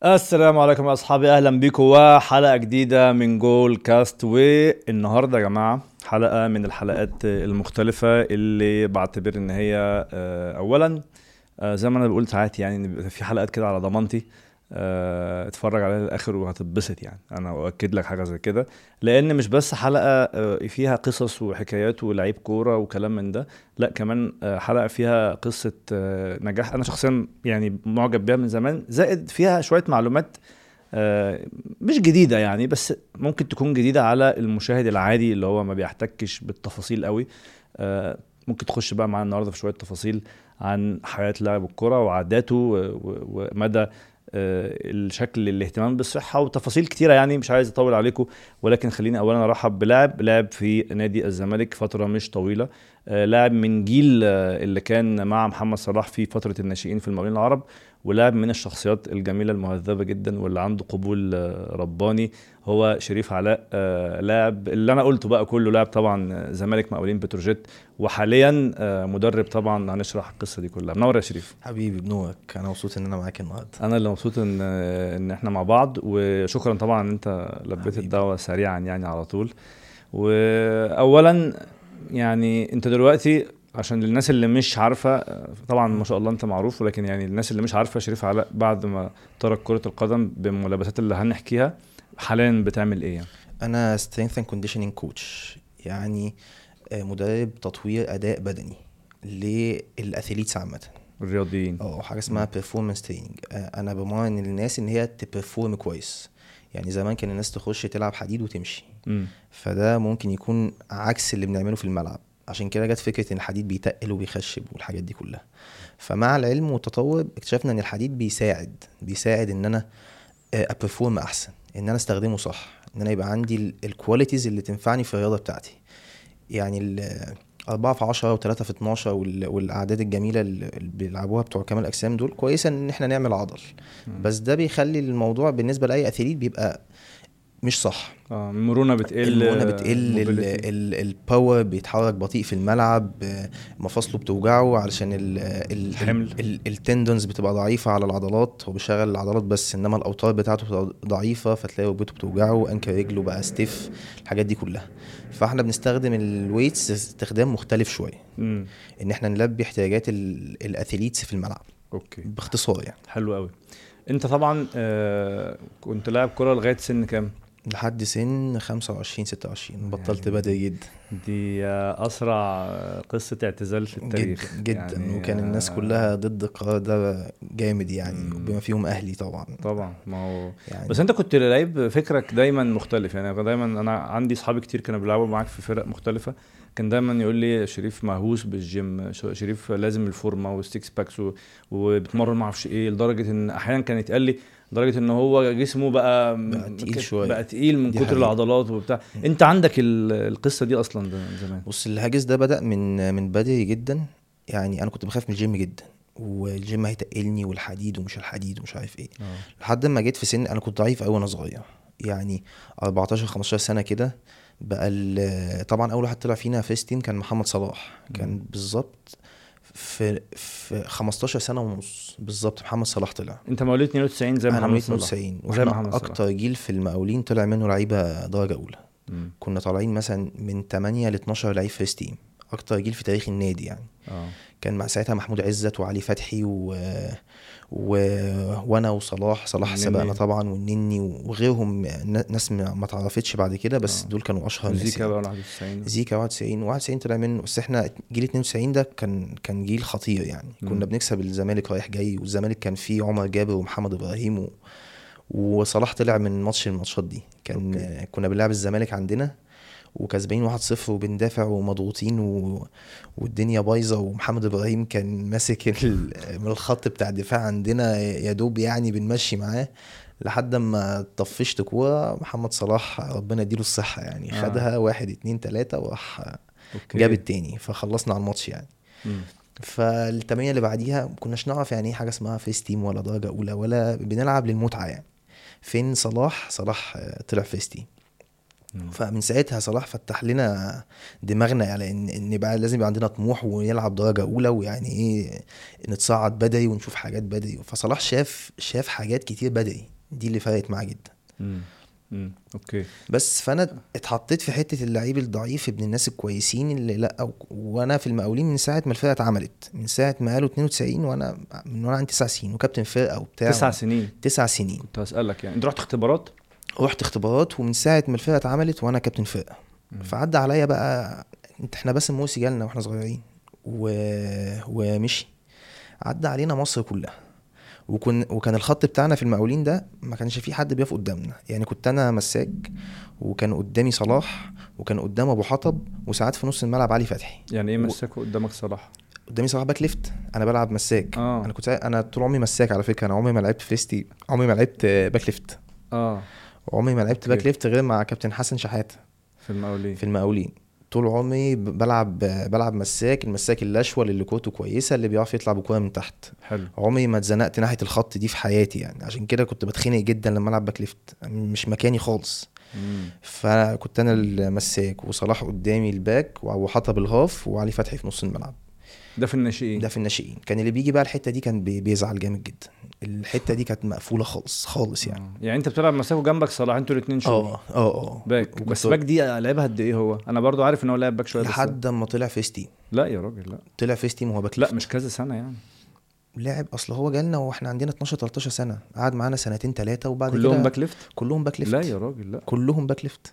السلام عليكم يا اصحابي اهلا بيكم وحلقه جديده من جول كاست والنهارده يا جماعه حلقه من الحلقات المختلفه اللي بعتبر ان هي آه، اولا آه، زي ما انا بقول ساعات يعني ان بيبقى في حلقات كده على ضمانتي آه، اتفرج عليها للاخر وهتتبسط يعني انا اؤكد لك حاجه زي كده لان مش بس حلقه آه، فيها قصص وحكايات ولعيب كوره وكلام من ده لا كمان آه، حلقه فيها قصه آه، نجاح انا شخصيا يعني معجب بيها من زمان زائد فيها شويه معلومات آه، مش جديده يعني بس ممكن تكون جديده على المشاهد العادي اللي هو ما بيحتكش بالتفاصيل قوي آه، ممكن تخش بقى معانا النهارده في شويه تفاصيل عن حياه لاعب الكره وعاداته و- و- ومدى آه، الشكل الاهتمام بالصحه وتفاصيل كتيره يعني مش عايز اطول عليكم ولكن خليني اولا ارحب بلاعب لاعب في نادي الزمالك فتره مش طويله آه، لاعب من جيل آه، اللي كان مع محمد صلاح في فتره الناشئين في المقاولين العرب ولاعب من الشخصيات الجميله المهذبه جدا واللي عنده قبول آه، رباني هو شريف علاء آه، لاعب اللي انا قلته بقى كله لاعب طبعا آه، زمالك مقاولين بتروجيت وحاليا آه، مدرب طبعا هنشرح القصه دي كلها منور يا شريف حبيبي بنورك انا مبسوط ان انا معاك النهارده انا اللي مبسوط ان ان احنا مع بعض وشكرا طبعا ان انت لبيت حبيبي. الدعوه سريعا يعني على طول واولا يعني انت دلوقتي عشان للناس اللي مش عارفه طبعا ما شاء الله انت معروف ولكن يعني الناس اللي مش عارفه شريف علاء بعد ما ترك كره القدم بالملابسات اللي هنحكيها حاليا بتعمل ايه يعني؟ انا strength and conditioning coach يعني آه، مدرب تطوير اداء بدني للاثليتس عامه الرياضيين اه حاجه اسمها performance training آه، انا بمرن الناس ان هي تبرفورم كويس يعني زمان كان الناس تخش تلعب حديد وتمشي امم فده ممكن يكون عكس اللي بنعمله في الملعب عشان كده جت فكره ان الحديد بيتقل وبيخشب والحاجات دي كلها فمع العلم والتطور اكتشفنا ان الحديد بيساعد بيساعد ان انا ابرفورم احسن ان انا استخدمه صح ان انا يبقى عندي الكواليتيز اللي تنفعني في الرياضه بتاعتي يعني ال 4 في 10 و3 في 12 وال- والاعداد الجميله اللي اللي بيلعبوها بتوع كمال الاجسام دول كويسه ان احنا نعمل عضل بس ده بيخلي الموضوع بالنسبه لاي اثليت بيبقى مش صح اه المرونه بتقل المرونه بتقل mobility. الباور بيتحرك بطيء في الملعب آه، مفاصله بتوجعه علشان ال ال الحمل. ال التندونز بتبقى ضعيفه على العضلات هو بيشغل العضلات بس انما الاوتار بتاعته بتبقى ضعيفه فتلاقي ركبته بتوجعه انكل رجله بقى ستيف الحاجات دي كلها فاحنا بنستخدم الويتس استخدام مختلف شويه امم ان احنا نلبي احتياجات ال- الاثليتس في الملعب اوكي باختصار يعني حلو قوي انت طبعا آه كنت لاعب كره لغايه سن كام لحد سن 25 26 بطلت بدري جدا دي آه، اسرع آه، قصه اعتزال في التاريخ جدا جدا يعني وكان الناس آه، كلها ضد القرار ده جامد يعني مم. وبما فيهم اهلي طبعا طبعا ما هو يعني بس انت كنت لعيب فكرك دايما مختلف يعني دايما انا عندي اصحابي كتير كانوا بيلعبوا معاك في فرق مختلفه كان دايما يقول لي شريف مهووس بالجيم ش- شريف لازم الفورمه والسكس باكس و- وبتمرن ما اعرفش ايه لدرجه ان احيانا كان يتقال لي لدرجه ان هو جسمه بقى بقى تقيل ك- شوية. بقى تقيل من دي كتر حقيقة. العضلات وبتاع انت عندك ال- القصه دي اصلا ده من زمان بص الهاجس ده بدأ من من بدري جدا يعني انا كنت بخاف من الجيم جدا والجيم هيتقلني والحديد ومش الحديد ومش عارف ايه لحد ما جيت في سن انا كنت ضعيف قوي وانا صغير يعني 14 15 سنه كده بقى ال- طبعا اول واحد طلع فينا فيس تيم كان محمد صلاح كان بالظبط في في 15 سنه ونص بالظبط محمد صلاح طلع انت مواليد 92 زي انا محمد مواليد صلاح 92 زي واحنا محمد صلاح اكتر جيل في المقاولين طلع منه لعيبه درجه اولى مم. كنا طالعين مثلا من 8 ل 12 لعيب فيرست تيم اكتر جيل في تاريخ النادي يعني اه كان مع ساعتها محمود عزت وعلي فتحي و... و... وانا وصلاح صلاح والنني. سبقنا طبعا والنني وغيرهم ن- ناس ما ما اتعرفتش بعد كده بس آه. دول كانوا اشهر ناس زيكا يعني. بقى 91 زيكا 91 91 طلع منه بس احنا جيل 92 ده كان كان جيل خطير يعني مم. كنا بنكسب الزمالك رايح جاي والزمالك كان فيه عمر جابر ومحمد ابراهيم و... وصلاح طلع من ماتش من الماتشات دي كان أوكي. كنا بنلعب الزمالك عندنا وكسبانين 1-0 وبندافع ومضغوطين و... والدنيا بايظه ومحمد ابراهيم كان ماسك ال... من الخط بتاع الدفاع عندنا يا دوب يعني بنمشي معاه لحد ما طفشت كوره محمد صلاح ربنا يديله الصحه يعني آه. خدها واحد اتنين تلاته وراح اوكي جاب التاني فخلصنا على الماتش يعني مم. فالتمرين اللي بعديها ما كناش نعرف يعني ايه حاجه اسمها فيس تيم ولا درجه اولى ولا بنلعب للمتعه يعني فين صلاح صلاح آه، طلع فيس تيم فمن ساعتها صلاح فتح لنا دماغنا على ان ان بقى لازم يبقى عندنا طموح ونلعب درجه اولى ويعني ايه نتصعد بدري ونشوف حاجات بدري فصلاح شاف شاف حاجات كتير بدري دي اللي فرقت معاه جدا مم. مم. اوكي بس فانا اتحطيت في حته اللعيب الضعيف ابن الناس الكويسين اللي لا و- وانا في المقاولين من ساعه ما الفرقه اتعملت من ساعه ما قالوا 92 وانا من وانا عندي تسع سنين وكابتن فرقه وبتاع تسع سنين تسع سنين كنت هسألك يعني انت رحت اختبارات رحت اختبارات ومن ساعه ما الفرقه اتعملت وانا كابتن فرقه فعدى عليا بقى انت احنا بس موسي جالنا واحنا صغيرين و... ومشي عدى علينا مصر كلها وكن وكان الخط بتاعنا في المقاولين ده ما كانش في حد بيقف قدامنا يعني كنت انا مساك وكان قدامي صلاح وكان قدام ابو حطب وساعات في نص الملعب علي فتحي يعني ايه مساك قدامك صلاح قدامي صلاح باك ليفت انا بلعب مساك اه انا كنت انا طول عمري مساك على فكره انا عمري ما لعبت فيستي عمري ما لعبت باك ليفت اه عمري ما لعبت باك أوكي. ليفت غير مع كابتن حسن شحاته في المقاولين في المقاولين طول عمري ب- بلعب بلعب مساك المساك الاشول اللي كورته كويسه اللي بيعرف يطلع بكوره من تحت حلو عمري ما اتزنقت ناحيه الخط دي في حياتي يعني عشان كده كنت بتخنق جدا لما العب باك ليفت مش مكاني خالص مم. فكنت انا المساك وصلاح قدامي الباك وابو حطب الهاف وعلي فتحي في نص الملعب ده في الناشئين ده في الناشئين كان اللي بيجي بقى الحته دي كان بي- بيزعل جامد جدا الحته دي كانت مقفوله خالص خالص يعني آه. يعني انت بتلعب مساك وجنبك صلاح انتوا الاثنين شو اه اه اه باك وكنت بس باك دي لعبها قد ايه هو انا برضو عارف ان هو لعب باك شويه بس لحد ما طلع فيستي لا يا راجل لا طلع فيستي وهو باك لا مش كذا سنه يعني لعب اصل هو جالنا واحنا عندنا 12 13 سنه قعد معانا سنتين ثلاثه وبعد كلهم كده باك ليفت كلهم باك ليفت لا يا راجل لا كلهم باك ليفت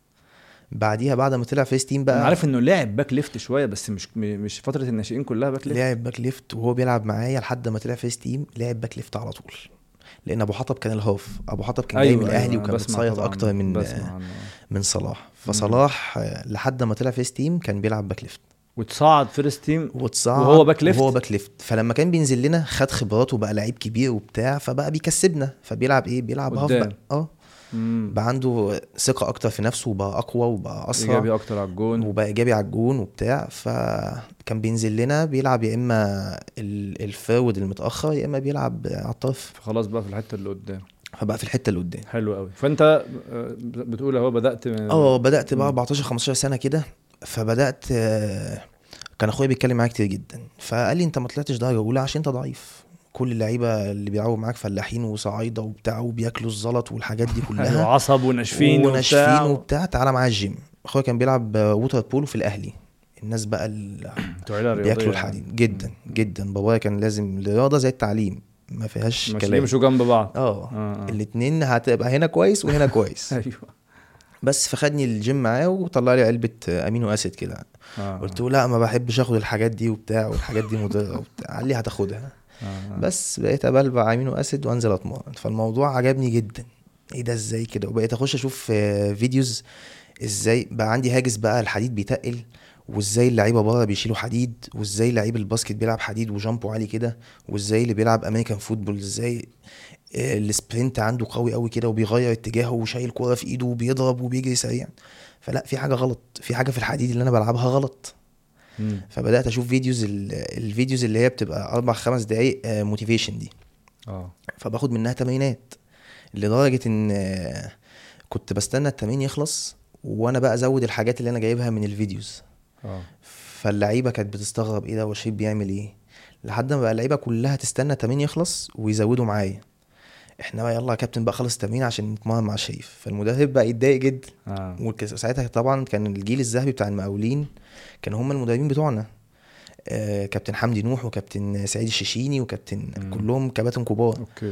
بعديها بعد ما طلع فيس تيم بقى انا عارف انه لعب باك ليفت شويه بس مش م- مش فتره الناشئين كلها باك ليفت لعب باك ليفت وهو بيلعب معايا لحد ما طلع فيس تيم لعب باك ليفت على طول لان ابو حطب كان الهاف ابو حطب كان جاي من الاهلي أيوة، وكان بسمع بيتصيد طبعاً، اكتر من بسمع عنه. من صلاح فصلاح آه، لحد ما طلع فيس تيم كان بيلعب باك ليفت وتصعد فيرست تيم وتصعد وهو باك ليفت؟ وهو باك ليفت فلما كان بينزل لنا خد خبرات وبقى لعيب كبير وبتاع فبقى بيكسبنا فبيلعب ايه بيلعب هاف قدام. بقى اه مم. بقى عنده ثقه اكتر في نفسه وبقى اقوى وبقى اسرع ايجابي اكتر على الجون وبقى ايجابي على الجون وبتاع فكان بينزل لنا بيلعب يا اما ال- الفاود المتاخر يا اما بيلعب على الطرف فخلاص بقى في الحته اللي قدام فبقى في الحته اللي قدام حلو قوي فانت آه، بتقول اهو بدات من اه بدات بقى مم. 14 15 سنه كده فبدات آه، كان اخويا بيتكلم معايا كتير جدا فقال لي انت ما طلعتش درجه اولى عشان انت ضعيف كل اللعيبه اللي بيلعبوا معاك فلاحين وصعايده وبتاع وبياكلوا الزلط والحاجات دي ايوه كلها عصب وناشفين وناشفين وبتاع وبتاع تعالى معايا الجيم اخويا كان بيلعب آه، ووتر بولو في الاهلي الناس بقى ال- بتوع العيله الرياضيه بياكلوا الحديد جدا جدا بابايا كان لازم الرياضه زي التعليم ما فيهاش مش كلام يمشوا جنب بعض اه آه، آه. الاتنين هتبقى هنا كويس وهنا كويس ايوه بس فخدني الجيم معاه وطلع لي علبه امينو اسيد كده آه. قلت له لا ما بحبش اخد الحاجات دي وبتاع والحاجات دي مضره وبتاع قال لي هتاخدها آه. بس بقيت ابلبع امينو اسيد وانزل اتمرن فالموضوع عجبني جدا ايه ده ازاي كده وبقيت اخش اشوف آه، فيديوز ازاي بقى عندي هاجس بقى الحديد بيتقل وازاي اللعيبه بره بيشيلوا حديد وازاي لعيب الباسكت بيلعب حديد وجامبه عالي كده وازاي اللي بيلعب امريكان فوتبول ازاي آه، السبرنت عنده قوي قوي كده وبيغير اتجاهه وشايل كوره في ايده وبيضرب وبيجري سريع فلا في حاجه غلط في حاجه في الحديد اللي انا بلعبها غلط مم. فبدات اشوف فيديوز ال- الفيديوز اللي هي بتبقى اربع خمس دقايق موتيفيشن دي اه فباخد منها تمرينات لدرجه ان آه، كنت بستنى التمرين يخلص وانا بقى ازود الحاجات اللي انا جايبها من الفيديوز اه فاللعيبه كانت بتستغرب ايه ده وشريف بيعمل ايه لحد ما بقى اللعيبه كلها تستنى التمرين يخلص ويزودوا معايا احنا بقى يلا يا كابتن بقى خلص التمرين عشان نتمرن مع شريف فالمدرب بقى يتضايق جدا اه وساعتها طبعا كان الجيل الذهبي بتاع المقاولين كانوا هم المدربين بتوعنا آه كابتن حمدي نوح وكابتن سعيد الششيني وكابتن مم. كلهم كباتن كبار اوكي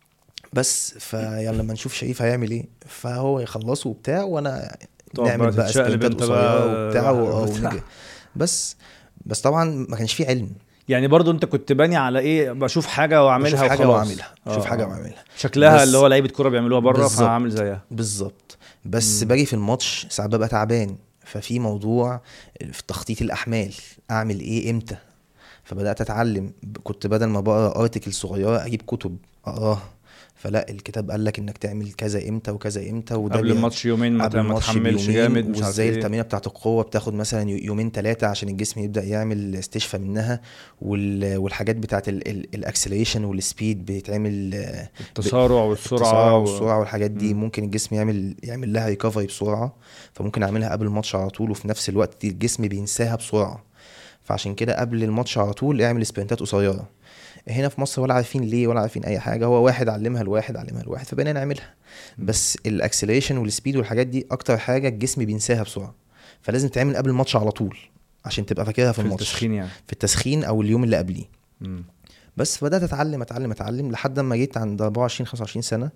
بس فيلا لما نشوف شريف هيعمل ايه فهو يخلصه وبتاع وانا تقعد نعمل بقى بقى تتشقلب سبرنتات انت قصيره بقى وبتاع و- وبتاع. ونجري. بس بس طبعا ما كانش فيه علم يعني برضو انت كنت باني على ايه بشوف حاجه واعملها بشوف حاجه وخلاص. واعملها بشوف آه، حاجه آه. واعملها شكلها بس- اللي هو لعيبه كوره بيعملوها بره بالظبط. فهعمل زيها بالظبط بس مم. باجي في الماتش ساعات ببقى تعبان ففي موضوع في تخطيط الاحمال اعمل ايه امتى فبدات اتعلم كنت بدل ما بقرا ارتكل صغيره اجيب كتب اقراها فلا الكتاب قال لك انك تعمل كذا امتى وكذا امتى وده قبل بي- الماتش يومين ما قبل ما الماتش تحملش بيومين، جامد مش عارف وازاي ايه التمرينه بتاعت القوه بتاخد مثلا يو- يومين ثلاثه عشان الجسم يبدا يعمل استشفاء منها وال- والحاجات بتاعت الاكسلريشن والسبيد بيتعمل آه، التسارع والسرعه التسارع و- والسرعه والحاجات دي مم. ممكن الجسم يعمل يعمل لها ريكفري بسرعه فممكن اعملها قبل الماتش على طول وفي نفس الوقت دي الجسم بينساها بسرعه فعشان كده قبل الماتش على طول اعمل سبرنتات قصيره هنا في مصر ولا عارفين ليه ولا عارفين اي حاجه هو واحد علمها لواحد علمها لواحد فبقينا نعملها بس الاكسلريشن والسبيد والحاجات دي اكتر حاجه الجسم بينساها بسرعه فلازم تعمل قبل الماتش على طول عشان تبقى فاكرها في, في الماتش التسخين يعني في التسخين او اليوم اللي قبليه مم. بس بدات اتعلم اتعلم اتعلم لحد ما جيت عند 24 25 سنه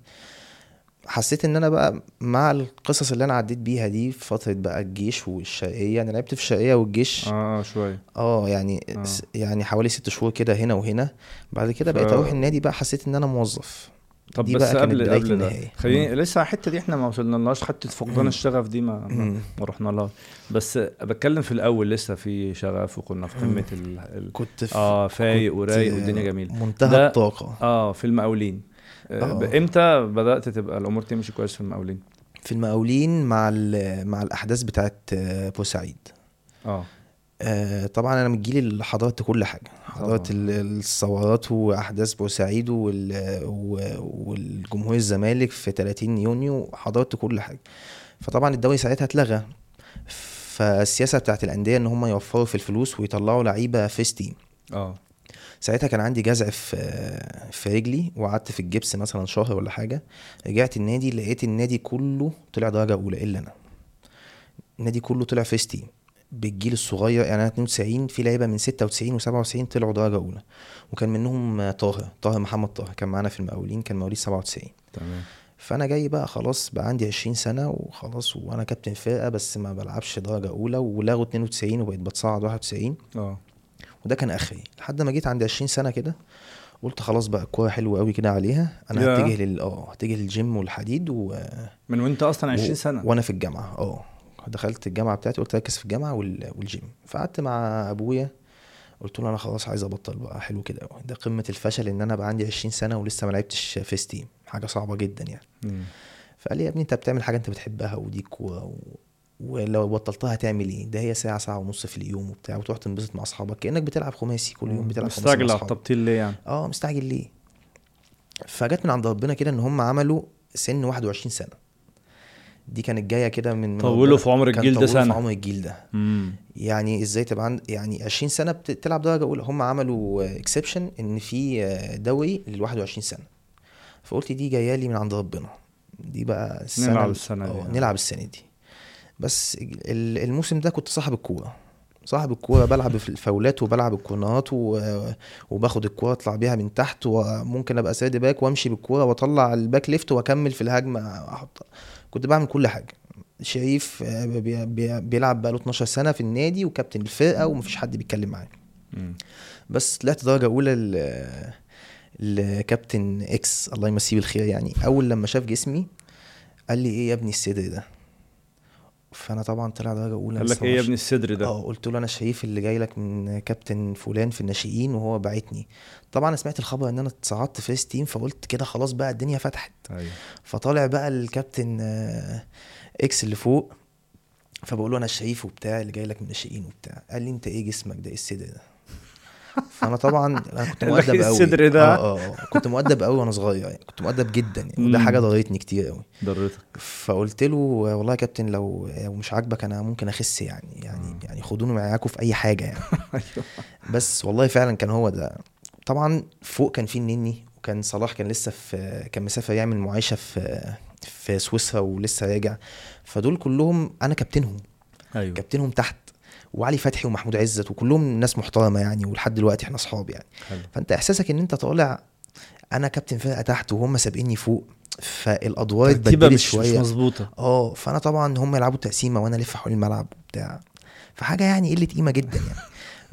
حسيت ان انا بقى مع القصص اللي انا عديت بيها دي في فتره بقى الجيش والشرقيه انا لعبت في الشرقيه والجيش اه شويه اه يعني آه. س- يعني حوالي ست شهور كده هنا وهنا بعد كده ف- بقيت اروح النادي بقى حسيت ان انا موظف طب دي بس بقى كانت قبل بداية قبل ده النهاية. خليني لسه على الحته دي احنا ما وصلنا لهاش حته فقدان مم. الشغف دي ما ما, مم. ما رحنا لها بس بتكلم في الاول لسه في شغف وكنا في قمه ال... ال... كنت في اه فايق كنت ورايق والدنيا جميله منتهى ده- الطاقه اه في المقاولين آه. آه. امتى بدات تبقى الامور تمشي كويس في المقاولين في المقاولين مع ال- مع الاحداث بتاعت آه، بورسعيد اه آه، طبعا انا من الجيل اللي حضرت كل حاجه حضرت طبعاً. ال- الثورات واحداث بورسعيد وال- و- والجمهور الزمالك في 30 يونيو حضرت كل حاجه فطبعا الدوري ساعتها اتلغى فالسياسه بتاعت الانديه ان هم يوفروا في الفلوس ويطلعوا لعيبه فيس تيم اه ساعتها كان عندي جزع في في رجلي وقعدت في الجبس مثلا شهر ولا حاجه رجعت النادي لقيت النادي كله طلع درجه اولى الا انا النادي كله طلع فيس تيم بالجيل الصغير يعني انا 92 في لعيبه من 96 و97 طلعوا درجه اولى وكان منهم طاهر طاهر محمد طاهر كان معانا في المقاولين كان مواليد 97 تمام فانا جاي بقى خلاص بقى عندي 20 سنه وخلاص وانا كابتن فرقه بس ما بلعبش درجه اولى ولغوا 92 وبقيت بتصعد 91 اه وده كان اخري لحد ما جيت عند 20 سنه كده قلت خلاص بقى الكوره حلوه قوي كده عليها انا يا. هتجه لل اه هتجه للجيم والحديد و... من وانت اصلا 20 و- سنه وانا في الجامعه اه دخلت الجامعه بتاعتي قلت ركز في الجامعه وال... والجيم فقعدت مع ابويا قلت له انا خلاص عايز ابطل بقى حلو كده قوي ده قمه الفشل ان انا بقى عندي 20 سنه ولسه ما لعبتش فيس تيم حاجه صعبه جدا يعني مم. فقال لي يا ابني انت بتعمل حاجه انت بتحبها ودي كوره و... ولو بطلتها هتعمل ايه ده هي ساعه ساعه ونص في اليوم وبتاع وتروح تنبسط مع اصحابك كانك بتلعب خماسي كل يوم بتلعب خماسي مع مستعجل على أصحابك. التبطيل ليه يعني اه مستعجل ليه فجت من عند ربنا كده ان هم عملوا سن 21 سنه دي كانت جايه كده من من طولوا ربنا. في عمر كان الجيل ده طولوا في سنة. عمر الجيل ده امم يعني ازاي تبقى عند يعني 20 سنه بتلعب درجه اولى هم عملوا اكسبشن ان في آه، دوري لل 21 سنه فقلت دي جايه لي من عند ربنا دي بقى السنه نلعب ال- السنة دي، اه آه. نلعب السنه دي بس ال- الموسم ده كنت صاحب الكوره صاحب الكوره بلعب في الفاولات وبلعب الكورنرات و- وباخد الكوره اطلع بيها من تحت وممكن ابقى سيرد باك وامشي بالكوره واطلع الباك ليفت واكمل في الهجمه احط كنت بعمل كل حاجه شريف آه، بي- بي- بيلعب بقاله 12 سنه في النادي وكابتن الفرقه ومفيش حد بيتكلم معاه مم. بس طلعت درجه اولى ل- لكابتن اكس الله يمسيه بالخير يعني اول لما شاف جسمي قال لي ايه يا ابني الصدر ده فانا طبعا طلع درجه اولى قال لسه لك ايه يا معرفش- ابني الصدر ده اه قلت له انا شايف اللي جاي لك من كابتن فلان في الناشئين وهو باعتني طبعا انا سمعت الخبر ان انا اتصعدت فيرست تيم فقلت كده خلاص بقى الدنيا فتحت ايوه فطالع بقى الكابتن آه، اكس اللي فوق فبقول له انا شايف وبتاع اللي جاي لك من الناشئين وبتاع قال لي انت ايه جسمك ده ايه الصدر ده فانا طبعا انا كنت قال لك مؤدب إيه قوي الصدر ده؟ اه اه آه. كنت مؤدب قوي وانا صغير يعني كنت مؤدب جدا يعني وده مم. حاجه ضرتني كتير قوي ضرتك فقلت له والله يا كابتن لو لو مش عاجبك انا ممكن اخس يعني يعني يعني خدوني معاكم في اي حاجه يعني ايوه بس والله فعلا كان هو ده طبعا فوق كان في النني وكان صلاح كان لسه في كان مسافر يعمل معايشه في في سويسرا ولسه راجع فدول كلهم انا كابتنهم ايوه كابتنهم تحت وعلي فتحي ومحمود عزت وكلهم ناس محترمه يعني ولحد دلوقتي احنا اصحاب يعني حلو فانت احساسك ان انت طالع انا كابتن فرقه تحت وهم سابقيني فوق فالادوار ترتيبه اتبدلت مش مش شويه مظبوطه اه فانا طبعا هم يلعبوا تقسيمه وانا الف حوالين الملعب وبتاع فحاجه يعني قله قيمه جدا يعني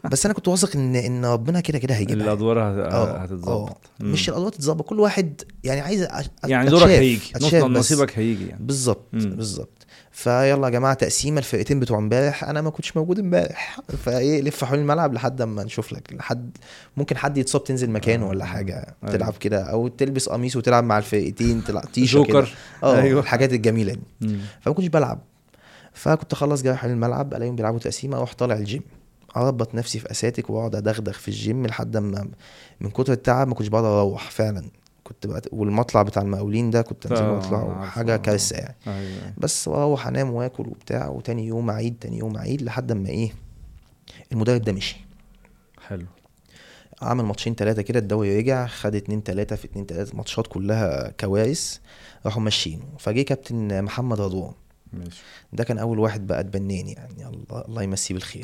بس انا كنت واثق ان ان ربنا كده كده هيجيبها الادوار هت- اه هتتظبط اه مم. مش الادوار تتظبط كل واحد يعني عايز أ- يعني أتشاف- دورك هيجي أتشاف نص بس. نصيبك هيجي يعني بالظبط مم. بالظبط فيلا يا جماعه تقسيمه الفرقتين بتوع امبارح انا ما كنتش موجود امبارح فايه لف حوالين الملعب لحد اما نشوف لك لحد ممكن حد يتصاب تنزل مكانه ولا حاجه أيوة. تلعب كده او تلبس قميص وتلعب مع الفرقتين تلعب تيشا كده جوكر اه أيوة. أيوة. الحاجات الجميله دي مم. فما كنتش بلعب فكنت اخلص جاي حوالين الملعب الاقيهم بيلعبوا تقسيمه اروح طالع الجيم اربط نفسي في اساتك واقعد ادغدغ في الجيم لحد ما من كتر التعب ما كنتش بقدر اروح فعلا كنت بقى والمطلع بتاع المقاولين ده كنت انزل آه، واطلع عارفه. حاجه كارثه يعني ايوه بس واروح انام واكل وبتاع وتاني يوم اعيد تاني يوم اعيد لحد اما ايه المدرب ده مشي حلو عمل ماتشين ثلاثه كده الدوري رجع خد اتنين تلاته في اتنين تلاته ماتشات كلها كوارث راحوا ماشيينه فجه كابتن محمد رضوان ماشي ده كان اول واحد بقى اتبناني يعني الله الله يمسيه بالخير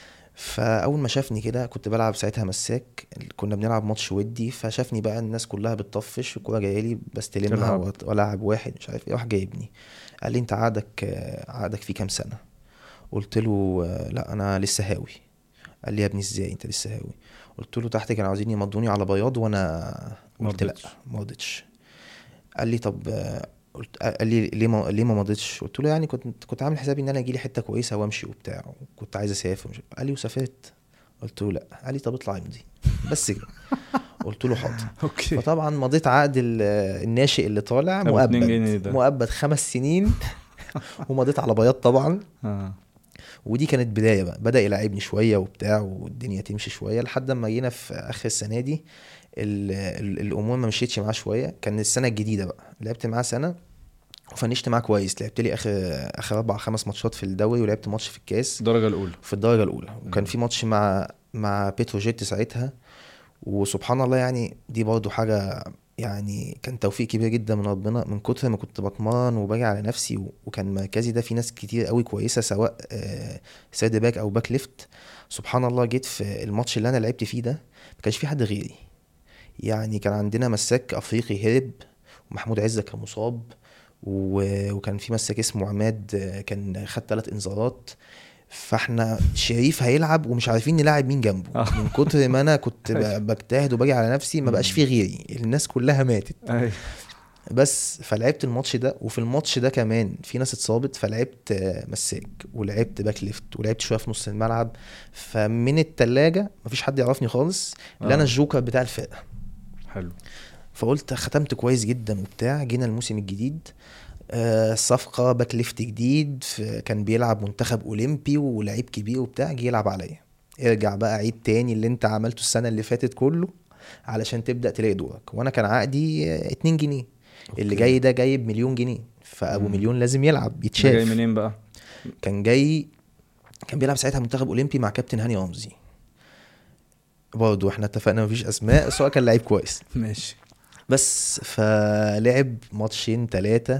فاول ما شافني كده كنت بلعب ساعتها مساك كنا بنلعب ماتش ودي فشافني بقى الناس كلها بتطفش الكوره جايه لي بستلمها تلعب. وأت- والعب واحد مش عارف ايه راح جايبني قال لي انت عقدك آه، عقدك فيه كام سنه قلت له آه، لا انا لسه هاوي قال لي يا ابني ازاي انت لسه هاوي قلت له تحت كانوا عاوزين يمضوني على بياض وانا ما قلت لا رضيتش. ما رضيتش قال لي طب آه، قلت قال لي ليه ما ليه ما مضيتش قلت له يعني كنت كنت عامل حسابي ان انا اجي لي حته كويسه وامشي وبتاع كنت عايز اسافر مش قال لي وسافرت قلت له لا قال لي طب اطلع امضي بس كده قلت له حاضر اوكي فطبعا مضيت عقد ال- الناشئ اللي طالع أبو اتنين جنيه مؤبد ده. مؤبد خمس سنين ومضيت على بياض طبعا اه ودي كانت بدايه بقى بدا يلعبني شويه وبتاع والدنيا تمشي شويه لحد ما جينا في اخر السنه دي ال ال الامور ما مشيتش معاه شويه كان السنه الجديده بقى لعبت معاه سنه وفنشت معاه كويس لعبت لي اخر اخر اربع خمس ماتشات في الدوري ولعبت ماتش في الكاس الدرجه الاولى في الدرجه الاولى وكان في ماتش مع مع بتروجيت ساعتها وسبحان الله يعني دي برضو حاجه يعني كان توفيق كبير جدا من ربنا من كتر ما كنت بطمن وباجي على نفسي و- وكان مركزي ده في ناس كتير قوي كويسه سواء آه، سيرد باك او باك ليفت سبحان الله جيت في الماتش اللي انا لعبت فيه ده ما كانش في حد غيري يعني كان عندنا مساك افريقي هرب ومحمود عزه كان مصاب و- وكان في مساك اسمه عماد آه، كان خد ثلاث انذارات فاحنا شريف هيلعب ومش عارفين نلاعب مين جنبه آه. من كتر ما انا كنت ب- بجتهد وباجي على نفسي ما بقاش في غيري الناس كلها ماتت ايوه بس فلعبت الماتش ده وفي الماتش ده كمان في ناس اتصابت فلعبت آه، مساك ولعبت باك ليفت ولعبت شويه في نص الملعب فمن التلاجة مفيش حد يعرفني خالص اللي آه. انا الجوكر بتاع الفرقه حلو فقلت ختمت كويس جدا وبتاع جينا الموسم الجديد آه، صفقة باك ليفت جديد في- كان بيلعب منتخب أولمبي ولعيب كبير وبتاع جه يلعب عليا ارجع بقى عيد تاني اللي انت عملته السنة اللي فاتت كله علشان تبدأ تلاقي دورك وانا كان عقدي آه، 2 جنيه اللي أوكي. جاي ده جاي بمليون جنيه فابو مم. مليون لازم يلعب ده يتشاف جاي منين بقى؟ كان جاي كان بيلعب ساعتها منتخب اولمبي مع كابتن هاني رمزي برضه احنا اتفقنا مفيش اسماء بس هو كان لعيب كويس ماشي بس فلعب ماتشين ثلاثة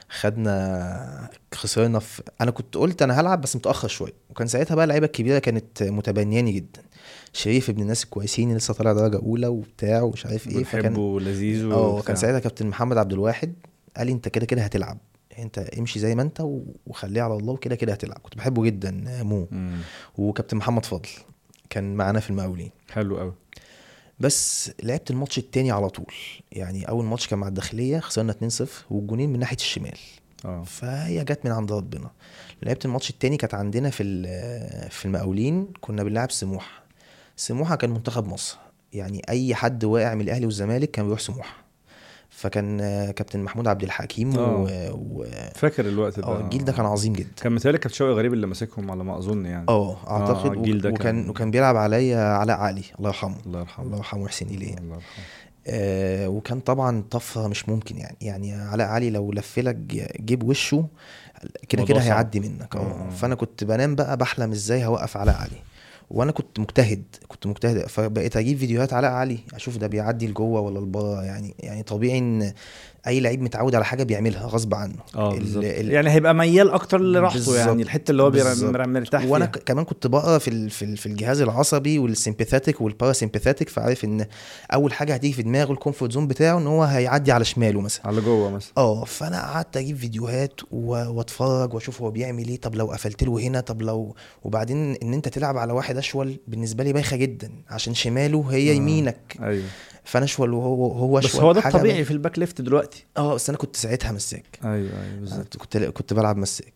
خدنا خسرنا في انا كنت قلت انا هلعب بس متاخر شويه وكان ساعتها بقى اللعيبه الكبيره كانت متبنياني جدا شريف ابن الناس الكويسين اللي لسه طالع درجه اولى وبتاع ومش عارف ايه فكان بنحبه لذيذ اه وبتاع. كان ساعتها كابتن محمد عبد الواحد قال لي انت كده كده هتلعب انت امشي زي ما انت و- وخليه على الله وكده كده هتلعب كنت بحبه جدا مو مم. وكابتن محمد فضل كان معانا في المقاولين حلو قوي بس لعبت الماتش التاني على طول يعني اول ماتش كان مع الداخليه خسرنا 2-0 والجونين من ناحيه الشمال اه فهي جت من عند ربنا لعبت الماتش التاني كانت عندنا في ال- في المقاولين كنا بنلعب سموحه سموحه كان منتخب مصر يعني اي حد واقع من الاهلي والزمالك كان بيروح سموحه فكان آه، كابتن محمود عبد الحكيم و... آه. و... فاكر الوقت ده اه الجيل ده كان عظيم جدا كان متهيألي كابتن شوقي غريب اللي ماسكهم على ما اظن يعني اه اعتقد آه، الجيل ده وكان كان- وكان بيلعب عليا علاء علي الله يرحمه الله يرحمه الله يرحمه ويحسن اليه الله يرحمه آه وكان طبعا طفره مش ممكن يعني يعني علاء علي لو لفلك ج- جيب وشه كده موضوع كده صعب. هيعدي منك آه. اه فانا كنت بنام بقى بحلم ازاي هوقف علاء علي وانا كنت مجتهد كنت مجتهد فبقيت اجيب فيديوهات علاء علي اشوف ده بيعدي لجوه ولا لبره يعني يعني طبيعي ان اي لعيب متعود على حاجه بيعملها غصب عنه اه ال- بالظبط ال- يعني هيبقى ميال اكتر لراحته بالظبط. يعني الحته اللي هو بير- بالظبط. مر- مرتاح فيها وانا ك- كمان كنت بقرا في ال- في ال- في الجهاز العصبي والسيمباثيك والباراسيمباثيك فعارف ان اول حاجه هتيجي في دماغه الكومفورت زون بتاعه ان هو هيعدي على شماله مثلا على جوه مثلا اه فانا قعدت اجيب فيديوهات و- واتفرج واشوف هو بيعمل ايه طب لو قفلت له هنا طب لو وبعدين ان انت تلعب على واحد اشول بالنسبه لي بايخه جدا عشان شماله هي آه. يمينك ايوه فانا اشول وهو هو اشول بس هو ده حاجة الطبيعي من- في الباك ليفت دلوقتي اه بس انا كنت ساعتها مساك ايوه ايوه بالظبط كنت كنت بلعب مساك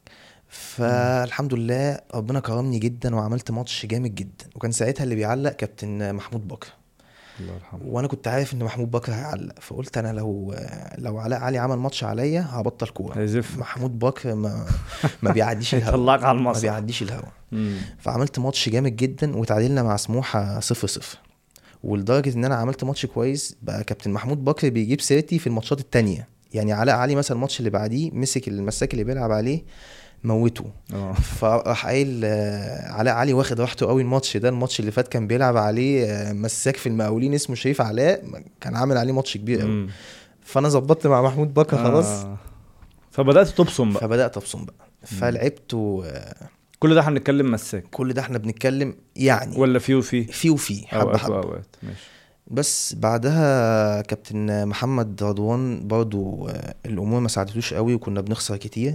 فالحمد لله ربنا كرمني جدا وعملت ماتش جامد جدا وكان ساعتها اللي بيعلق كابتن محمود بكر الله يرحمه وانا كنت عارف ان محمود بكر هيعلق فقلت انا لو لو علاء علي عمل ماتش عليا هبطل كوره هيزف محمود بكر ما ما بيعديش الهوا هيطلعك على ما المسرح بيعديش الهوا مم. فعملت ماتش جامد جدا وتعادلنا مع سموحه صفر صفر ولدرجه ان انا عملت ماتش كويس بقى كابتن محمود بكر بيجيب سيرتي في الماتشات التانية يعني علاء علي مثلا الماتش اللي بعديه مسك المساك اللي بيلعب عليه موته اه فراح قايل آه، علاء علي واخد راحته قوي الماتش ده الماتش اللي فات كان بيلعب عليه آه، مساك في المقاولين اسمه شريف علاء كان عامل عليه ماتش كبير قوي مم. فانا ظبطت مع محمود بكر خلاص آه. فبدات تبصم بقى فبدات ابصم بقى فلعبت آه، كل ده احنا بنتكلم مساك كل ده احنا بنتكلم يعني ولا في وفي في وفي حبه اوقات حبه واوقات ماشي بس بعدها كابتن محمد رضوان برضو آه، الامور ما ساعدتوش قوي وكنا بنخسر كتير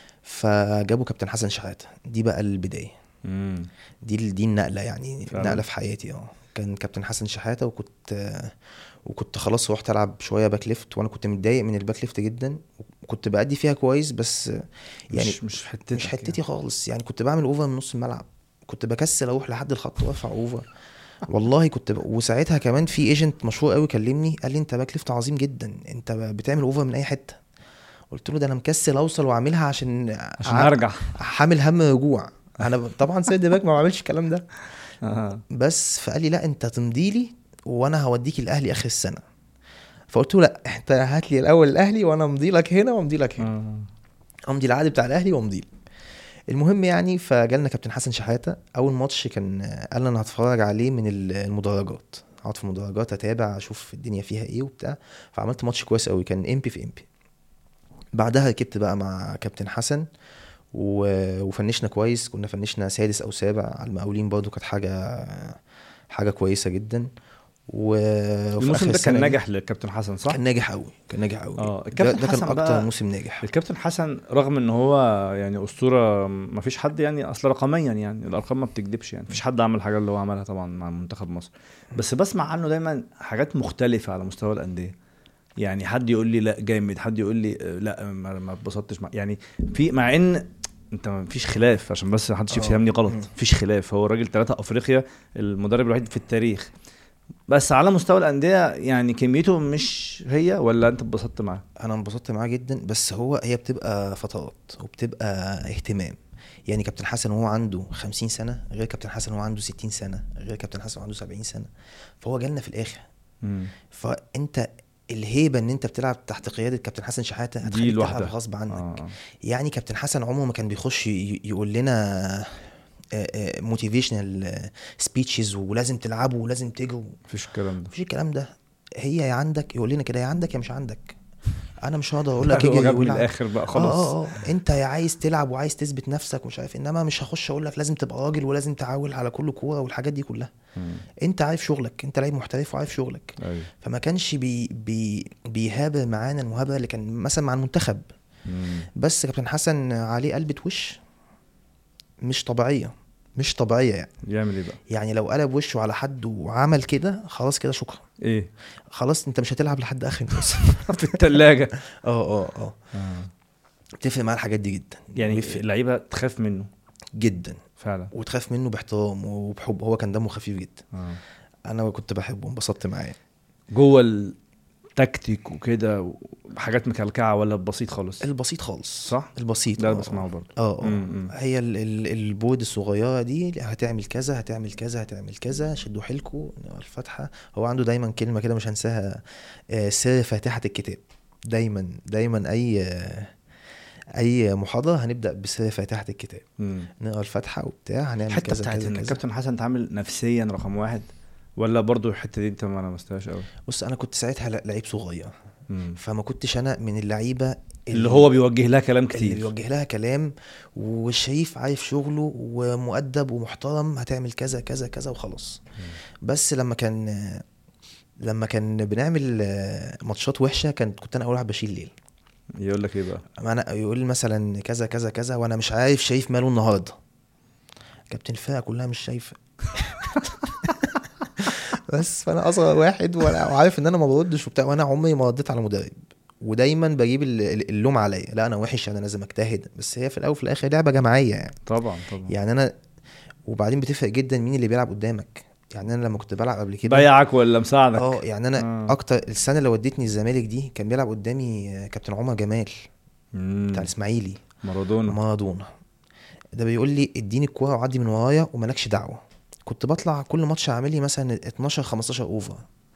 فجابوا كابتن حسن شحاته دي بقى البدايه مم. دي دي النقله يعني فعلا. نقله في حياتي اه كان كابتن حسن شحاته وكنت آه، وكنت خلاص رحت العب شويه باك ليفت وانا كنت متضايق من الباك ليفت جدا وكنت بأدي فيها كويس بس آه، يعني مش مش حتتك مش حتتي خالص يعني كنت بعمل اوفر من نص الملعب كنت بكسل اروح لحد الخط وارفع اوفر والله كنت ب... وساعتها كمان في ايجنت مشهور قوي كلمني قال لي انت باك ليفت عظيم جدا انت بتعمل اوفر من اي حته قلت له ده انا مكسل اوصل واعملها عشان عشان ع- ارجع حامل هم رجوع انا ب- طبعا سيد باك ما بعملش الكلام ده آه. بس فقال لي لا انت تمضي لي وانا هوديك الاهلي اخر السنه فقلت له لا انت هات لي الاول الاهلي وانا امضي لك هنا وامضي لك هنا آه. امضي العقد بتاع الاهلي وامضي لك المهم يعني فجالنا كابتن حسن شحاته اول ماتش كان قال انا هتفرج عليه من ال- المدرجات اقعد في المدرجات اتابع اشوف الدنيا فيها ايه وبتاع فعملت ماتش كويس قوي كان امبي في امبي بعدها ركبت بقى مع كابتن حسن و- وفنشنا كويس كنا فنشنا سادس او سابع على المقاولين برضو كانت حاجه حاجه كويسه جدا و وفي الموسم آخر ده السنة كان دي ناجح للكابتن حسن صح؟ كان ناجح قوي كان ناجح قوي اه ده, الكابتن ده كان حسن اكتر بقى موسم ناجح الكابتن حسن رغم ان هو يعني اسطوره ما فيش حد يعني اصل رقميا يعني الارقام ما بتكذبش يعني مفيش حد عمل حاجه اللي هو عملها طبعا مع منتخب مصر بس بسمع عنه دايما حاجات مختلفه على مستوى الانديه يعني حد يقول لي لا جامد حد يقول لي آه، لا ما ما اتبسطتش مع يعني في مع ان انت ما فيش خلاف عشان بس محدش آه. يفهمني غلط مم. مفيش خلاف هو الراجل ثلاثة افريقيا المدرب الوحيد في التاريخ بس على مستوى الانديه يعني كميته مش هي ولا انت اتبسطت معاه؟ انا انبسطت معاه جدا بس هو هي بتبقى فترات وبتبقى اهتمام يعني كابتن حسن وهو عنده 50 سنه غير كابتن حسن وهو عنده 60 سنه غير كابتن حسن وهو عنده 70 سنه فهو جالنا في الاخر مم. فانت الهيبه ان انت بتلعب تحت قياده كابتن حسن شحاته دي هتخليك تلعب لوحدها غصب عنك آه. آه. يعني كابتن حسن عمره ما كان بيخش ي- يقول لنا موتيفيشنال سبيتشز ولازم تلعبوا ولازم تجروا مفيش الكلام ده مفيش الكلام ده هي يا عندك يقول لنا كده يا عندك يا مش عندك انا مش هقدر اقول لك هو اجري جاب من والعب. الاخر بقى خلاص اه اه اه انت يا عايز تلعب وعايز تثبت نفسك ومش عارف انما مش هخش اقول لك لازم تبقى راجل ولازم تعاول على كل كوره والحاجات دي كلها مم. انت عارف شغلك انت لعيب محترف وعارف شغلك ايوه فما كانش بي بي بيهابر معانا المهابره اللي كان مثلا مع المنتخب مم. بس كابتن حسن عليه قلبة وش مش طبيعيه مش طبيعيه يعني يعمل ايه بقى؟ يعني لو قلب وشه على حد وعمل كده خلاص كده شكرا ايه؟ خلاص انت مش هتلعب لحد اخر الموسم في الثلاجه اه اه اه بتفرق معاه الحاجات دي جدا يعني بيفرق اللعيبه تخاف منه جدا فعلا وتخاف منه باحترام وبحب هو كان دمه خفيف جدا آه. انا كنت بحبه انبسطت معاه جوه التكتيك وكده حاجات مكلكعه ولا بسيط خالص البسيط خالص صح؟ البسيط ده اه اللي بسمعه برضه اه اه مم. هي ال ال البود الصغيره دي هتعمل كذا هتعمل كذا هتعمل كذا شدوا حيلكوا الفتحه هو عنده دايما كلمه كده مش هنساها آه، سر فاتحه الكتاب دايما دايما اي آه، اي محاضره هنبدا بسر فاتحه الكتاب مم. نقرا الفاتحه وبتاع هنعمل الحته كذا بتاعت كذا ان كذا الكابتن حسن اتعامل نفسيا رقم واحد ولا برضه الحته دي انت ما لمستهاش قوي بص انا كنت ساعتها لا- لعيب صغير مم. فما كنتش انا من اللعيبه اللي هو بيوجه لها كلام اللي كتير بيوجه لها كلام وشريف عارف شغله ومؤدب ومحترم هتعمل كذا كذا كذا وخلاص بس لما كان لما كان بنعمل آه، ماتشات وحشه كانت كنت انا اول واحد بشيل ليل يقول لك ايه بقى أما انا يقول لي مثلا كذا كذا كذا وانا مش عارف شايف ماله النهارده كابتن الفرقه كلها مش شايفه بس فانا اصغر واحد وأنا- وعارف ان انا ما بردش وبتاع وانا عمري ما رديت على مدرب ودايما بجيب ال- ال- اللوم عليا لا انا وحش انا لازم اجتهد بس هي في الاول وفي الاخر لعبه جماعيه يعني طبعا طبعا يعني انا وبعدين بتفرق جدا مين اللي بيلعب قدامك يعني انا لما كنت بلعب قبل كده بيعك ولا مساعدك اه يعني انا آه. اكتر السنه اللي ودتني الزمالك دي كان بيلعب قدامي آه، كابتن عمر جمال مم. بتاع الاسماعيلي مارادونا مارادونا ده بيقول لي اديني الكوره وعدي من ورايا ومالكش دعوه كنت بطلع كل ماتش عامل لي مثلا 12 15 اوفر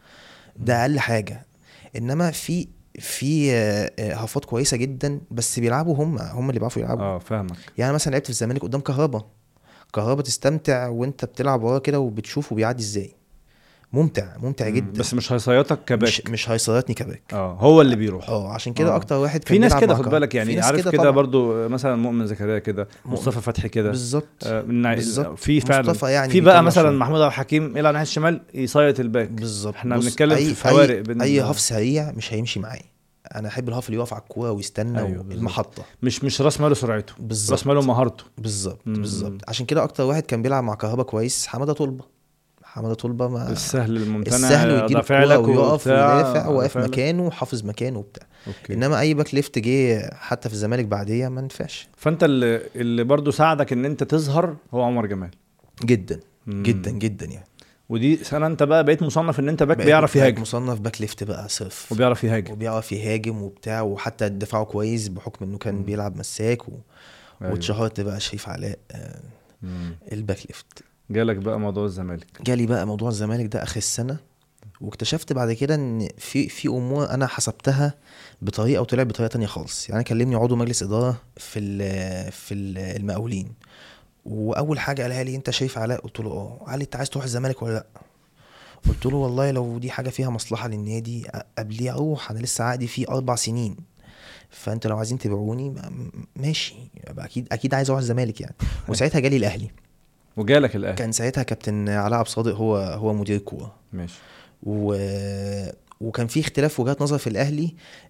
ده اقل حاجه انما في في آه، آه، هافات كويسه جدا بس بيلعبوا هم هم اللي بيعرفوا يلعبوا اه فاهمك يعني مثلا لعبت في الزمالك قدام كهربا كهربا تستمتع وانت بتلعب وراه كده وبتشوفه بيعدي ازاي ممتع ممتع مم. جدا بس مش هيصيطك كباك مش مش هيصيرتني كباك اه هو اللي بيروح اه عشان كده آه. اكتر واحد كان في ناس بيلعب كده مع خد كهربا. بالك في يعني ناس عارف كده طبعاً. برضو مثلا مؤمن زكريا كده مؤمن. مصطفى فتحي كده بالظبط آه، من بالظبط. في فعلا مصطفى يعني في بقى بيطلع مثلا شغل. محمود عبد الحكيم يلعب ناحيه الشمال يصيط الباك بالظبط احنا بص، بنتكلم أي- في فوارق اي, بين أي هاف سريع مش هيمشي معايا انا احب الهاف اللي يقف على الكوره ويستنى أيوة، أيوة بالظبط. المحطه مش مش راس ماله سرعته بالظبط راس ماله مهارته بالظبط مم. بالظبط عشان كده اكتر واحد كان بيلعب مع كهربا كويس حماده طلبه حماده طلبه ما السهل الممتنع السهل ويديله دافع الكوره لك ويقف وبتاع، ويدافع واقف دافع لك. مكانه وحافظ مكانه وبتاع اوكي انما اي باك ليفت جه حتى في الزمالك بعديه ما نفعش فانت اللي اللي برضو ساعدك ان انت تظهر هو عمر جمال جدا مم. جدا جدا يعني ودي سنه انت بقى بقيت مصنف ان انت باك بقيت- بيعرف بقيت يهاجم مصنف باك ليفت بقى صرف وبيعرف يهاجم وبيعرف يهاجم وبتاع وحتى دفاعه كويس بحكم انه كان مم. بيلعب مساك و... أيوة. واتشهرت بقى شريف علاء آه، مم. الباك ليفت جالك بقى موضوع الزمالك جالي بقى موضوع الزمالك ده اخر السنه واكتشفت بعد كده ان في في امور انا حسبتها بطريقه وطلعت بطريقه تانية خالص يعني كلمني عضو مجلس اداره في ال في ال- المقاولين واول حاجه قالها لي انت شايف علاء قلت له اه قال لي انت عايز تروح الزمالك ولا لا قلت له والله لو دي حاجه فيها مصلحه للنادي قبليه اروح انا لسه عقدي فيه اربع سنين فانت لو عايزين تبيعوني م- ماشي يبقى اكيد اكيد عايز اروح الزمالك يعني وساعتها جالي الاهلي وجالك الاهلي كان ساعتها كابتن علاء عبد الصادق هو هو مدير الكوره ماشي و... وكان في اختلاف وجهات نظر في الاهلي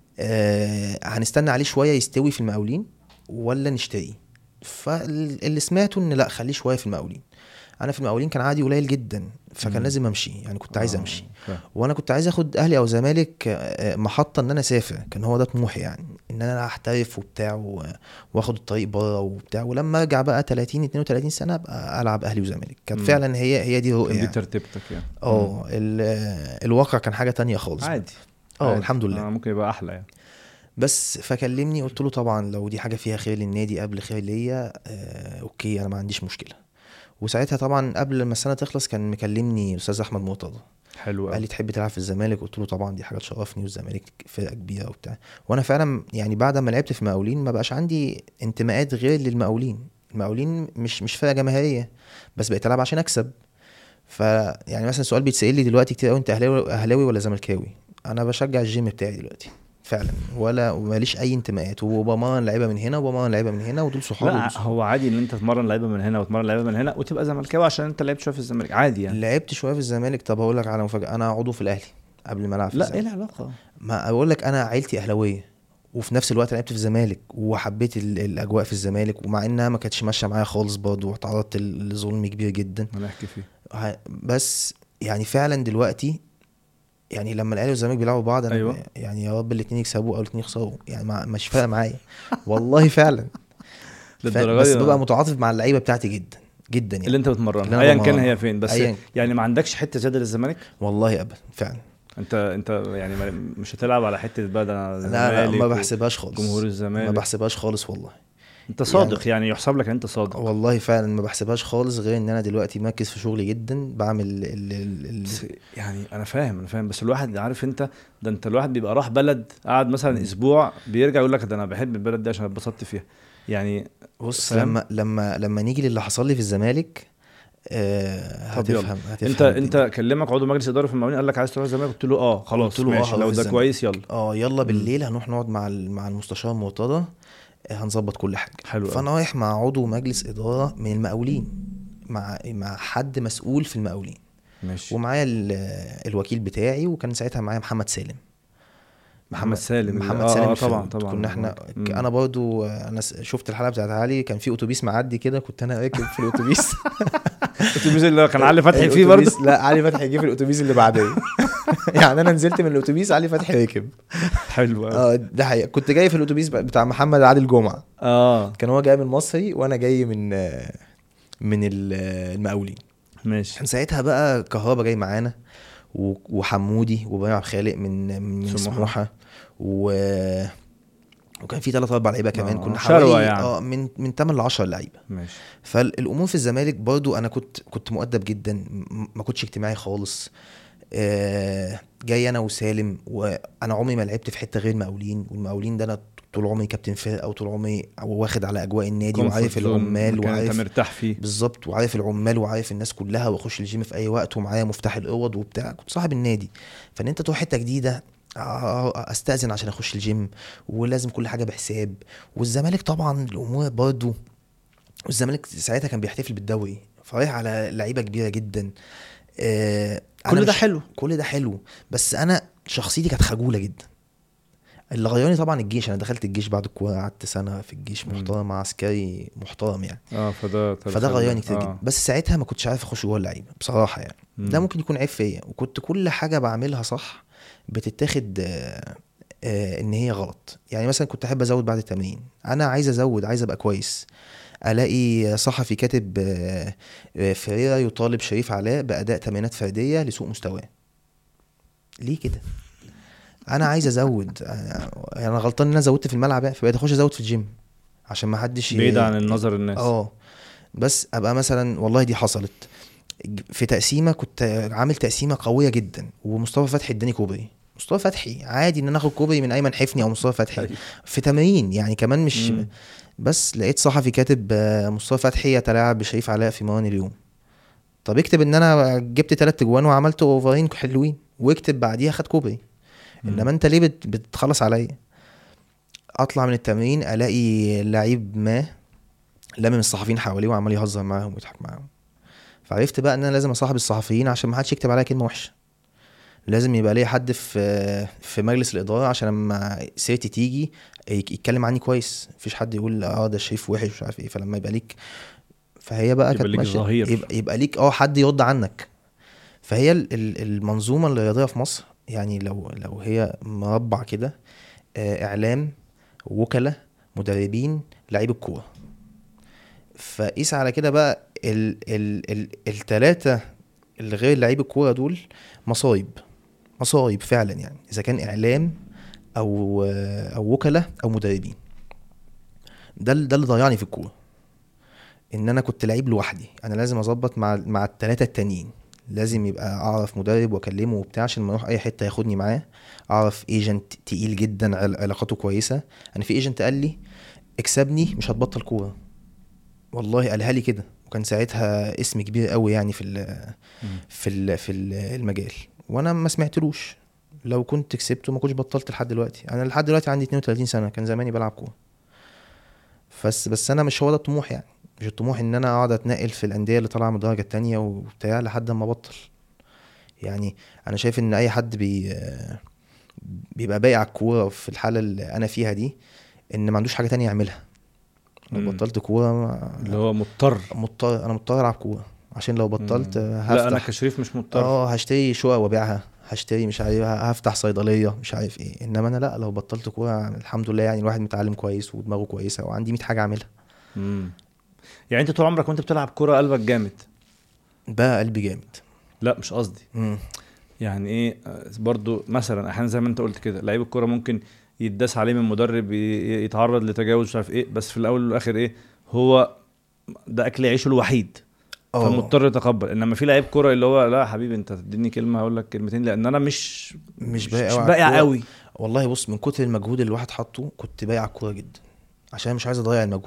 آه هنستنى عليه شويه يستوي في المقاولين ولا نشتريه فاللي سمعته ان لا خليه شويه في المقاولين انا في المقاولين كان عادي قليل جدا فكان مم. لازم امشي يعني كنت عايز آه، امشي فاهم. وانا كنت عايز اخد اهلي او زمالك آه، محطه ان انا اسافر كان هو ده طموحي يعني ان انا احترف وبتاع و- واخد الطريق بره وبتاع ولما ارجع بقى 30 32 سنه ابقى العب اهلي وزمالك كانت مم. فعلا هي هي دي الرؤيه دي يعني. ترتيبتك يعني اه ال- الواقع كان حاجه تانية خالص عادي اه عادي. الحمد لله آه ممكن يبقى احلى يعني بس فكلمني قلت له طبعا لو دي حاجه فيها خير للنادي قبل خير ليا آه اوكي انا ما عنديش مشكله وساعتها طبعا قبل ما السنه تخلص كان مكلمني استاذ احمد مرتضى حلو قال قوي لي تحب تلعب في الزمالك قلت له طبعا دي حاجه تشرفني والزمالك فرقه كبيره وبتاع وانا فعلا يعني بعد ما لعبت في مقاولين ما بقاش عندي انتماءات غير للمقاولين المقاولين مش مش فرقه جماهيريه بس بقيت العب عشان اكسب فيعني مثلا سؤال بيتسال لي دلوقتي كتير قوي انت اهلاوي اهلاوي ولا زملكاوي انا بشجع الجيم بتاعي دلوقتي فعلا ولا ماليش اي انتماءات وبمرن لعيبه من هنا وبمرن لعيبه من هنا ودول صحابي ودول لا صحابي. هو عادي ان انت تتمرن لعيبه من هنا وتمرن لعيبه من هنا وتبقى زملكاوي عشان انت لعبت شويه في الزمالك عادي يعني لعبت شويه في الزمالك طب هقول لك على مفاجاه انا عضو في الاهلي قبل ما العب في لا الزمالك. ايه العلاقه ما اقول لك انا عيلتي اهلاويه وفي نفس الوقت لعبت في الزمالك وحبيت ال- الاجواء في الزمالك ومع انها ما كانتش ماشيه معايا خالص برضه واتعرضت ل- لظلم كبير جدا هنحكي فيه ه- بس يعني فعلا دلوقتي يعني لما الاهلي والزمالك بيلعبوا بعض انا أيوة. يعني يا رب الاثنين يكسبوا او الاثنين يخسروا يعني ما مش فارقه معايا والله فعلا ف- للدرجه بس دي ببقى متعاطف مع اللعيبه بتاعتي جدا جدا يعني اللي انت اللي بتمرنها أنا ايا كان بمرنها. هي فين بس أياً. يعني ما عندكش حته زياده للزمالك والله ابدا فعلا انت انت يعني ما- مش هتلعب على حته بقى ده أنا لا لا زمالك ما و- بحسبهاش خالص جمهور ما الزمالك بحسبهاش خالص والله انت صادق يعني, يحسب لك ان انت صادق والله فعلا ما بحسبهاش خالص غير ان انا دلوقتي مركز في شغلي جدا بعمل ال ال ال بس يعني انا فاهم انا فاهم بس الواحد عارف انت ده انت الواحد بيبقى راح بلد قعد مثلا اسبوع بيرجع يقول لك ده انا بحب البلد دي عشان اتبسطت فيها يعني بص فاهم؟ لما لما لما نيجي للي حصل لي في الزمالك آه طب يلا. هتفهم هتفهم انت الدنيا. انت كلمك عضو مجلس اداره في المقاولين قال لك عايز تروح الزمالك قلت له اه خلاص قلت له آه ماشي لو هروح ده الزمالك. كويس يلا اه يلا بالليل هنروح نقعد مع ال- مع المستشار مرتضى آه، هنظبط كل حاجه حلو فانا رايح مع عضو مجلس اداره من المقاولين مع مع حد مسؤول في المقاولين ماشي ومعايا ال- الوكيل بتاعي وكان ساعتها معايا محمد سالم محمد سالم محمد آه، سالم آه، الفاروق. طبعا طبعا كنا احنا مم. انا برضو انا س- شفت الحلقه بتاعت علي كان في اتوبيس معدي كده كنت انا راكب في الاتوبيس الاتوبيس اللي كان علي فتحي فيه برضه الأتوبيس- لا علي فتحي جه في الاتوبيس اللي بعديه يعني انا نزلت من الاتوبيس علي فتحي ركب حلو قوي اه ده حقيقة كنت جاي في الاتوبيس بتاع محمد عادل جمعه اه كان هو جاي من مصري وانا جاي من من ال- المقاولين ماشي كان ساعتها بقى كهربا جاي معانا و- وحمودي وابراهيم عبد الخالق من من سموحة. سموحه و وكان في ثلاث اربع لعيبه كمان آه، كنا شروة حوالي يعني. اه من من 8 ل 10 لعيبه ماشي فالامور في الزمالك برضو انا كنت كنت مؤدب جدا م- ما كنتش اجتماعي خالص آه، جاي انا وسالم وانا عمري ما لعبت في حته غير المقاولين والمقاولين ده انا طول عمري كابتن فرقه وطول عمري واخد على اجواء النادي وعارف Comfort zone، العمال مكان انت وعارف مرتاح فيه بالظبط وعارف العمال وعارف الناس كلها واخش الجيم في اي وقت ومعايا مفتاح الاوض وبتاع كنت صاحب النادي فان انت تروح حته جديده آه، استاذن عشان اخش الجيم ولازم كل حاجه بحساب والزمالك طبعا الامور برضه والزمالك ساعتها كان بيحتفل بالدوري فرايح على لعيبه كبيره جدا آه أنا كل ده مش- حلو كل ده حلو بس انا شخصيتي كانت خجوله جدا اللي غيرني طبعا الجيش انا دخلت الجيش بعد الكوره قعدت سنه في الجيش مم. محترم عسكري محترم يعني اه فده فده غيرني كتير آه. جدا بس ساعتها ما كنتش عارف اخش جوه اللعيبه بصراحه يعني مم. ده ممكن يكون عيب فيا وكنت كل حاجه بعملها صح بتتاخد آه، آه، ان هي غلط يعني مثلا كنت احب ازود بعد التمرين انا عايز ازود عايز ابقى كويس الاقي صحفي كاتب آه، آه، فريرا يطالب شريف علاء باداء تمرينات فرديه لسوء مستواه ليه كده انا عايز ازود انا أنا غلطان ان انا زودت في الملعب فبقيت اخش ازود في الجيم عشان ما حدش ي- بعيد عن النظر الناس اه بس ابقى مثلا والله دي حصلت في تقسيمه كنت عامل تقسيمه قويه جدا ومصطفى فتحي اداني كوبري مصطفى فتحي عادي ان انا اخد كوبري من ايمن حفني او مصطفى فتحي أيوة. في تمرين يعني كمان مش مم. بس لقيت صحفي كاتب آه، مصطفى فتحي يتلاعب بشريف علاء في مران اليوم طب اكتب ان انا جبت تلات اجوان وعملت اوفرين حلوين واكتب بعديها خد كوبري مم. انما انت ليه بت- بتخلص عليا اطلع من التمرين الاقي لعيب ما لامم الصحفيين حواليه وعمال يهزر معاهم ويضحك معاهم فعرفت بقى ان انا لازم اصاحب الصحفيين عشان ما حدش يكتب عليا كلمه وحشه لازم يبقى ليا حد في في مجلس الاداره عشان لما سيرتي تيجي يك- يتكلم عني كويس مفيش حد يقول اه ده شريف وحش مش عارف ايه فلما يبقى ليك فهي بقى يبقى كانت ليك ماشيه ظهير. يبقى, يبقى ليك اه حد يرد عنك فهي ال- ال- المنظومه الرياضيه في مصر يعني لو لو هي مربع كده آه، اعلام وكلاء مدربين لعيب الكوره فقيس على كده بقى ال ال ال التلاتة اللي غير لعيب الكوره دول مصايب مصايب فعلا يعني اذا كان اعلام او او وكلاء او مدربين ده ال- ده اللي ضيعني في الكوره ان انا كنت لعيب لوحدي انا لازم اظبط مع مع الثلاثه التانيين لازم يبقى اعرف مدرب واكلمه وبتاع عشان لما اروح اي حته ياخدني معاه اعرف ايجنت تقيل جدا عل- علاقاته كويسه انا في ايجنت قال لي اكسبني مش هتبطل كوره والله قالها لي كده وكان ساعتها اسم كبير قوي يعني في ال في ال في ال- المجال وانا ما سمعتلوش لو كنت كسبته ما كنتش بطلت لحد دلوقتي انا لحد دلوقتي عندي 32 سنه كان زماني بلعب كوره بس بس انا مش هو ده الطموح يعني مش الطموح ان انا اقعد اتنقل في الانديه اللي طالعه من الدرجه التانية وبتاع لحد ما ابطل يعني انا شايف ان اي حد بي بيبقى بايع الكوره في الحاله اللي انا فيها دي ان ما عندوش حاجه تانية يعملها لو مم. بطلت كوره ما- اللي هو مضطر مضطر انا مضطر العب كوره عشان لو بطلت مم. هفتح لا انا كشريف مش مضطر اه هشتري شقق وابيعها هشتري مش عارف هفتح صيدليه مش عارف ايه انما انا لا لو بطلت كوره الحمد لله يعني الواحد متعلم كويس ودماغه كويسه وعندي 100 حاجه اعملها مم. يعني انت طول عمرك وانت بتلعب كوره قلبك جامد بقى قلبي جامد لا مش قصدي مم. يعني ايه آه، برضو مثلا احيانا زي ما انت قلت كده لعيب الكوره ممكن يتداس عليه من مدرب ي- يتعرض لتجاوز مش عارف ايه بس في الاول والاخر ايه هو ده اكل عيشه الوحيد اه فمضطر يتقبل انما في لعيب كوره اللي هو لا يا حبيبي انت تديني كلمه هقول لك كلمتين لان انا مش مش بايع مش أوي على بايع الكورة. قوي والله بص من كتر المجهود اللي الواحد حاطه كنت بايع الكوره جدا عشان مش عايز اضيع المجهود ده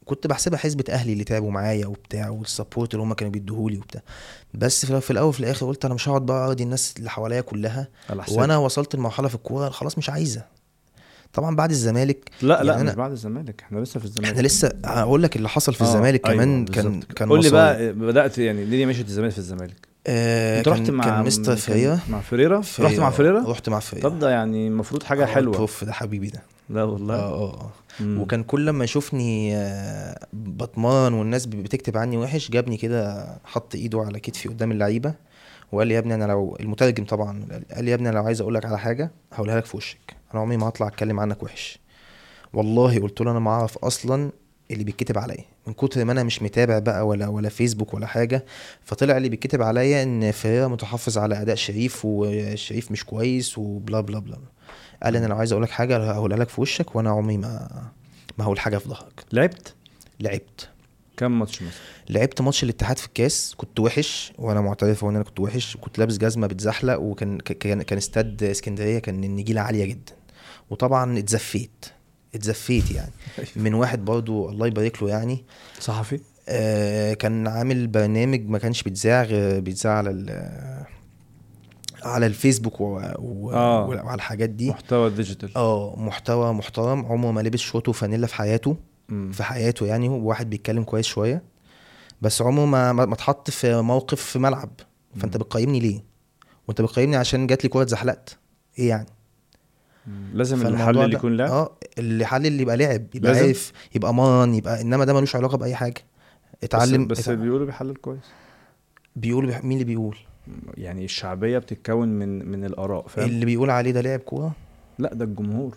كنت بحسبها حسبة اهلي اللي تعبوا معايا وبتاع والسبورت اللي هم كانوا بيديهولي وبتاع بس في في الاول وفي الاخر قلت انا مش هقعد بقى ارضي الناس اللي حواليا كلها على حساب. وانا وصلت لمرحله في الكوره خلاص مش عايزه طبعا بعد الزمالك لا لا يعني مش أنا- بعد الزمالك احنا لسه في الزمالك احنا لسه هقول لك اللي حصل في آه، الزمالك أيوة، كمان كان بالظبط. كان قول لي مصايب. بقى بدات يعني ليه مشيت الزمالك في الزمالك آه انت رحت كان مع كان مستر فريرا مع فريرا رحت مع فريرا رحت مع فريرا طب ده يعني المفروض حاجه آه، حلوه البروف ده حبيبي ده لا والله اه اه اه مم. وكان كل ما يشوفني آه، بطمان والناس بتكتب عني وحش جابني كده حط ايده على كتفي قدام اللعيبه وقال لي يا ابني انا لو المترجم طبعا قال لي يا ابني أنا لو عايز اقول لك على حاجه هقولها لك في وشك انا عمري ما هطلع اتكلم عنك وحش والله قلت له انا ما اعرف اصلا اللي بيتكتب عليا من كتر ما انا مش متابع بقى ولا ولا فيسبوك ولا حاجه فطلع اللي بيتكتب عليا ان فريرا متحفظ على اداء شريف وشريف مش كويس وبلا بلا بلا قال لي انا لو عايز اقول لك حاجه هقولها لك في وشك وانا عمري ما ما هقول حاجه في ظهرك لعبت لعبت كم ماتش مثلا لعبت ماتش الاتحاد في الكاس كنت وحش وانا معترف ان انا كنت وحش وكنت لابس جزمه بتزحلق وكان ك- كان كان استاد اسكندريه كان النجيله عاليه جدا وطبعا اتزفيت اتزفيت يعني من واحد برضو الله يبارك له يعني صحفي آه كان عامل برنامج ما كانش بيتذاع غير بيتذاع على ال- على الفيسبوك و... و... آه. وعلى الحاجات دي محتوى ديجيتال اه محتوى محترم عمره ما لبس شورت وفانيلا في حياته مم. في حياته يعني هو واحد بيتكلم كويس شويه بس عمره ما ما ما اتحط في موقف في ملعب فانت بتقيمني ليه وانت بتقيمني عشان جات لي كوره اتزحلقت ايه يعني مم. لازم فالموضوع الحل اللي ده- يكون لعب اه اللي حل اللي يبقى لعب يبقى لازم؟ عارف يبقى مان يبقى انما ده ملوش علاقه باي حاجه اتعلم بس, بس اتع- بيقولوا بيحلل كويس بيقول بيح- مين اللي بيقول يعني الشعبيه بتتكون من من الاراء فاهم اللي بيقول عليه ده لاعب كوره لا ده الجمهور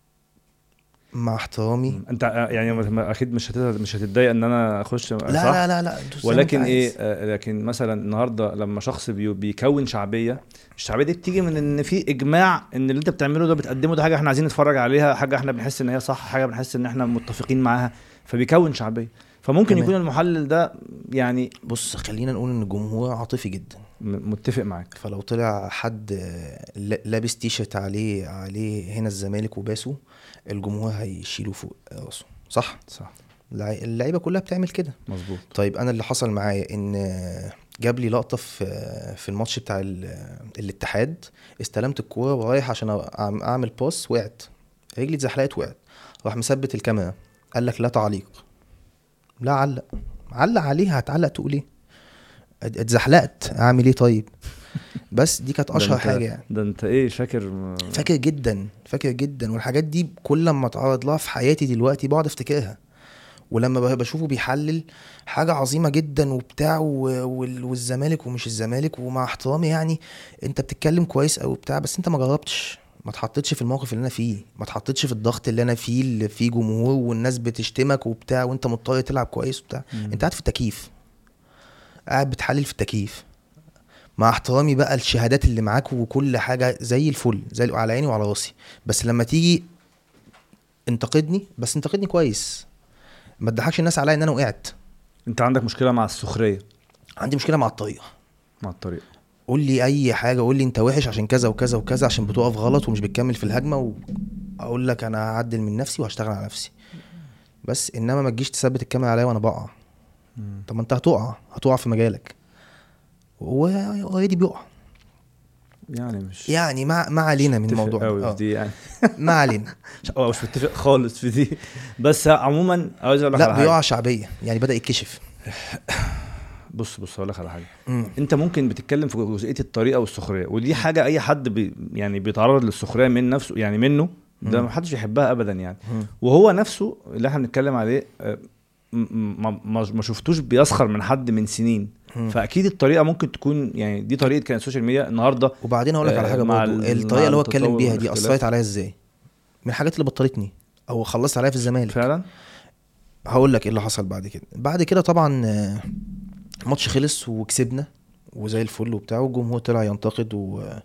مع احترامي انت يعني ما- ما- اكيد مش هتت- مش هتتضايق ان انا اخش لا صح؟ لا لا لا دوس زي ما ولكن انت ايه عايز. آه، لكن مثلا النهارده لما شخص بي- بيكون شعبيه الشعبيه دي بتيجي من ان في اجماع ان اللي انت بتعمله ده بتقدمه ده حاجه احنا عايزين نتفرج عليها حاجه احنا بنحس ان هي صح حاجه بنحس ان احنا متفقين معاها فبيكون شعبيه فممكن تمام. يكون المحلل ده يعني بص خلينا نقول ان الجمهور عاطفي جدا م- متفق معاك فلو طلع حد ل- لابس تيشرت عليه عليه هنا الزمالك وباسه الجمهور هيشيله فوق راسه صح صح اللع- اللعيبه كلها بتعمل كده مظبوط طيب انا اللي حصل معايا ان جاب لي لقطه في في الماتش بتاع ال- الاتحاد استلمت الكوره ورايح عشان أعم- اعمل باس وقعت رجلي اتزحلقت وقعت راح مثبت الكاميرا قال لك لا تعليق لا علق علق عليها هتعلق تقول ايه ات- اتزحلقت اعمل ايه طيب بس دي كانت ده اشهر انت- حاجه يعني ده انت ايه فاكر م- فاكر جدا فاكر جدا والحاجات دي كل ما اتعرض لها في حياتي دلوقتي بقعد افتكرها ولما ب- بشوفه بيحلل حاجة عظيمة جدا وبتاع و- وال- والزمالك ومش الزمالك ومع احترامي يعني انت بتتكلم كويس او بتاع بس انت ما جربتش ما اتحطيتش في الموقف اللي انا فيه ما اتحطيتش في الضغط اللي انا فيه اللي فيه جمهور والناس بتشتمك وبتاع وانت مضطر تلعب كويس وبتاع مم. انت قاعد في التكييف قاعد بتحلل في التكييف مع احترامي بقى الشهادات اللي معاك وكل حاجه زي الفل زي على عيني وعلى راسي بس لما تيجي انتقدني بس انتقدني كويس ما تضحكش الناس عليا ان انا وقعت انت عندك مشكله مع السخريه عندي مشكله مع الطريقه مع الطريقه قول لي اي حاجه قول لي انت وحش عشان كذا وكذا وكذا عشان بتقف غلط ومش بتكمل في الهجمه واقول لك انا هعدل من نفسي وهشتغل على نفسي بس انما ما تجيش تثبت الكاميرا عليا وانا بقع طب ما انت هتقع هتقع في مجالك هو اوريدي بيقع يعني مش يعني ما ما علينا من متفق الموضوع قوي ده. في دي يعني ما علينا مش- اه مش متفق خالص في دي بس عموما عايز اقول لك على لا حاجه بيقع شعبيه يعني بدا يتكشف بص بص هقول لك على حاجه مم. انت ممكن بتتكلم في جزئيه الطريقه والسخريه ودي حاجه اي حد بي يعني بيتعرض للسخريه من نفسه يعني منه ده مم. ما حدش يحبها ابدا يعني مم. وهو نفسه اللي احنا بنتكلم عليه آه، م- ما ما ما شفتوش بيسخر من حد من سنين مم. فاكيد الطريقه ممكن تكون يعني دي طريقه كانت السوشيال ميديا النهارده وبعدين اقول لك على آه، حاجه مع برضه ال- الطريقه مع اللي هو اتكلم التطور بيها دي والاختلاف. اثرت عليا ازاي من الحاجات اللي بطلتني او خلصت عليا في الزمالك فعلا هقول لك ايه اللي حصل بعد كده بعد كده طبعا آه، الماتش خلص وكسبنا وزي الفل وبتاع والجمهور طلع ينتقد و...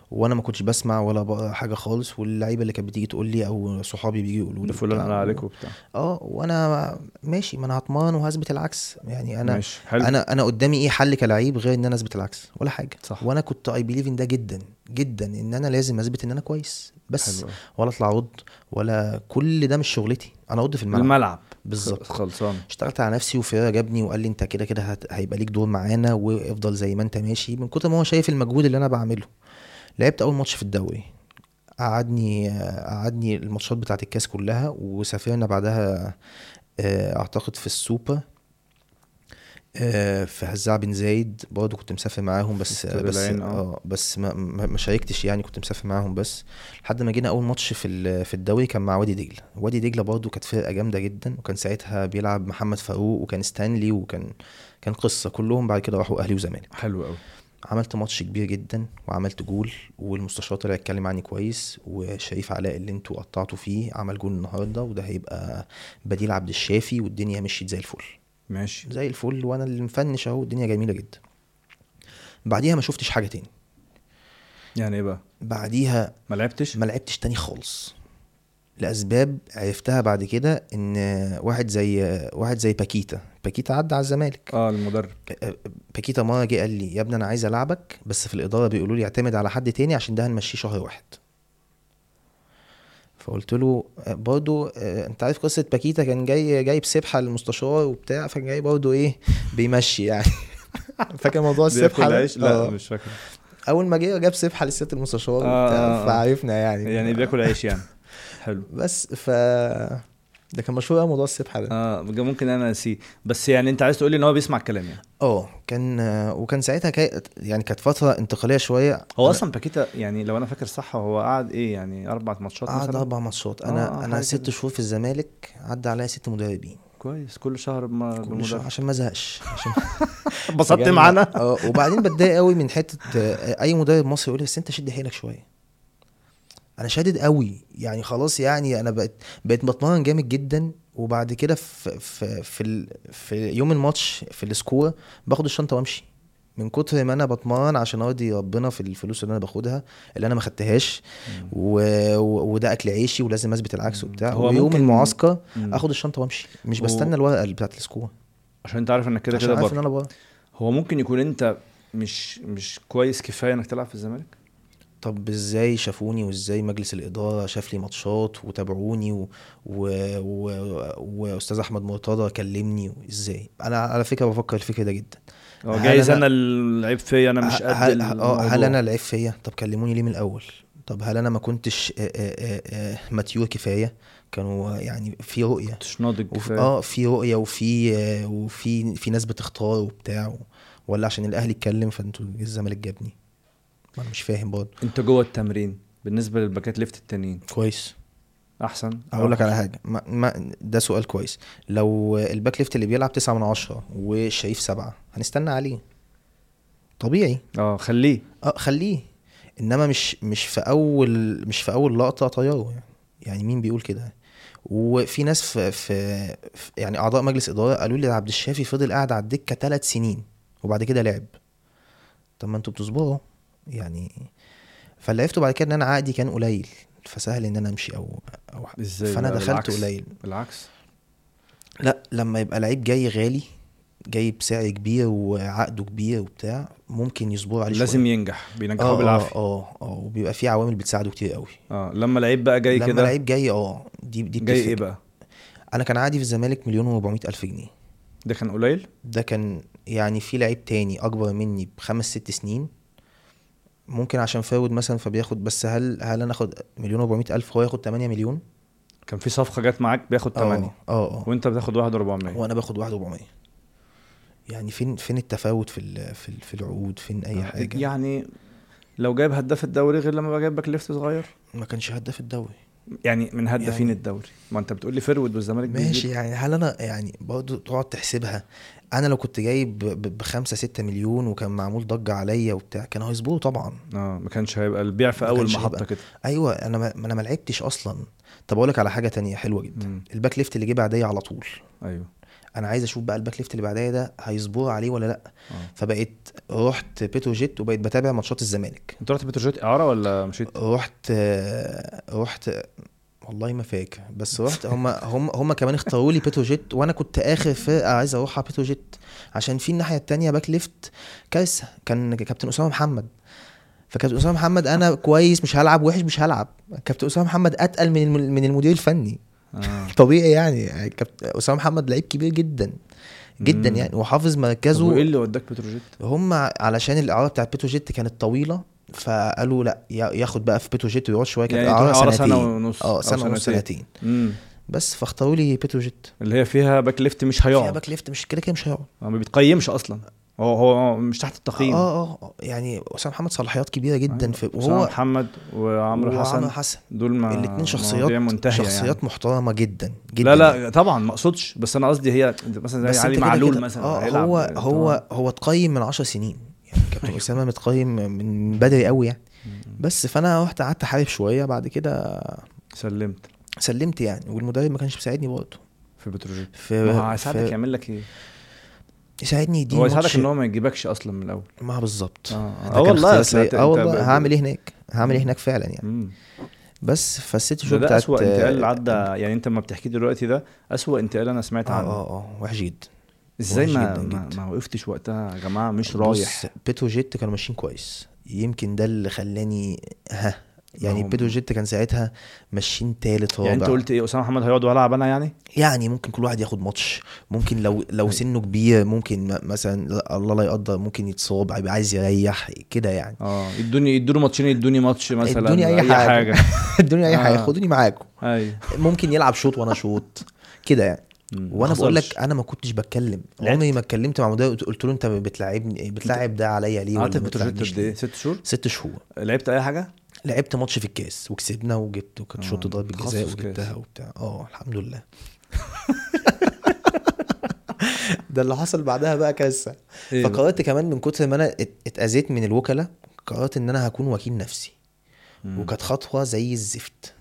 وانا ما كنتش بسمع ولا بقرا حاجه خالص واللعيبه اللي كانت بتيجي تقول لي او صحابي بيجي يقولوا ده لي فلان وبتاع. قال عليك وبتاع اه وانا ماشي ما انا هطمان وهثبت العكس يعني انا ماشي حلو انا انا قدامي ايه حل كلعيب غير ان انا اثبت العكس ولا حاجه صح. وانا كنت اي بليف ان ده جدا جدا ان انا لازم اثبت ان انا كويس بس حلو أوي. ولا اطلع رد ولا كل ده مش شغلتي انا ارد في الملعب الملعب بالظبط. خلصان اشتغلت على نفسي وفيرا جابني وقال لي انت كده كده هت- هيبقى ليك دور معانا وافضل زي ما انت ماشي من كتر ما هو شايف المجهود اللي انا بعمله لعبت اول ماتش في الدوري قعدني قعدني الماتشات بتاعت الكاس كلها وسافرنا بعدها آه، اعتقد في السوبر آه، في هزاع بن زايد برضه كنت مسافر معاهم بس استاد بس العين، اه. اه بس ما ما ما شاركتش يعني كنت مسافر معاهم بس لحد ما جينا اول ماتش في ال- في الدوري كان مع وادي دجله وادي دجله برضه كانت فرقه جامده جدا وكان ساعتها بيلعب محمد فاروق وكان ستانلي وكان كان قصه كلهم بعد كده راحوا اهلي وزمالك حلو قوي عملت ماتش كبير جدا وعملت جول والمستشار طلع يتكلم عني كويس وشريف علاء اللي انتوا قطعتوا فيه عمل جول النهارده وده هيبقى بديل عبد الشافي والدنيا مشيت زي الفل ماشي زي الفل وانا اللي مفنش اهو الدنيا جميله جدا بعديها ما شفتش حاجه تاني يعني ايه بقى بعديها ما لعبتش ما لعبتش تاني خالص لاسباب عرفتها بعد كده ان واحد زي واحد زي باكيتا باكيتا عدى على الزمالك اه المدرب باكيتا مره جه قال لي يا ابني انا عايز العبك بس في الاداره بيقولوا لي اعتمد على حد تاني عشان ده هنمشيه شهر واحد فقلت له آه، برضو آه، انت عارف قصه باكيتا كان جاي جايب سبحه للمستشار وبتاع فكان جاي برضو ايه بيمشي يعني فاكر موضوع السبحه بياكل ده؟ عيش لا آه. مش فاكر اول ما جه جاب سبحه للست المستشار آه، وبتاع آه، آه. فعرفنا يعني يعني بياكل عيش يعني حلو بس ف ده كان مشهور قوي موضوع السبحه ده اه ممكن انا نسيه بس يعني انت عايز تقول لي ان هو بيسمع الكلام يعني اه كان وكان ساعتها كي... يعني كانت فتره انتقاليه شويه هو أنا اصلا باكيتا يعني لو انا فاكر صح هو قعد ايه يعني اربع ماتشات قعد مثلا اربع ماتشات انا آه، آه، انا حاجة ست كده. شهور في الزمالك عدى عليا ست مدربين كويس كل شهر ما كل شهر بالمدرب عشان ما ازهقش عشان انبسطت فجأة- معانا اه وبعدين بتضايق قوي من حته آه، اي مدرب مصري يقول لي بس انت شد حيلك شويه انا شادد قوي يعني خلاص يعني انا بقيت بقيت بتمرن جامد جدا وبعد كده في في في, ال... في يوم الماتش في السكور باخد الشنطه وامشي من كتر ما انا بتمرن عشان ارضي ربنا في الفلوس اللي انا باخدها اللي انا ما خدتهاش و... و... وده اكل عيشي ولازم اثبت العكس وبتاع هو ويوم ممكن- المعسكر مم. اخد الشنطه وامشي مش و- بستنى الورقه اللي بتاعت السكور عشان انت عارف انك كده عشان كده عارف ان بره انا بره هو ممكن يكون انت مش مش كويس كفايه انك تلعب في الزمالك طب ازاي شافوني وازاي مجلس الاداره شاف لي ماتشات وتابعوني و... و... و... واستاذ احمد مرتضى كلمني ازاي انا على فكره بفكر الفكر ده جدا هو هل جايز أنا- انا العيب فيا انا مش قد هل, اه الموضوع. هل انا العيب فيا طب كلموني ليه من الاول طب هل انا ما كنتش آه، آه، آه، ماتيور كفايه كانوا يعني في رؤيه مش ناضج وفي كفايه اه في رؤيه وفي آه، وفي في ناس بتختار وبتاع ولا عشان الاهلي اتكلم فانتوا الزمالك جابني ما انا مش فاهم برضه انت جوه التمرين بالنسبه للباكات ليفت التانيين كويس احسن اقول لك أوحش؟ على حاجه ما ما ده سؤال كويس لو الباك ليفت اللي بيلعب تسعة من عشرة والشريف سبعة هنستنى عليه طبيعي اه خليه اه خليه انما مش مش في اول مش في اول لقطه طياره يعني يعني مين بيقول كده وفي ناس في, في, في يعني اعضاء مجلس اداره قالوا لي عبد الشافي فضل قاعد على الدكه ثلاث سنين وبعد كده لعب طب ما انتوا بتصبروا يعني فاللي عرفته بعد كده ان انا عقدي كان قليل فسهل ان انا امشي او او ازاي فانا بقى؟ دخلت بالعكس. قليل بالعكس لا لما يبقى لعيب جاي غالي جاي بسعر كبير وعقده كبير وبتاع ممكن يصبروا عليه لازم شوية. ينجح بينجحوه اه بالعافيه اه اه اه وبيبقى في عوامل بتساعده كتير قوي اه لما لعيب بقى جاي لما كده لعيب جاي اه دي دي جاي بتفرق. ايه بقى انا كان عادي في الزمالك مليون و400 الف جنيه ده كان قليل ده كان يعني في لعيب تاني اكبر مني بخمس ست سنين ممكن عشان فاود مثلا فبياخد بس هل هل انا اخد مليون و400 الف هو ياخد 8 مليون كان في صفقه جت معاك بياخد 8 اه اه اه وانت بتاخد 1 400 وانا باخد 1 400 يعني فين فين التفاوت في ال- في ال- في العقود فين اي حاجه يعني لو جايب هداف الدوري غير لما بقى جايب باك ليفت صغير ما كانش هداف الدوري يعني من هدافين يعني- الدوري ما انت بتقول لي فرود والزمالك بيجيب. ماشي يعني هل انا يعني برضه تقعد تحسبها انا لو كنت جايب ب- ب- بخمسة ستة مليون وكان معمول ضجة عليا وبتاع كانوا هيظبطوا طبعا اه ما كانش هيبقى البيع في ما اول كانش محطه هيبقى- كده ايوه انا ما انا ما لعبتش اصلا طب اقول لك على حاجة تانية حلوة جدا مم. الباك ليفت اللي جه بعديا على طول ايوه انا عايز اشوف بقى الباك ليفت اللي بعدها ده هيصبروا عليه ولا لا آه. فبقيت رحت بتروجيت وبقيت بتابع ماتشات الزمالك انت رحت بتروجيت اعاره ولا مشيت رحت آه، رحت والله ما فاكر بس رحت هم هم هم كمان اختاروا لي بتروجيت وانا كنت اخر فرقه عايز اروحها بتروجيت عشان في الناحيه التانية باك ليفت كارثه كان كابتن اسامه محمد فكابتن اسامه محمد انا كويس مش هلعب وحش مش هلعب كابتن اسامه محمد اتقل من الم- من المدير الفني آه. طبيعي يعني كابتن اسامه محمد لعيب كبير جدا جدا مم. يعني وحافظ طب مركزه وايه اللي وداك بتروجيت هم علشان الاعاره بتاعت بتروجيت كانت طويله فقالوا لا يا- ياخد بقى في بتروجيت ويقعد شويه كانت يعني اعاره تروح إعارة سنتين سنة ونص اه أو سنه ونص سنتين. سنتين امم بس فاختاروا لي بتروجيت اللي هي فيها باك ليفت مش فيها هيقعد باك ليفت مش كده كده مش هيقعد هو ما بيتقيمش اصلا هو هو مش تحت التقييم اه اه آه، يعني اسامه محمد صلاحيات كبيره جدا في وهو وهو محمد وعمرو حسن وعمرو حسن دول ما الاثنين شخصيات مواضيع منتهية شخصيات يعني. محترمه جدا جدا لا لا طبعا ما اقصدش بس انا قصدي هي مثلا بس زي علي انت كده معلول كده- مثلا اه هيلعب هو طبعاً. هو هو اتقيم من 10 سنين يعني كابتن اسامه متقيم من بدري قوي يعني بس فانا رحت قعدت احارب شويه بعد كده سلمت سلمت يعني والمدرب ما كانش بيساعدني برضه في بتروجيت في ما هو هيساعدك في- يعمل لك ايه يساعدني يديني هو يساعدك ماتش- ان هو ما يجيبكش اصلا من الاول ما بالظبط اه ده اه كان والله اختيار أصل سيء. أنت- اه أنت والله ب- هعمل ايه هناك هعمل ايه هناك فعلا يعني مم. بس فالست ده, شهور ده بتاعت اسوأ انتقال آه، عدى يعني انت ما بتحكي دلوقتي ده اسوأ انتقال انا سمعت اه عنه اه اه وحش جدا ازاي وحش ما, جدا ما, جدا. ما وقفتش وقتها يا جماعه مش بص، رايح بتروجيت كانوا ماشيين كويس يمكن ده اللي خلاني ها يعني ما هو- بتروجيت كان ساعتها ماشيين تالت رابع يعني انت قلت ايه اسامه محمد هيقعد وهلعب انا يعني يعني ممكن كل واحد ياخد ماتش ممكن لو لو سنه كبير ممكن م- مثلا لا- الله لا يقدر ممكن يتصاب هيبقى عايز يريح كده يعني اه يدوني يدوني ماتشين يدوني ماتش مثلا ادوني اي حاجه, حاجه. ادوني اي حاجه آه. خدوني معاكم ايوه ممكن يلعب شوط وانا شوط كده يعني مم. وانا ما بقول حصلش. لك انا ما كنتش بتكلم لعبت؟ عمري ما اتكلمت مع مدرب قلت له انت بتلعبني بتلعب ده عليا ليه قعدت ولا في ما بتروجيت بتلعبنيش قد ايه ليه ست شهور ست شهور لعبت اي حاجه لعبت ماتش في الكاس وكسبنا وجبت وكانت آه، شوط ضربة جزاء تخصص كاس. وجبتها وبتاع اه الحمد لله ده اللي حصل بعدها بقى كارثه إيه بقى؟ فقررت كمان من كتر ما انا ات- اتاذيت من الوكلاء قررت ان انا هكون وكيل نفسي مم. وكانت خطوه زي الزفت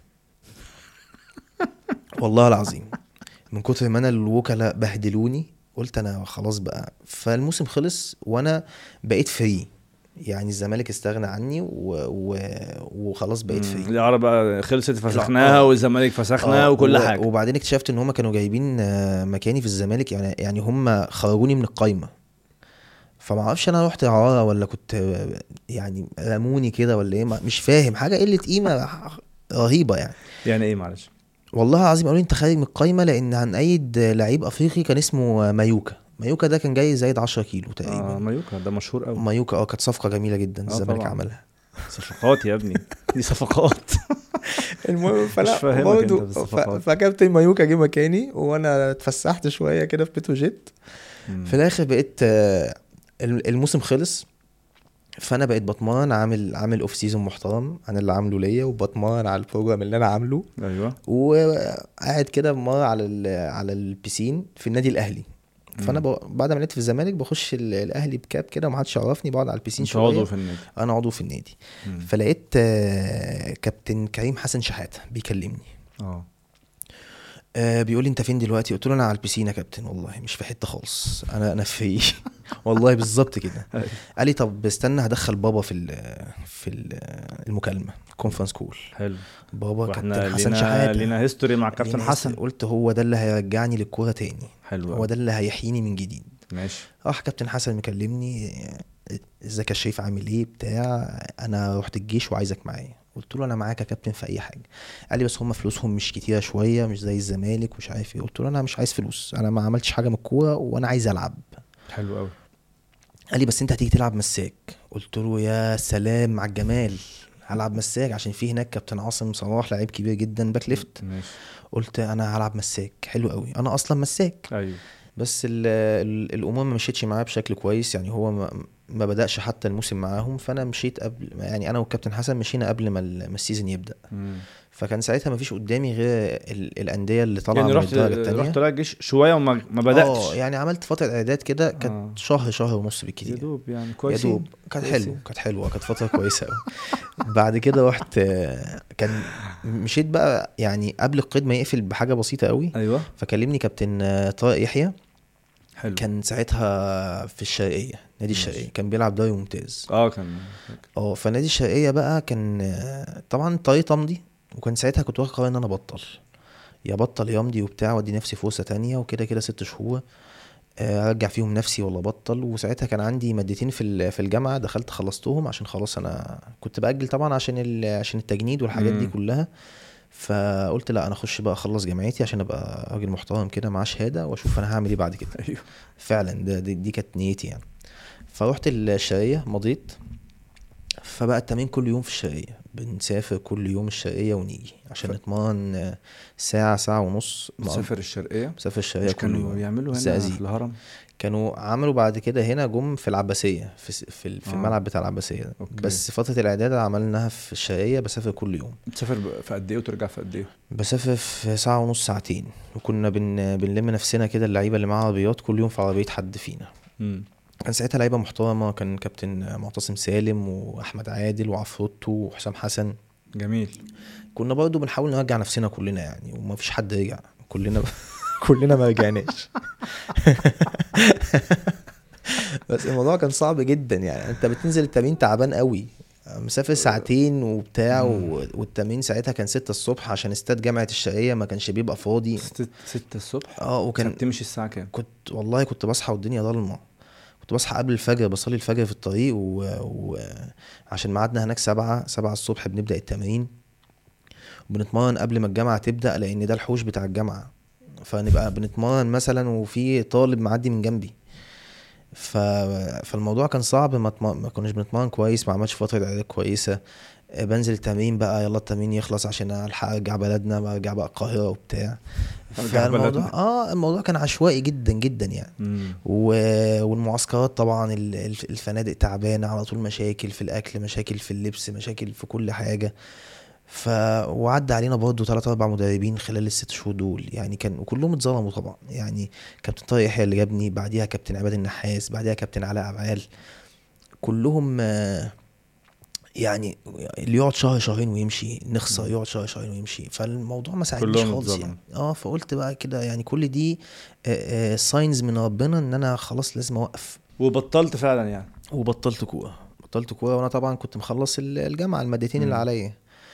والله العظيم من كتر ما انا الوكلاء بهدلوني قلت انا خلاص بقى فالموسم خلص وانا بقيت فري يعني الزمالك استغنى عني و... و... وخلاص بقيت مم. فري الإعارة بقى خلصت فسخناها آه. والزمالك فسخناها آه، وكل و- حاجه وبعدين اكتشفت ان هم كانوا جايبين آه، مكاني في الزمالك يعني يعني هم خرجوني من القايمه فما اعرفش انا رحت اعاره ولا كنت آه، يعني رموني كده ولا ايه ما- مش فاهم حاجه قله قيمه رهيبه يعني يعني ايه معلش والله العظيم قالوا لي انت خارج من القايمه لان هنأيد لعيب افريقي كان اسمه مايوكا مايوكا ده كان جاي زايد 10 كيلو تقريبا اه مايوكا ده مشهور قوي مايوكا اه كانت صفقه جميله جدا آه الزمالك طبعاً. عملها صفقات يا ابني دي صفقات المهم مش فاهمك برضو انت بالصفقات. ف- فكابتن مايوكا جه مكاني وانا اتفسحت شويه كده في بتروجيت مم. في الاخر بقيت آه، الم- الموسم خلص فانا بقيت بتمرن عامل عامل اوف سيزون محترم انا اللي عامله ليا وبتمرن على البروجرام اللي انا عامله ايوه وقاعد كده مره على ال- على البيسين في النادي الاهلي فانا ب... بعد ما لعبت في الزمالك بخش ال- الاهلي بكاب كده ومحدش يعرفني بقعد على البيسين انت شويه عضو في النادي انا عضو في النادي مم. فلقيت آه، كابتن كريم حسن شحاته بيكلمني اه آه بيقول لي انت فين دلوقتي قلت له انا على البسين يا كابتن والله مش في حته خالص انا انا في والله بالظبط كده أيوة. قال لي طب استنى هدخل بابا في ال في ال المكالمه كونفرنس كول حلو بابا واحنا كابتن حسن لينا شحاته لينا هيستوري مع كابتن لينا حسن قلت هو ده اللي هيرجعني للكوره تاني حلو هو أوي. ده اللي هيحييني من جديد ماشي راح كابتن حسن مكلمني ازيك يا شريف عامل ايه بتاع انا رحت الجيش وعايزك معايا قلت له انا معاك يا كابتن في اي حاجه قال لي بس هم فلوسهم مش كتيره شويه مش زي الزمالك ومش عارف ايه قلت له انا مش عايز فلوس انا ما عملتش حاجه من الكوره وانا عايز العب حلو قوي قال لي بس انت هتيجي تلعب مساك قلت له يا سلام على الجمال هلعب مساك عشان في هناك كابتن عاصم صلاح لعيب كبير جدا باك ليفت ماشي قلت انا هلعب مساك حلو قوي انا اصلا مساك ايوه بس ال ال الامور ما مشيتش معاه بشكل كويس يعني هو ما ما بدأش حتى الموسم معاهم فانا مشيت قبل يعني انا والكابتن حسن مشينا قبل ما ال- ما السيزون يبدأ مم. فكان ساعتها ما فيش قدامي غير ال- الانديه اللي طالعه يعني من رحت الدرجه الثانيه رحت طلع الجيش شويه وما ما بداتش اه يعني عملت فتره اعداد كده آه. كانت شهر شهر ونص يا بالكتير دوب يعني يا كويس دوب كانت كويسين. حلوه كانت حلوه كانت فتره كويسه قوي بعد كده رحت آه، كان مشيت بقى يعني قبل القيد ما يقفل بحاجه بسيطه قوي ايوه فكلمني كابتن آه، طارق يحيى حلو كان ساعتها في الشرقيه نادي ماشي. الشرقيه كان بيلعب دوري ممتاز اه كان اه فنادي الشرقيه بقى كان آه، طبعا طريق تمضي وكان ساعتها كنت واخد قرار ان انا ابطل يا بطل يمضي وبتاع وادي نفسي فرصه تانية وكده كده ست شهور آه، ارجع فيهم نفسي ولا بطل وساعتها كان عندي مادتين في ال- في الجامعه دخلت خلصتهم عشان خلاص انا كنت باجل طبعا عشان ال- عشان التجنيد والحاجات دي مم. كلها فقلت لا انا اخش بقى اخلص جامعتي عشان ابقى راجل محترم كده معاه شهاده واشوف انا هعمل ايه بعد كده ايوه فعلا ده دي, دي كانت نيتي يعني فروحت الشرقية مضيت فبقى التمرين كل يوم في الشرقية بنسافر كل يوم الشرقية ونيجي عشان ف- نتمرن آه، ساعة ساعة ونص مع- مسافر الشرقيه مسافر الشرقية مش كل كانوا يوم يعملوا هنا الزقازيق. في الهرم كانوا عملوا بعد كده هنا جم في العباسية في س- في, ال- في آه. الملعب بتاع العباسية ده. أوكي. بس فترة الإعداد عملناها في الشرقية بسافر كل يوم بتسافر ب- في قد ايه وترجع في قد ايه بسافر في ساعة ونص ساعتين وكنا بن... بنلم نفسنا كده اللعيبة اللي معاها عربيات كل يوم في عربية حد فينا مم. كان ساعتها لعيبه محترمه كان كابتن معتصم سالم واحمد عادل وعفروتو وحسام حسن جميل كنا برضو بنحاول نرجع نفسنا كلنا يعني وما فيش حد رجع كلنا كلنا ما رجعناش بس الموضوع كان صعب جدا يعني انت بتنزل التمرين تعبان قوي مسافر ساعتين وبتاع و... والتمرين ساعتها كان ستة الصبح عشان استاد جامعة الشرقية ما كانش بيبقى فاضي ست ستة الصبح اه وكان كانت بتمشي الساعة كام؟ كنت والله كنت بصحى والدنيا ضلمه كنت بصحى قبل الفجر بصلي الفجر في الطريق و... و... عشان ميعادنا هناك سبعة سبعة الصبح بنبدأ التمرين وبنتمرن قبل ما الجامعة تبدأ لأن ده الحوش بتاع الجامعة فنبقى بنتمرن مثلا وفي طالب معدي من جنبي ف... فالموضوع كان صعب ما, تم... ما كناش بنتمرن كويس ما عملتش فترة إعداد كويسة آه، بنزل التمرين بقى يلا التمرين يخلص عشان الحق ارجع بلدنا برجع بقى القاهرة وبتاع أرجع فالموضوع بلدنا. اه الموضوع كان عشوائي جدا جدا يعني مم. و- والمعسكرات طبعا ال- الف- الفنادق تعبانه على طول مشاكل في الاكل مشاكل في اللبس مشاكل في كل حاجه ف وعدى علينا برضه ثلاثة أربع مدربين خلال الست شهور دول يعني كان وكلهم اتظلموا طبعا يعني كابتن طارق يحيى اللي جابني بعديها كابتن عماد النحاس بعديها كابتن علاء عبعال كلهم آه، يعني اللي يقعد شهر شهرين ويمشي نخسر يقعد شهر شهرين ويمشي فالموضوع ما ساعدنيش كلهم خالص اتظلموا. يعني اه فقلت بقى كده يعني كل دي ساينز من ربنا ان انا خلاص لازم اوقف وبطلت فعلا يعني وبطلت كوره بطلت كوره وانا طبعا كنت مخلص ال- الجامعه المادتين اللي مم. عليا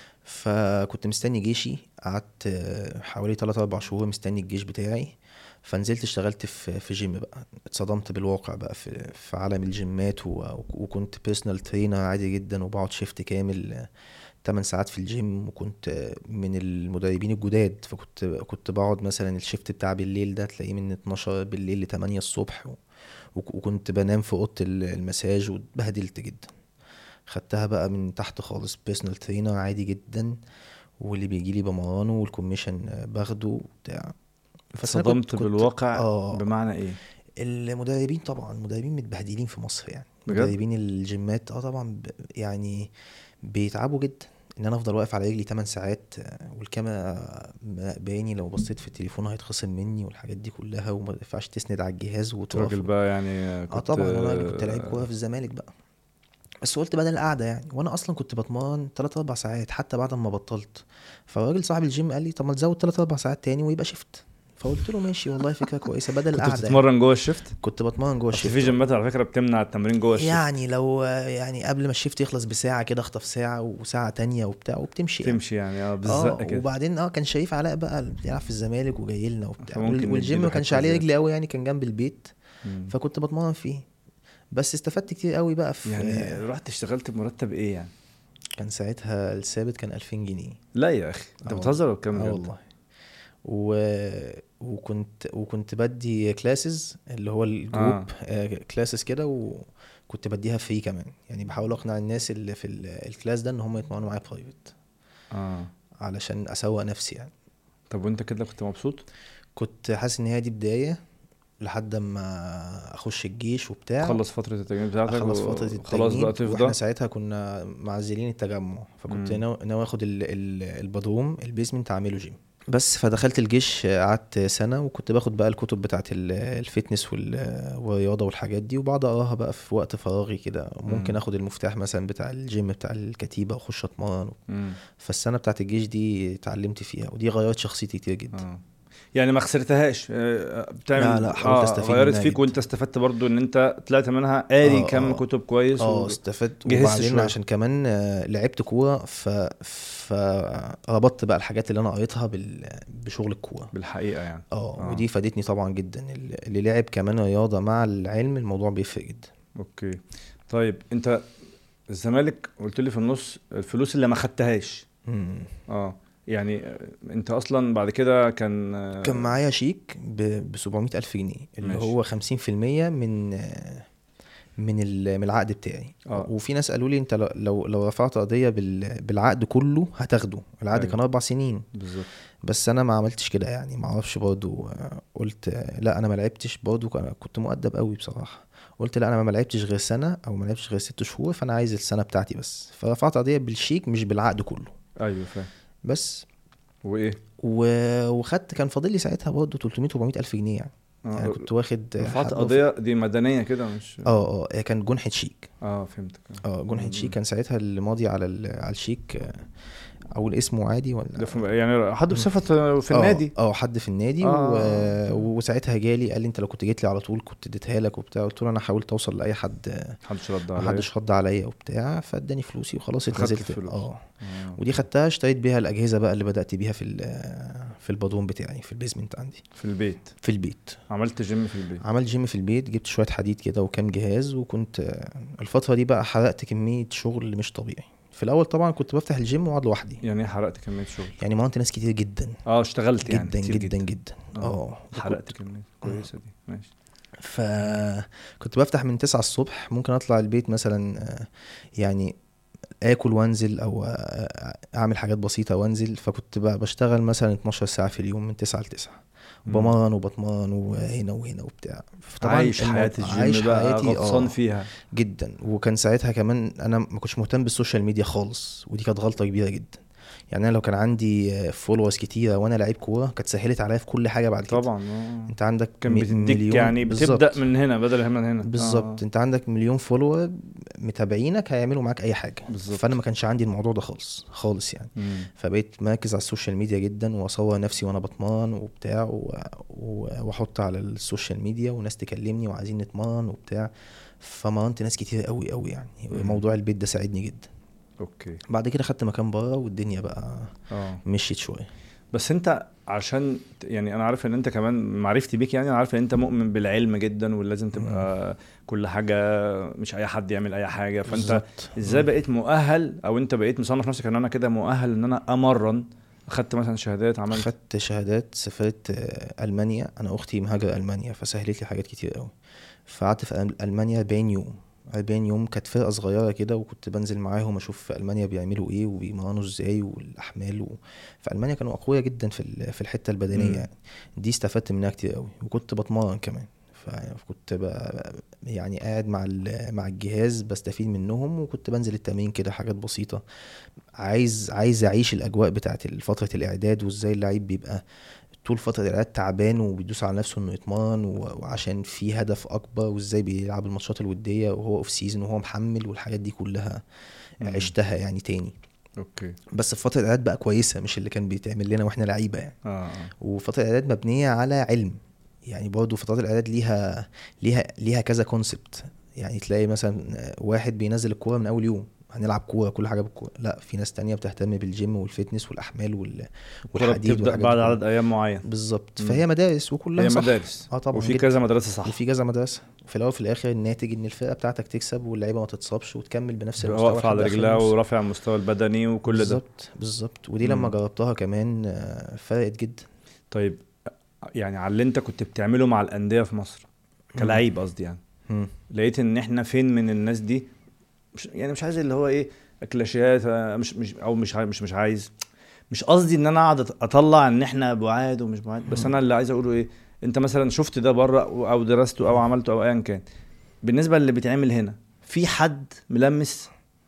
فكنت مستني جيشي قعدت آه، حوالي 3 4 شهور مستني الجيش بتاعي فنزلت اشتغلت في في جيم بقى اتصدمت بالواقع بقى في في عالم الجيمات و- وكنت بيرسونال ترينر عادي جدا وبقعد شيفت كامل 8 ساعات في الجيم وكنت آه، من المدربين الجداد فكنت كنت بقعد مثلا الشيفت بتاع بالليل ده تلاقيه من 12 بالليل ل 8 الصبح و- وك- وكنت بنام في اوضه ال- المساج واتبهدلت جدا خدتها بقى من تحت خالص بيرسونال ترينر عادي جدا واللي بيجي لي بمرانه والكوميشن آه، باخده بتاع بس أنا كنت- صدمت كنت- بالواقع اه بمعنى ايه؟ المدربين طبعا المدربين متبهدلين في مصر يعني بجد؟ مدربين الجيمات اه طبعا ب- يعني بيتعبوا جدا ان انا افضل واقف على رجلي 8 ساعات آه، والكاميرا بعيني لو بصيت في التليفون هيتخصم مني والحاجات دي كلها وما ينفعش تسند على الجهاز وتقف راجل بقى يعني اه كنت طبعا انا اللي كنت لعيب كوره في الزمالك بقى بس قلت بدل القعده يعني وانا اصلا كنت بتمرن 3 4 ساعات حتى بعد ما بطلت فالراجل صاحب الجيم قال لي طب ما تزود 3 4 ساعات تاني ويبقى شيفت فقلت له ماشي والله فكره كويسه بدل كنت القعده يعني. بتتمرن جوه الشيفت؟ كنت بتمرن جوه اصل في الشيفت جيمات على فكرة بتمنع التمرين جوه الشيفت يعني لو يعني قبل ما الشيفت يخلص بساعه كده اخطف ساعه وساعه تانية وبتاع وبتمشي يعني. تمشي يعني اه اه بالزق كده وبعدين اه كان شريف علاء بقى اللي بيلعب في الزمالك وجاي لنا وبتاع فممكن وال- والجيم نديله ما كانش حتة عليه زيادة. رجل قوي يعني كان جنب البيت مم. فكنت بتمرن فيه بس استفدت كتير قوي بقى في يعني رحت اشتغلت بمرتب ايه يعني؟ كان ساعتها الثابت كان 2000 جنيه لا يا اخي انت آه بتهزر ولا بتتكلم اه بجد؟ والله و... وكنت وكنت بدي كلاسز اللي هو الجروب آه. كلاسز كده وكنت بديها فري كمان يعني بحاول اقنع الناس اللي في ال- الكلاس ده ان هم يتمرنوا معايا برايفت اه علشان اسوق نفسي يعني طب وانت كده كنت مبسوط؟ كنت حاسس ان هي دي بدايه لحد ما اخش الجيش وبتاع تخلص فتره التجنيد بتاعتك اخلص و- فتره التجنيد خلاص بقى تفضى واحنا ساعتها كنا معزلين التجمع فكنت مم. ناوي ناوي اخد ال- ال- البدروم البيزمنت اعمله جيم بس فدخلت الجيش قعدت سنه وكنت باخد بقى الكتب بتاعت ال- الفتنس وال- والرياضه والحاجات دي وبقعد اقراها بقى في وقت فراغي كده ممكن مم. اخد المفتاح مثلا بتاع الجيم بتاع الكتيبه واخش اتمرن مم. فالسنه بتاعت الجيش دي اتعلمت فيها ودي غيرت شخصيتي كتير جدا اه يعني ما خسرتهاش آه، بتعمل لا، لا، حاولت آه، أستفيد غيرت منها فيك جدا. وانت استفدت برضو ان انت طلعت منها قاري آه، كم آه. كتب كويس اه و... استفدت جهزت وبعدين شوية. عشان كمان آه، لعبت كوره ف فربطت بقى الحاجات اللي انا قريتها بال... بشغل الكوره بالحقيقه يعني اه آه. ودي فادتني طبعا جدا اللي اللي لعب كمان رياضه مع العلم الموضوع بيفرق جدا اوكي طيب انت الزمالك قلت لي في النص الفلوس اللي ما خدتهاش مم. اه يعني آه، انت اصلا بعد كده كان آه، كان معايا شيك ب 700 الف جنيه اللي ماشي. هو 50% من آه، من ال- من العقد بتاعي آه. وفي ناس قالوا لي انت لو- لو لو رفعت قضيه بال- بالعقد كله هتاخده العقد أيوة. كان اربع سنين بالظبط بس انا ما عملتش كده يعني ما اعرفش برضو آه، قلت آه، لا انا ما لعبتش برضو كان- كنت مؤدب قوي بصراحه قلت لا انا ما لعبتش غير سنه او ما لعبتش غير ست شهور فانا عايز السنه بتاعتي بس فرفعت قضيه بالشيك مش بالعقد كله ايوه فاهم بس وايه و... وخدت كان فاضل لي ساعتها برضه 300 400 الف جنيه يعني يعني اه كنت واخد رفعت حد- قضيه دي مدنيه كده مش اه اه كان جنحة شيك اه فهمتك آه. اه جنحة مم. شيك كان ساعتها اللي ماضي على ال... على الشيك آه، اقول اسمه عادي ولا ده في يعني حد بصفه في آه، النادي اه حد في النادي آه. و... وساعتها جالي قال لي انت لو كنت جيت لي على طول كنت اديتها لك وبتاع قلت له انا حاولت اوصل لاي حد آه، محدش رد عليا محدش رد عليا وبتاع فاداني فلوسي وخلاص خدت اتنزلت الفلوس. اه آه. ودي خدتها اشتريت بيها الاجهزه بقى اللي بدات بيها في ال- في البدروم بتاعي في البيزمنت عندي في البيت في البيت عملت جيم في البيت عملت جيم في البيت جبت شويه حديد كده وكام جهاز وكنت آه، الفتره دي بقى حرقت كميه شغل مش طبيعي في الاول طبعا كنت بفتح الجيم واقعد لوحدي يعني ايه حرقت كميه شغل يعني مرنت ناس كتير جدا اه اشتغلت يعني جدا كتير جدا جدا اه حرقت كميه كويسه دي ماشي فكنت بفتح من 9 الصبح ممكن اطلع البيت مثلا آه، يعني اكل وانزل او آه، اعمل حاجات بسيطه وانزل فكنت بقى بشتغل مثلا 12 ساعه في اليوم من 9 ل 9 مم. بمرن وبتمرن وهنا وهنا وبتاع فطبعاً عايش المو- حياه الجيم عايش بقى حياتي غطسان اه فيها جدا وكان ساعتها كمان انا ما كنتش مهتم بالسوشيال ميديا خالص ودي كانت غلطه كبيره جدا يعني انا لو كان عندي فولورز كتيره وانا لعيب كوره كانت سهلت عليا في كل حاجه بعد كده طبعا آه. انت عندك كان مي- بتديك مليون- يعني بالظبط. بتبدا من هنا بدل من هنا بالظبط انت عندك مليون فولور متابعينك هيعملوا معاك اي حاجه بالظبط. فانا ما كانش عندي الموضوع ده خالص خالص يعني مم. فبقيت مركز على السوشيال ميديا جدا واصور نفسي وانا بتمرن وبتاع و... و... واحط على السوشيال ميديا وناس تكلمني وعايزين نتمرن وبتاع فمرنت ناس كتير قوي قوي يعني مم. موضوع البيت ده ساعدني جدا اوكي بعد كده خدت مكان بره والدنيا بقى اه مشيت شويه بس انت عشان ت- يعني انا عارف ان انت كمان معرفتي بيك يعني انا عارف ان انت مؤمن بالعلم جدا ولازم تبقى كل حاجه مش اي حد يعمل اي حاجه فانت بالظبط. ازاي بقيت مؤهل او انت بقيت مصنف نفسك ان انا كده مؤهل ان انا امرن اخدت مثلا شهادات عملت خدت شهادات سافرت آه، المانيا انا اختي مهاجره المانيا فسهلت لي حاجات كتير قوي فقعدت في أم- المانيا 40 يوم 40 يوم كانت فرقه صغيره كده وكنت بنزل معاهم اشوف في المانيا بيعملوا ايه وبيمرنوا ازاي والاحمال و... في المانيا كانوا اقوياء جدا في ال- في الحته البدنيه مم. يعني دي استفدت منها كتير قوي وكنت بتمرن كمان فكنت ب... يعني قاعد مع ال... مع الجهاز بستفيد منهم وكنت بنزل التمرين كده حاجات بسيطه عايز عايز اعيش الاجواء بتاعت فتره الاعداد وازاي اللعيب بيبقى طول فترة الإعداد تعبان وبيدوس على نفسه إنه يتمرن و- وعشان في هدف أكبر وإزاي بيلعب الماتشات الودية وهو أوف سيزون وهو محمل والحاجات دي كلها مم. عشتها يعني تاني اوكي بس في فترة الإعداد بقى كويسة مش اللي كان بيتعمل لنا وإحنا لعيبة يعني اه آه. وفترة الإعداد مبنية على علم يعني برضه فترات الإعداد ليها ليها ليها كذا كونسبت يعني تلاقي مثلا واحد بينزل الكورة من أول يوم هنلعب كورة كل حاجة بالكورة لا في ناس تانية بتهتم بالجيم والفتنس والأحمال وال... الكرة والحديد بتبدا والحاجات بعد دي كلها. عدد ايام معين بالظبط مم. فهي مدارس وكلها هي صح مدارس اه طبعا وفي جدا. كذا مدرسه صح وفي كذا مدرسه في الاول وفي الاخر الناتج ان الفرقه بتاعتك تكسب واللعيبه ما تتصابش وتكمل بنفس المستوى واقفه على لحد آخر رجلها الموسم. ورافع المستوى البدني وكل ده بالظبط بالظبط ودي لما مم. جربتها كمان آه، فرقت جدا طيب يعني على اللي انت كنت بتعمله مع الانديه في مصر كلعيب قصدي يعني مم. لقيت ان احنا فين من الناس دي مش يعني مش عايز اللي هو ايه كلاشيات آه، مش مش او مش عاي- مش مش عايز مش قصدي ان انا اقعد أط- اطلع ان احنا بعاد ومش بعاد بس انا اللي عايز اقوله ايه انت مثلا شفت ده بره او أو درسته او عملته او ايا كان بالنسبه للي بيتعمل هنا في حد ملمس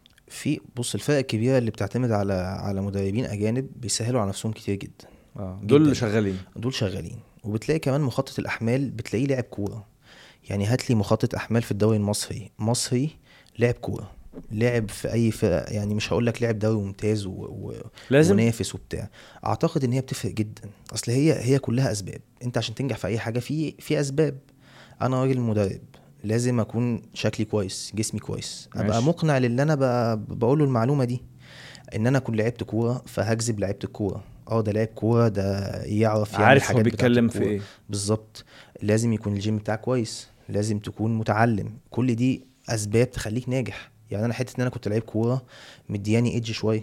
في بص الفرق الكبيره اللي بتعتمد على على مدربين اجانب بيسهلوا على نفسهم كتير جدا اه دول جداً. اللي شغالين دول شغالين وبتلاقي كمان مخطط الاحمال بتلاقيه لاعب كوره يعني هات لي مخطط احمال في الدوري المصري مصري لاعب كوره لعب في اي فرقه يعني مش هقول لك لعب دوري ممتاز و... و... لازم منافس وبتاع اعتقد ان هي بتفرق جدا اصل هي هي كلها اسباب انت عشان تنجح في اي حاجه في في اسباب انا راجل مدرب لازم اكون شكلي كويس جسمي كويس ابقى ماشي. مقنع للي انا ب- بقوله المعلومه دي ان انا اكون لعبت كوره فهجذب لعيبه الكوره اه ده لاعب كوره ده يعرف يعمل عارف هو حاجات بتاعت بيتكلم في الكورة. ايه بالظبط لازم يكون الجيم بتاعك كويس لازم تكون متعلم كل دي اسباب تخليك ناجح يعني انا حته ان انا كنت لعيب كوره مدياني ايدج شويه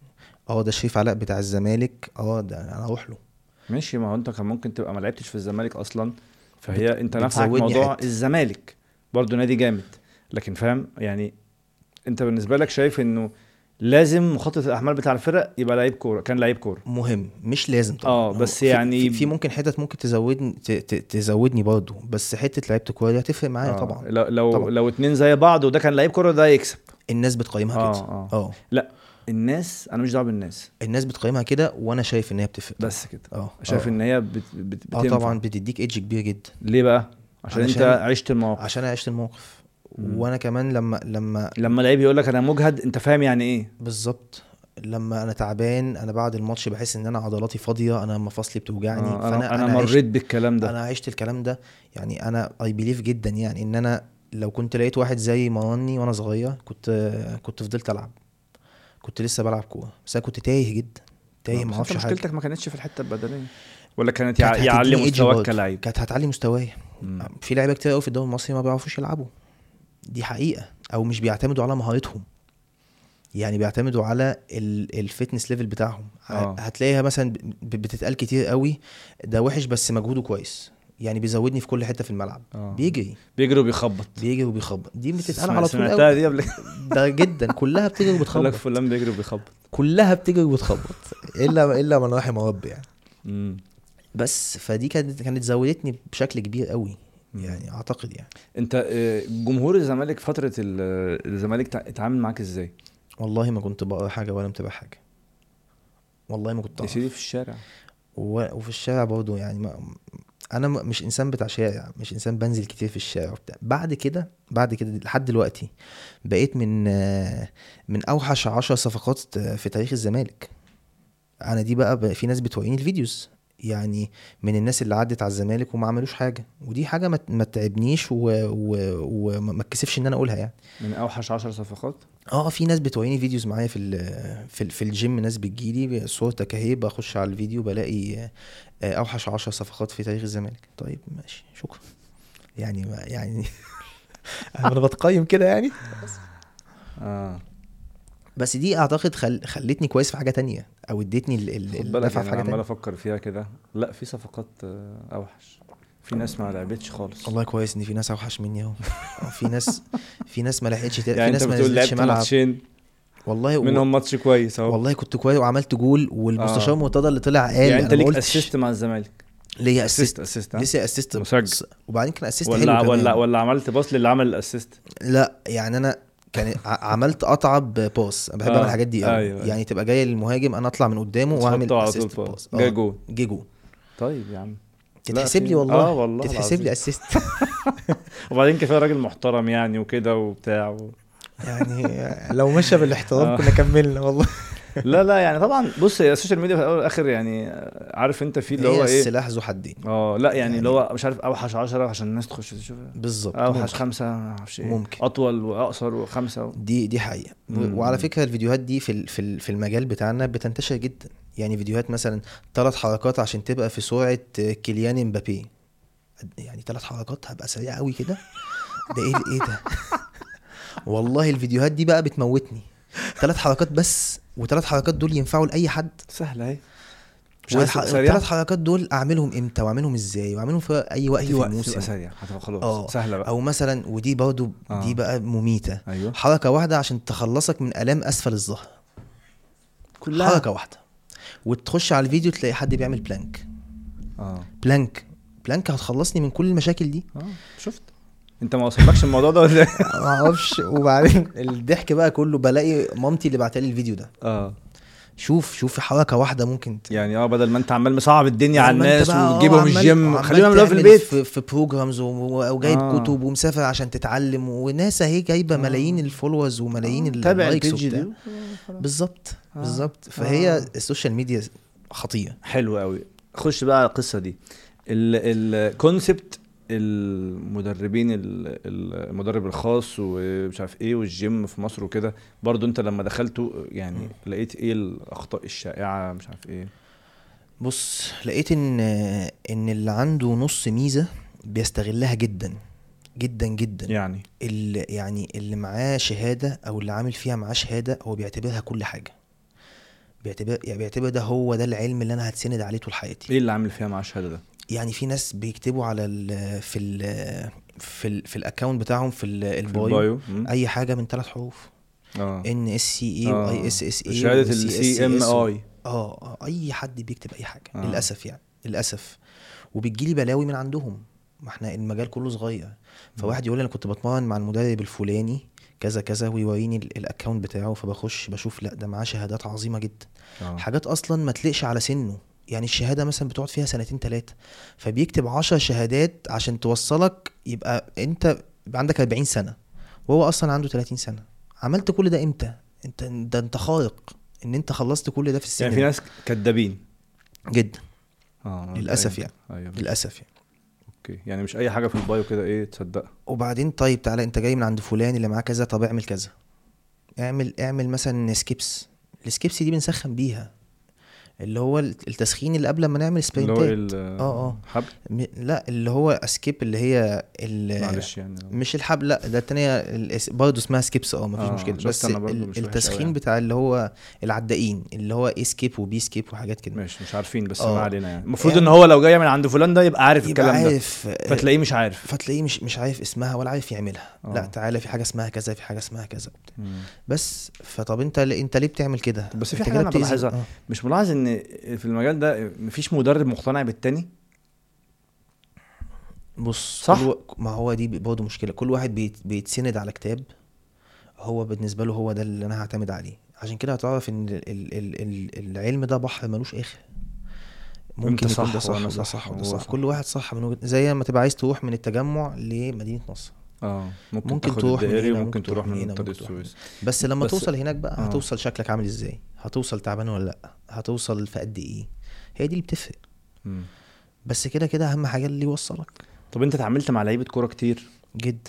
اه ده شريف علاء بتاع الزمالك اه ده انا اروح له ماشي ما هو انت كان ممكن تبقى ما لعبتش في الزمالك اصلا فهي بت- انت نفعك بتزودني موضوع حتة. الزمالك برضو نادي جامد لكن فاهم يعني انت بالنسبه لك شايف انه لازم مخطط الاحمال بتاع الفرق يبقى لعيب كوره كان لعيب كوره مهم مش لازم طبعا اه، هو بس في- يعني- في, في ممكن حتت ممكن تزودني ت- ت- تزودني برضه بس حته لعيبه الكوره دي هتفرق معايا آه، طبعا لو لو, طبعا. لو اتنين زي بعض وده كان لعيب كوره ده يكسب الناس بتقيمها اه كده اه اه لا الناس انا مش دعوه بالناس الناس بتقيمها كده وانا شايف ان هي بتفرق بس كده اه شايف اه. ان هي بت بت اه بتنفع. طبعا بتديك ايدج كبير جدا ليه بقى عشان, علشان- انت عشت المواقف عشان انا عشت الموقف مم. وانا كمان لما لما لما لعيب يقول لك انا مجهد انت فاهم يعني ايه بالظبط لما انا تعبان انا بعد الماتش بحس ان انا عضلاتي فاضيه انا مفاصلي بتوجعني آه انا انا مريت بالكلام ده انا عشت الكلام ده يعني انا اي بليف جدا يعني ان انا لو كنت لقيت واحد زي مرني وانا صغير كنت كنت فضلت العب كنت لسه بلعب كوره بس انا كنت تايه جدا تايه آه، ما بس اعرفش انت حاجه مشكلتك ما كانتش في الحته البدنيه ولا كانت كانت يع- يعلي هتديني إيدج مستواك برضه. كلاعب كانت هتعلي مستواي مم. في لعيبه كتير قوي في الدوري المصري ما بيعرفوش يلعبوا دي حقيقه او مش بيعتمدوا على مهارتهم يعني بيعتمدوا على ال- الفتنس ليفل بتاعهم ه- آه. هتلاقيها مثلا ب- بتتقال كتير قوي ده وحش بس مجهوده كويس يعني بيزودني في كل حته في الملعب آه. بيجري بيجري وبيخبط بيجري وبيخبط دي بتتقال سمع- على طول سمعتها قوي دي قبل ده جدا كلها بتجري يقول لك وبتخبط فلان بيجري وبيخبط كلها بتجري وبتخبط الا الا من رحم ربي يعني مم. بس فدي كانت كانت زودتني بشكل كبير قوي مم. يعني اعتقد يعني انت آه، جمهور الزمالك فتره ال- الزمالك تع- اتعامل معاك ازاي والله ما كنت بقرا حاجه ولا متابع حاجه والله ما كنت يا أعرف. سيدي في الشارع و- وفي الشارع برضه يعني ما انا م- مش انسان بتاع شارع مش انسان بنزل كتير في الشارع وبتاع بعد كده بعد كده لحد دلوقتي بقيت من آه، من اوحش عشر صفقات آه، في تاريخ الزمالك انا دي بقى, بقى في ناس بتوريني الفيديوز يعني من الناس اللي عدت على الزمالك وما عملوش حاجه ودي حاجه ما ما تعبنيش و- و- وما ما اتكسفش ان انا اقولها يعني من اوحش 10 صفقات اه في ناس بتوريني فيديوز معايا في ال- في ال- في الجيم ناس بتجيلي صورتك اهي بخش على الفيديو بلاقي آه، اوحش عشر صفقات في تاريخ الزمالك طيب ماشي شكرا يعني ما يعني انا بتقيم كده يعني اه بس دي اعتقد خل... خلتني كويس في حاجه تانية او ادتني ال- ال- خد بالك الدفعه يعني في حاجه عمال تانية افكر فيها كده لا في صفقات آه، اوحش في ناس ما لعبتش خالص والله كويس ان في ناس اوحش مني اهو آه، في ناس في ناس ما لحقتش ت- في يعني ناس انت ما بتقول نزلتش لعبت ملعب ماتشين والله و... منهم ماتش كويس اهو والله كنت كويس وعملت جول والمستشار آه. مرتضى اللي طلع قال يعني أنا انت ما ليك قلتش. اسيست مع الزمالك ليا اسيست اسيست اسيست ها؟ لسه اسيست مسجل. وبعدين كان اسيست ولا حلو ولا كمان. ولا عملت باص للي عمل الاسيست لا يعني انا كان ع- عملت قطعه بباص انا بحب آه، اعمل الحاجات دي قوي أيوة، أيوة. يعني تبقى جاي للمهاجم انا اطلع من قدامه واعمل تحطه على طول اسيست باص. باص جاي آه، جول. جه جول طيب يا عم تتحسب في- لي والله اه والله تتحسب العظيم. لي اسيست وبعدين كفايه راجل محترم يعني وكده وبتاع و... يعني لو مشى بالاحترام آه. كنا كملنا والله لا لا يعني طبعا بص هي السوشيال ميديا في الاول والاخر يعني عارف انت في اللي هو هي ايه السلاح ذو حدين اه لا يعني اللي يعني- هو مش عارف اوحش 10 عشان الناس تخش تشوف بالظبط اوحش ممكن. خمسه ما اعرفش ايه ممكن. اطول واقصر وخمسه و... دي دي حقيقه و- مم. وعلى فكره الفيديوهات دي في ال- في ال- في المجال بتاعنا بتنتشر جدا يعني فيديوهات مثلا ثلاث حركات عشان تبقى في سرعه كيليان امبابي يعني ثلاث حركات هبقى سريع قوي كده ده ايه ايه ده والله الفيديوهات دي بقى بتموتني ثلاث حركات بس وثلاث حركات دول ينفعوا لاي حد سهله اهي مش عايز والح- تبقى سريع والثلاث حركات دول اعملهم امتى واعملهم ازاي واعملهم في اي وقت اي في وقت تبقى الموسم سريع هتبقى خلاص اه سهله بقى او مثلا ودي برضو آه. دي بقى مميته ايوه حركه واحده عشان تخلصك من الام اسفل الظهر كلها حركه واحده وتخش على الفيديو تلاقي حد بيعمل بلانك اه بلانك بلانكا هتخلصني من كل المشاكل دي اه شفت انت ما وصلكش الموضوع ده ولا إيه؟ ما اعرفش وبعدين الضحك بقى كله بلاقي مامتي اللي بعتلي الفيديو ده اه شوف شوف حركه واحده ممكن ت- يعني اه بدل ما انت عمال مصعب الدنيا على لما انت الناس بقى اه وتجيبهم عمال- الجيم وعمال خليهم يعملوها في تعمل البيت في, في بروجرامز و- او جايب آه. آه. كتب ومسافر عشان تتعلم وناس اهي جايبه آه. آه. ملايين الفولورز وملايين آه، تابع اللايكس البيج دي وبتاع. بالظبط آه. بالظبط فهي آه. السوشيال ميديا خطيره حلو قوي خش بقى على القصه دي الكونسبت المدربين ال- المدرب الخاص ومش عارف ايه والجيم في مصر وكده برضو انت لما دخلته يعني لقيت ايه الاخطاء الشائعه مش عارف ايه بص لقيت ان ان اللي عنده نص ميزه بيستغلها جدا جدا جدا يعني اللي يعني اللي معاه شهاده او اللي عامل فيها معاه شهاده هو بيعتبرها كل حاجه بيعتبر يعني بيعتبر ده هو ده العلم اللي انا هتسند عليه طول حياتي ايه اللي عامل فيها مع الشهاده ده يعني في ناس بيكتبوا على ال في ال في ال في الاكونت بتاعهم في ال- في البايو البايو مم. اي حاجه من ثلاث حروف اه ان اس سي اي آه. واي اس اس اي شهاده السي ام اي اه آه، اي حد بيكتب اي حاجه آه. آه. للاسف يعني للاسف وبتجيلي بلاوي من عندهم ما احنا المجال كله صغير فواحد يقول لي انا كنت بتمرن مع المدرب الفلاني كذا كذا ويوريني ال- الاكونت بتاعه فبخش بشوف لا ده معاه شهادات عظيمه جدا آه. حاجات اصلا ما تليقش على سنه يعني الشهاده مثلا بتقعد فيها سنتين ثلاثه فبيكتب عشر شهادات عشان توصلك يبقى انت يبقى عندك 40 سنه وهو اصلا عنده 30 سنه عملت كل ده امتى انت ده انت خارق ان انت خلصت كل ده في السن يعني في ده. ناس كدابين جدا اه للأسف أيوة. ايوه للاسف يعني اوكي يعني مش اي حاجه في البايو كده ايه تصدقها وبعدين طيب تعالى انت جاي من عند فلان اللي معاه كذا طب اعمل كذا اعمل اعمل مثلا سكيبس السكيبس دي بنسخن بيها اللي هو التسخين اللي قبل ما نعمل اللي هو سبرنتات ال- اه اه حبل م- لا اللي هو اسكيب اللي هي ال- معلش يعني مش الحبل لا ده التانية الاس- برضه اسمها سكيبس اه مفيش آه، مشكله شفت بس أنا برضه ال- مش وحش أوي التسخين يعني. بتاع اللي هو العدائين اللي هو اي سكيب وبي سكيب وحاجات كده ماشي مش عارفين بس آه. ما علينا يعني المفروض يعني- ان هو لو جاي من عند فلان ده يبقى عارف يبقى الكلام ده عارف فتلاقيه مش عارف فتلاقيه مش مش عارف اسمها ولا عارف يعملها آه. لا تعالى في حاجه اسمها كذا في حاجه اسمها كذا وبتاع. مم. بس فطب انت انت ليه بتعمل كده بس في انت حاجة كده أنا بتأذي- بلاحظها. آه. مش ملاحظ ان في المجال ده مفيش مدرب مقتنع بالتاني بص صح؟ كل و... ما هو دي برضه مشكله كل واحد بيت... بيتسند على كتاب هو بالنسبه له هو ده اللي انا هعتمد عليه عشان كده هتعرف ان ال... ال... ال... ال... العلم ده بحر ملوش اخر ممكن وانت يكون صح ده صح وأنا وده صح صح وده وهو صح صح. كل واحد صح من وجهة زي ما تبقى عايز تروح من التجمع لمدينه نصر اه ممكن, ممكن تاخد تروح من الدائري هنا، وممكن ممكن تروح تروح من من هنا، طريق ممكن تروح من السويس بس لما بس- توصل هناك بقى آه. هتوصل شكلك عامل ازاي هتوصل تعبان ولا لا هتوصل في قد ايه هي دي اللي بتفرق مم. بس كده كده اهم حاجه اللي يوصلك طب انت اتعاملت مع لعيبه كوره كتير جدا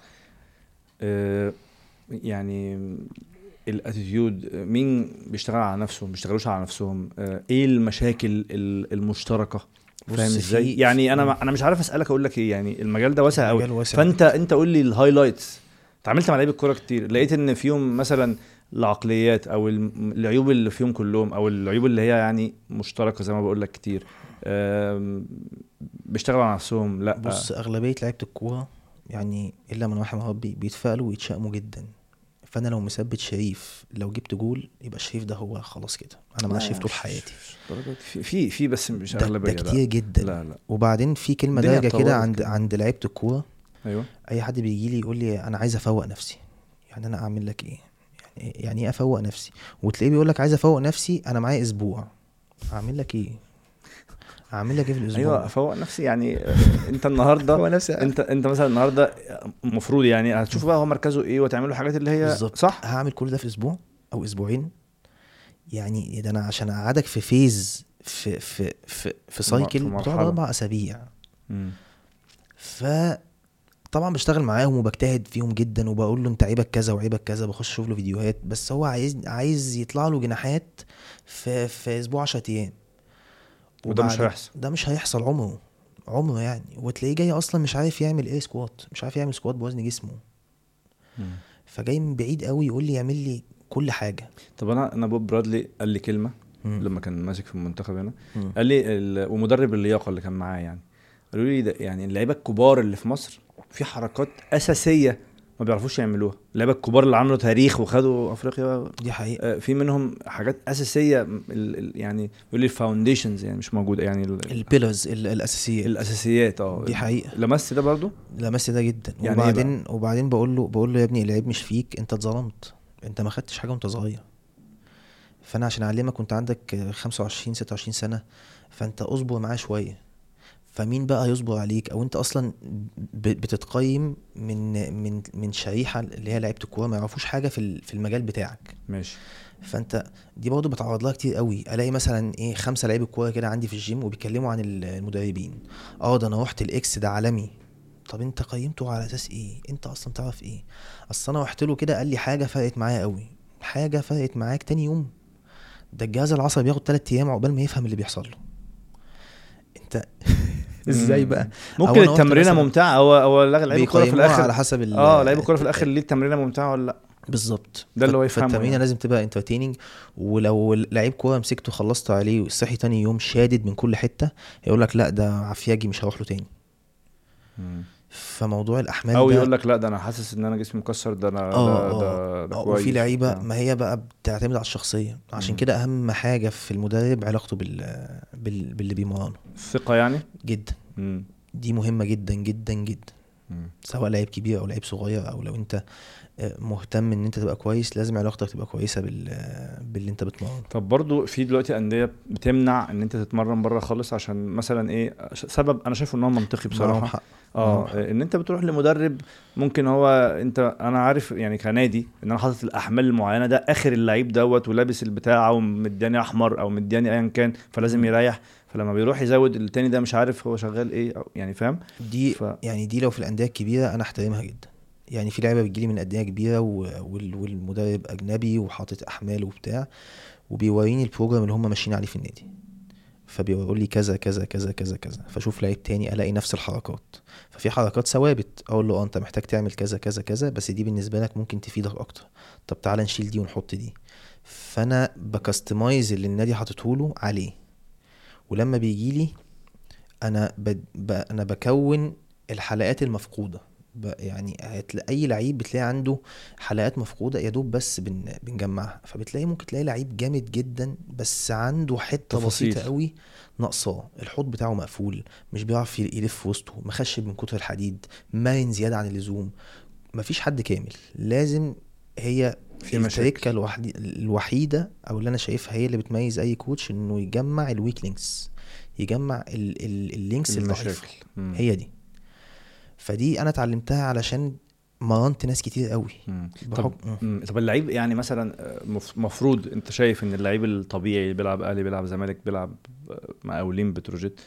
آه يعني الاتيتيود مين بيشتغل على نفسه ما بيشتغلوش على نفسهم آه ايه المشاكل ال- المشتركه بص، فاهم في- ازاي يعني انا مم. ما- انا مش عارف اسالك اقول لك ايه يعني المجال ده واسع قوي مجال واسع. فانت انت قول لي الهايلايتس اتعاملت مع لعيبه كوره كتير لقيت ان فيهم مثلا العقليات او الم- العيوب اللي فيهم كلهم او العيوب اللي هي يعني مشتركه زي ما بقول لك كتير آم، بيشتغلوا على نفسهم لا بص اغلبيه لعيبه الكوره يعني الا من رحم ربي بيتفائلوا ويتشائموا جدا فانا لو مثبت شريف لو جبت جول يبقى شريف ده هو خلاص كده انا مع لا، شريف طول مش- حياتي مش درجات. في في في بس مش ده, اغلبيه ده لا. كتير جدا لا لا وبعدين في كلمه الدنيا دارجه اتطورت كده عند كده. عند لعيبه الكوره ايوه اي حد بيجي لي يقول لي انا عايز افوق نفسي يعني انا اعمل لك ايه يعني يعني ايه افوق نفسي وتلاقيه بيقول لك عايز افوق نفسي انا معايا اسبوع اعمل لك ايه اعمل لك ايه في الاسبوع ايوه افوق نفسي يعني آه، انت النهارده هو نفسي انت انت مثلا النهارده المفروض يعني هتشوف بقى هو مركزه ايه وتعمل له حاجات اللي هي بالظبط صح هعمل كل ده في اسبوع او اسبوعين يعني ده انا عشان اقعدك في فيز في في في في في مر- سايكل في بتقعد مرحلة. اربع اسابيع مم. ف طبعا بشتغل معاهم وبجتهد فيهم جدا وبقول له انت عيبك كذا وعيبك كذا بخش اشوف له فيديوهات بس هو عايز عايز يطلع له جناحات في في اسبوع 10 ايام وده مش وبعد- هيحصل. ده مش هيحصل عمره عمره يعني وتلاقيه جاي اصلا مش عارف يعمل ايه سكوات مش عارف يعمل سكوات بوزن جسمه مم. فجاي من بعيد قوي يقول لي يعمل لي كل حاجه طب انا انا بوب برادلي قال لي كلمه مم. لما كان ماسك في المنتخب هنا مم. قال لي ال... ومدرب اللياقه اللي كان معاه يعني قالوا لي ده يعني اللعيبه الكبار اللي في مصر في حركات اساسيه ما بيعرفوش يعملوها اللعيبه الكبار اللي عملوا تاريخ وخدوا افريقيا دي حقيقه آه، في منهم حاجات اساسيه ال- ال- يعني يقول لي الفاونديشنز يعني مش موجوده يعني ال- البيلرز الاساسيات الاساسيات اه دي حقيقه لمست ده برضو لمست ده جدا يعني إيه وبعدين وبعدين بقول له بقول له يا ابني العيب مش فيك انت اتظلمت انت ما خدتش حاجه وانت صغير فانا عشان اعلمك كنت عندك آه، 25 26 سنه فانت اصبر معاه شويه فمين بقى هيصبر عليك او انت اصلا ب- بتتقيم من من من شريحه اللي هي لعيبه الكوره ما يعرفوش حاجه في ال- في المجال بتاعك ماشي فانت دي برضه بتعرض لها كتير قوي الاقي مثلا ايه خمسه لعيبه كوره كده عندي في الجيم وبيتكلموا عن ال- المدربين اه ده انا رحت الاكس ده عالمي طب انت قيمته على اساس ايه انت اصلا تعرف ايه اصل انا رحت له كده قال لي حاجه فرقت معايا قوي حاجه فرقت معاك تاني يوم ده الجهاز العصبي بياخد 3 ايام عقبال ما يفهم اللي بيحصل له انت ازاي بقى أو ممكن أنا قلت التمرينه مثلاً ممتعه هو هو لعيب الكوره في بيقيموها الاخر على حسب ال- اه لعيب الكوره في الاخر ليه التمرينه ممتعه ولا لا بالظبط ده اللي هو فالت- يفهمه فالتمرينه يعني. لازم تبقى انترتيننج ولو لعيب كوره مسكته خلصت عليه صحي تاني يوم شادد من كل حته يقول لك لا ده عفياجي مش هروح له تاني فموضوع الاحمال او ده يقول لك لا ده انا حاسس ان انا جسمي مكسر ده انا اه ده, ده, اه ده آه، كويس وفي لعيبه آه. ما هي بقى بتعتمد على الشخصيه عشان مم. كده اهم حاجه في المدرب علاقته بال... بال... باللي بيمرنه الثقه يعني جدا مم. دي مهمه جدا جدا جدا مم. سواء لعيب كبير او لعيب صغير او لو انت آه، مهتم ان انت تبقى كويس لازم علاقتك تبقى كويسه بال... باللي انت بتمرنه طب برضو في دلوقتي انديه بتمنع ان انت تتمرن بره خالص عشان مثلا ايه ش- سبب انا شايفه ان هو منطقي معاهم بصراحه حق اه معاهم حق. ان انت بتروح لمدرب ممكن هو انت انا عارف يعني كنادي ان انا حاطط الاحمال المعينه ده اخر اللعيب دوت ولابس البتاع ومدياني احمر او مدياني ايا كان فلازم يريح فلما بيروح يزود التاني ده مش عارف هو شغال ايه أو يعني فاهم دي ف- يعني دي لو في الانديه الكبيره انا احترمها جدا يعني في لعيبه بتجيلي من انديه كبيره و- وال- والمدرب اجنبي وحاطط احمال وبتاع وبيوريني البروجرام اللي هم ماشيين عليه في النادي فبيقول لي كذا كذا كذا كذا كذا فاشوف لعيب تاني الاقي نفس الحركات ففي حركات ثوابت اقول له اه انت محتاج تعمل كذا كذا كذا بس دي بالنسبه لك ممكن تفيدك اكتر طب تعالى نشيل دي ونحط دي فانا بكستمايز اللي النادي حاطته له عليه ولما بيجي لي انا ب... ب... انا بكون الحلقات المفقوده ب... يعني هتلا... اي لعيب بتلاقي عنده حلقات مفقوده يا دوب بس بن... بنجمعها فبتلاقي ممكن تلاقي لعيب جامد جدا بس عنده حته تفاصيل. بسيطه قوي ناقصاه الحوض بتاعه مقفول مش بيعرف ي- يلف وسطه مخشب من كتر الحديد مرن زياده عن اللزوم مفيش حد كامل لازم هي في مشاكل. التركه الوحدي... الوحيده او اللي انا شايفها هي اللي بتميز اي كوتش انه يجمع الويك لينكس يجمع ال... ال... اللينكس الضعيفه المشاكل مم. هي دي فدي انا اتعلمتها علشان مرنت ناس كتير قوي مم. طب بحكم مم. طب اللعيب يعني مثلا آه، مف- مفروض انت شايف ان اللعيب الطبيعي اللي بيلعب اهلي بيلعب زمالك بيلعب آه، مقاولين بتروجيت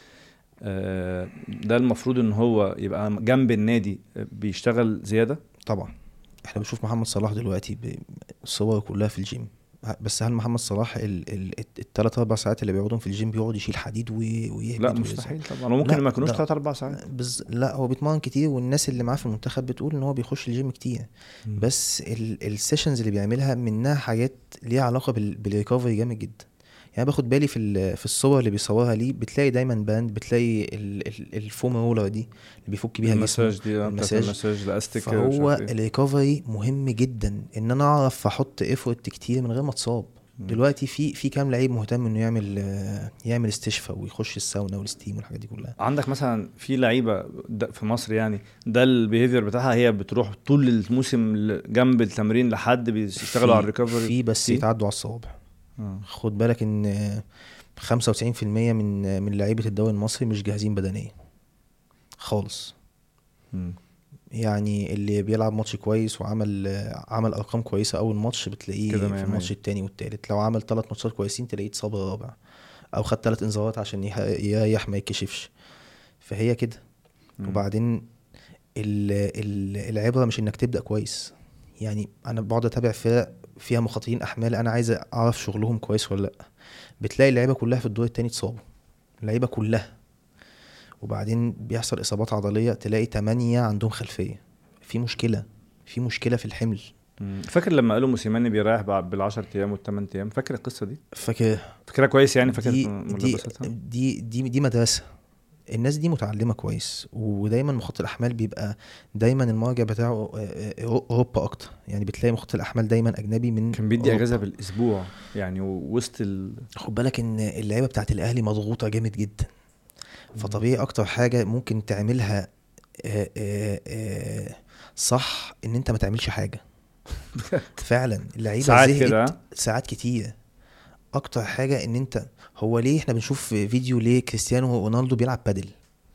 آه، ده المفروض ان هو يبقى جنب النادي آه، بيشتغل زياده طبعا احنا بنشوف محمد صلاح دلوقتي ب- الصور كلها في الجيم ه- بس هل محمد صلاح ال- ال- الت- التلات اربع ساعات اللي بيقعدهم في الجيم بيقعد يشيل حديد وي- ويهبد لا ويزق؟ مستحيل طبعا وممكن لا، ما يكونوش ده- 3 4 ساعات بز... لا هو بيتمرن كتير والناس اللي معاه في المنتخب بتقول ان هو بيخش الجيم كتير بس ال- السيشنز اللي بيعملها منها حاجات ليها علاقه بال... بالريكفري جامد جدا يعني باخد بالي في ال- في الصور اللي بيصورها ليه بتلاقي دايما باند بتلاقي ال... ال... الفوم رولر دي اللي بيفك بيها جسمه المساج دي آه، بتاعت المساج. المساج الاستيك فهو الريكفري مهم جدا ان انا اعرف احط ايفورت كتير من غير ما اتصاب مم. دلوقتي في في كام لعيب مهتم انه يعمل آه، يعمل استشفاء ويخش الساونا والستيم والحاجات دي كلها عندك مثلا في لعيبه ده- في مصر يعني ده البيهيفير بتاعها هي بتروح طول الموسم ل- جنب التمرين لحد بيشتغلوا في- على الريكفري في بس في؟ يتعدوا على الصوابع آه. خد بالك ان آه، 95% من آه، من لعيبه الدوري المصري مش جاهزين بدنيا خالص مم. يعني اللي بيلعب ماتش كويس وعمل آه، عمل ارقام كويسه اول ماتش بتلاقيه كده في مية الماتش مية. التاني والتالت لو عمل ثلاث ماتشات كويسين تلاقيه اتصاب الرابع او خد ثلاث انذارات عشان يح- يريح ما يتكشفش فهي كده مم. وبعدين ال ال العبره مش انك تبدا كويس يعني انا بقعد اتابع فرق فيها مخاطرين احمال انا عايز اعرف شغلهم كويس ولا لا بتلاقي اللعيبه كلها في الدور التاني اتصابوا اللعيبه كلها وبعدين بيحصل اصابات عضليه تلاقي تمانية عندهم خلفيه في مشكله في مشكله في الحمل مم. فاكر لما قالوا موسيماني بيريح بعد بال10 ايام والثمان ايام فاكر القصه دي فاكر فاكرها كويس يعني فاكر دي دي ملابساتها دي دي, دي مدرسه الناس دي متعلمه كويس ودايما مخطط الاحمال بيبقى دايما المرجع بتاعه آه، آه، اوروبا اكتر يعني بتلاقي مخطط الاحمال دايما اجنبي من كان بيدي أوروبا. اجازه بالاسبوع يعني وسط ال خد بالك ان اللعيبه بتاعت الاهلي مضغوطه جامد جدا فطبيعي اكتر حاجه ممكن تعملها آه، آه، آه، صح ان انت ما تعملش حاجه فعلا اللعيبه ساعات زهقت كده ها؟ ساعات كتير اكتر حاجه ان انت هو ليه احنا بنشوف فيديو ليه كريستيانو رونالدو بيلعب بادل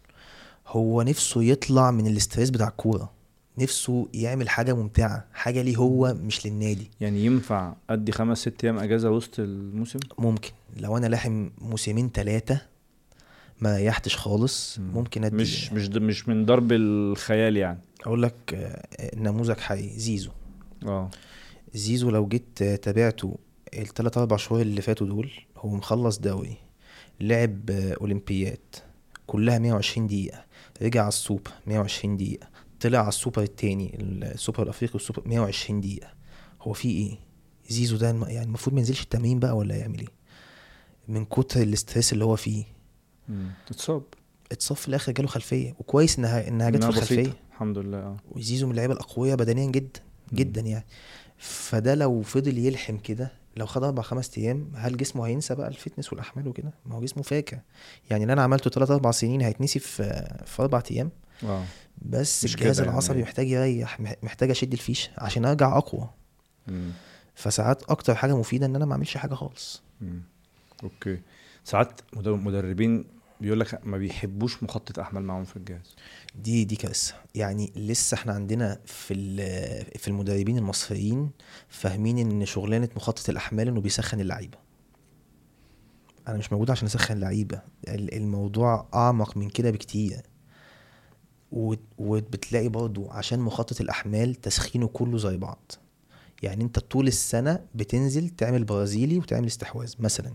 هو نفسه يطلع من الاستريس بتاع الكوره نفسه يعمل حاجه ممتعه حاجه ليه هو مش للنادي يعني ينفع ادي خمس ست ايام اجازه وسط الموسم ممكن لو انا لاحم موسمين ثلاثه ما ريحتش خالص مم. ممكن ادي مش مش مش من ضرب الخيال يعني اقول لك آه، نموذج حي زيزو اه زيزو لو جيت آه، تابعته الثلاث اربع شهور اللي فاتوا دول هو مخلص دوري لعب آه، اولمبياد كلها 120 دقيقة رجع على السوبر 120 دقيقة طلع على السوبر التاني السوبر الافريقي والسوبر 120 دقيقة هو في ايه زيزو ده الم- يعني المفروض ما ينزلش التمرين بقى ولا يعمل ايه من كتر الاستريس اللي هو فيه مم. اتصاب اتصاب في الاخر جاله خلفيه وكويس انها انها جت في إنها الخلفيه بسيطة. الحمد لله اه وزيزو من اللعيبه الاقوياء بدنيا جدا جدا يعني فده لو فضل يلحم كده لو خد اربع خمس ايام هل جسمه هينسى بقى الفتنس والاحمال وكده ما هو جسمه فاكر يعني اللي انا عملته ثلاث اربع سنين هيتنسي في في اربع ايام اه بس مش الجهاز كده يعني. العصبي محتاج يريح مح- محتاج اشد الفيشه عشان ارجع اقوى مم. فساعات اكتر حاجه مفيده ان انا ما اعملش حاجه خالص مم. اوكي ساعات مدر- مدربين بيقول لك ما بيحبوش مخطط احمال معاهم في الجهاز دي دي كارثه يعني لسه احنا عندنا في ال- في المدربين المصريين فاهمين ان شغلانه مخطط الاحمال انه بيسخن اللعيبه انا مش موجود عشان اسخن لعيبه ال- الموضوع اعمق من كده بكتير و- وبتلاقي برضو عشان مخطط الاحمال تسخينه كله زي بعض يعني انت طول السنه بتنزل تعمل برازيلي وتعمل استحواذ مثلا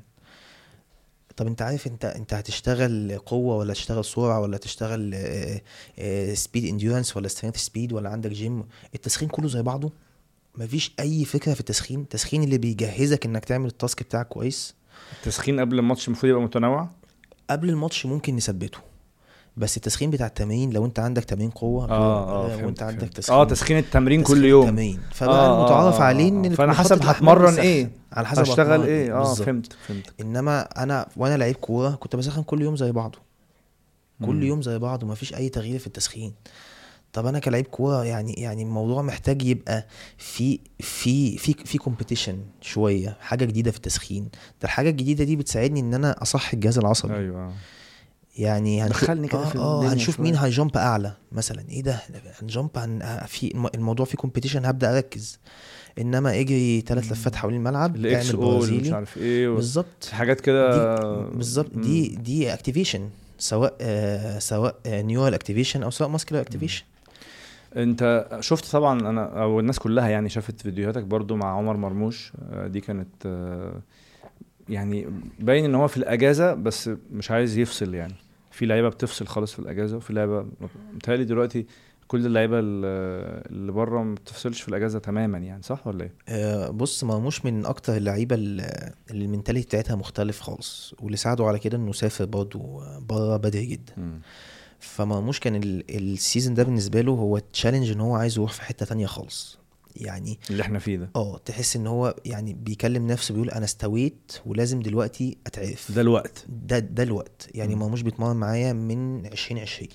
طب انت عارف انت انت هتشتغل قوه ولا تشتغل سرعه ولا تشتغل سبيد انديورنس ولا سترينث سبيد ولا عندك جيم التسخين كله زي بعضه مفيش اي فكره في التسخين التسخين اللي بيجهزك انك تعمل التاسك بتاعك كويس التسخين قبل الماتش المفروض يبقى متنوع قبل الماتش ممكن نثبته بس التسخين بتاع التمرين لو انت عندك تمرين قوه اه اه غير فهمت وانت عندك فهمت. تسخين اه تسخين التمرين كل تسخين يوم التمرين فبقى آه، آه، المتعارف آه، عليه آه. ان فانا مخطط حسب الأحمال هتمرن بيسخن. ايه على حسب هشتغل هتمرن. ايه اه بالظبط. فهمت فهمت انما انا وانا لعيب كوره كنت بسخن كل يوم زي بعضه كل مم. يوم زي بعضه مفيش اي تغيير في التسخين طب انا كلاعب كوره يعني يعني الموضوع محتاج يبقى في في في في كومبيتيشن شويه حاجه جديده في التسخين ده الحاجه الجديده دي بتساعدني ان انا اصحي الجهاز العصبي ايوه آه. يعني هنشوف دخلني كده آه في اه الدنيا هنشوف شوية. مين هيجامب اعلى مثلا ايه ده هنجامب هن... في الم- الموضوع فيه كومبيتيشن هبدا اركز انما اجري ثلاث لفات حوالين الملعب الاكس اعمل او مش برازيلي عارف ايه و... بالظبط في حاجات كده دي بالظبط مم. دي دي اكتيفيشن سواء آه سواء نيورال اكتيفيشن او سواء ماسكولار اكتيفيشن انت شفت طبعا انا او الناس كلها يعني شافت فيديوهاتك برضو مع عمر مرموش آه، دي كانت آه، يعني باين ان هو في الاجازه بس مش عايز يفصل يعني في لعيبه بتفصل خالص في الاجازه وفي لعيبه متهيألي دلوقتي كل اللعيبه اللي اللي بره ما بتفصلش في الاجازه تماما يعني صح ولا ايه؟ آه بص مرموش من اكتر اللعيبه اللي اللي المنتاليتي بتاعتها مختلف خالص واللي ساعده على كده انه سافر برضه بره بدري جدا مم. فمرموش كان ال- السيزون ده بالنسبه له هو تشالنج ان هو عايز يروح في حته تانية خالص يعني اللي احنا فيه ده اه تحس ان هو يعني بيكلم نفسه بيقول انا استويت ولازم دلوقتي اتعرف ده الوقت ده ده الوقت يعني مم. مرموش بيتمرن معايا من 2020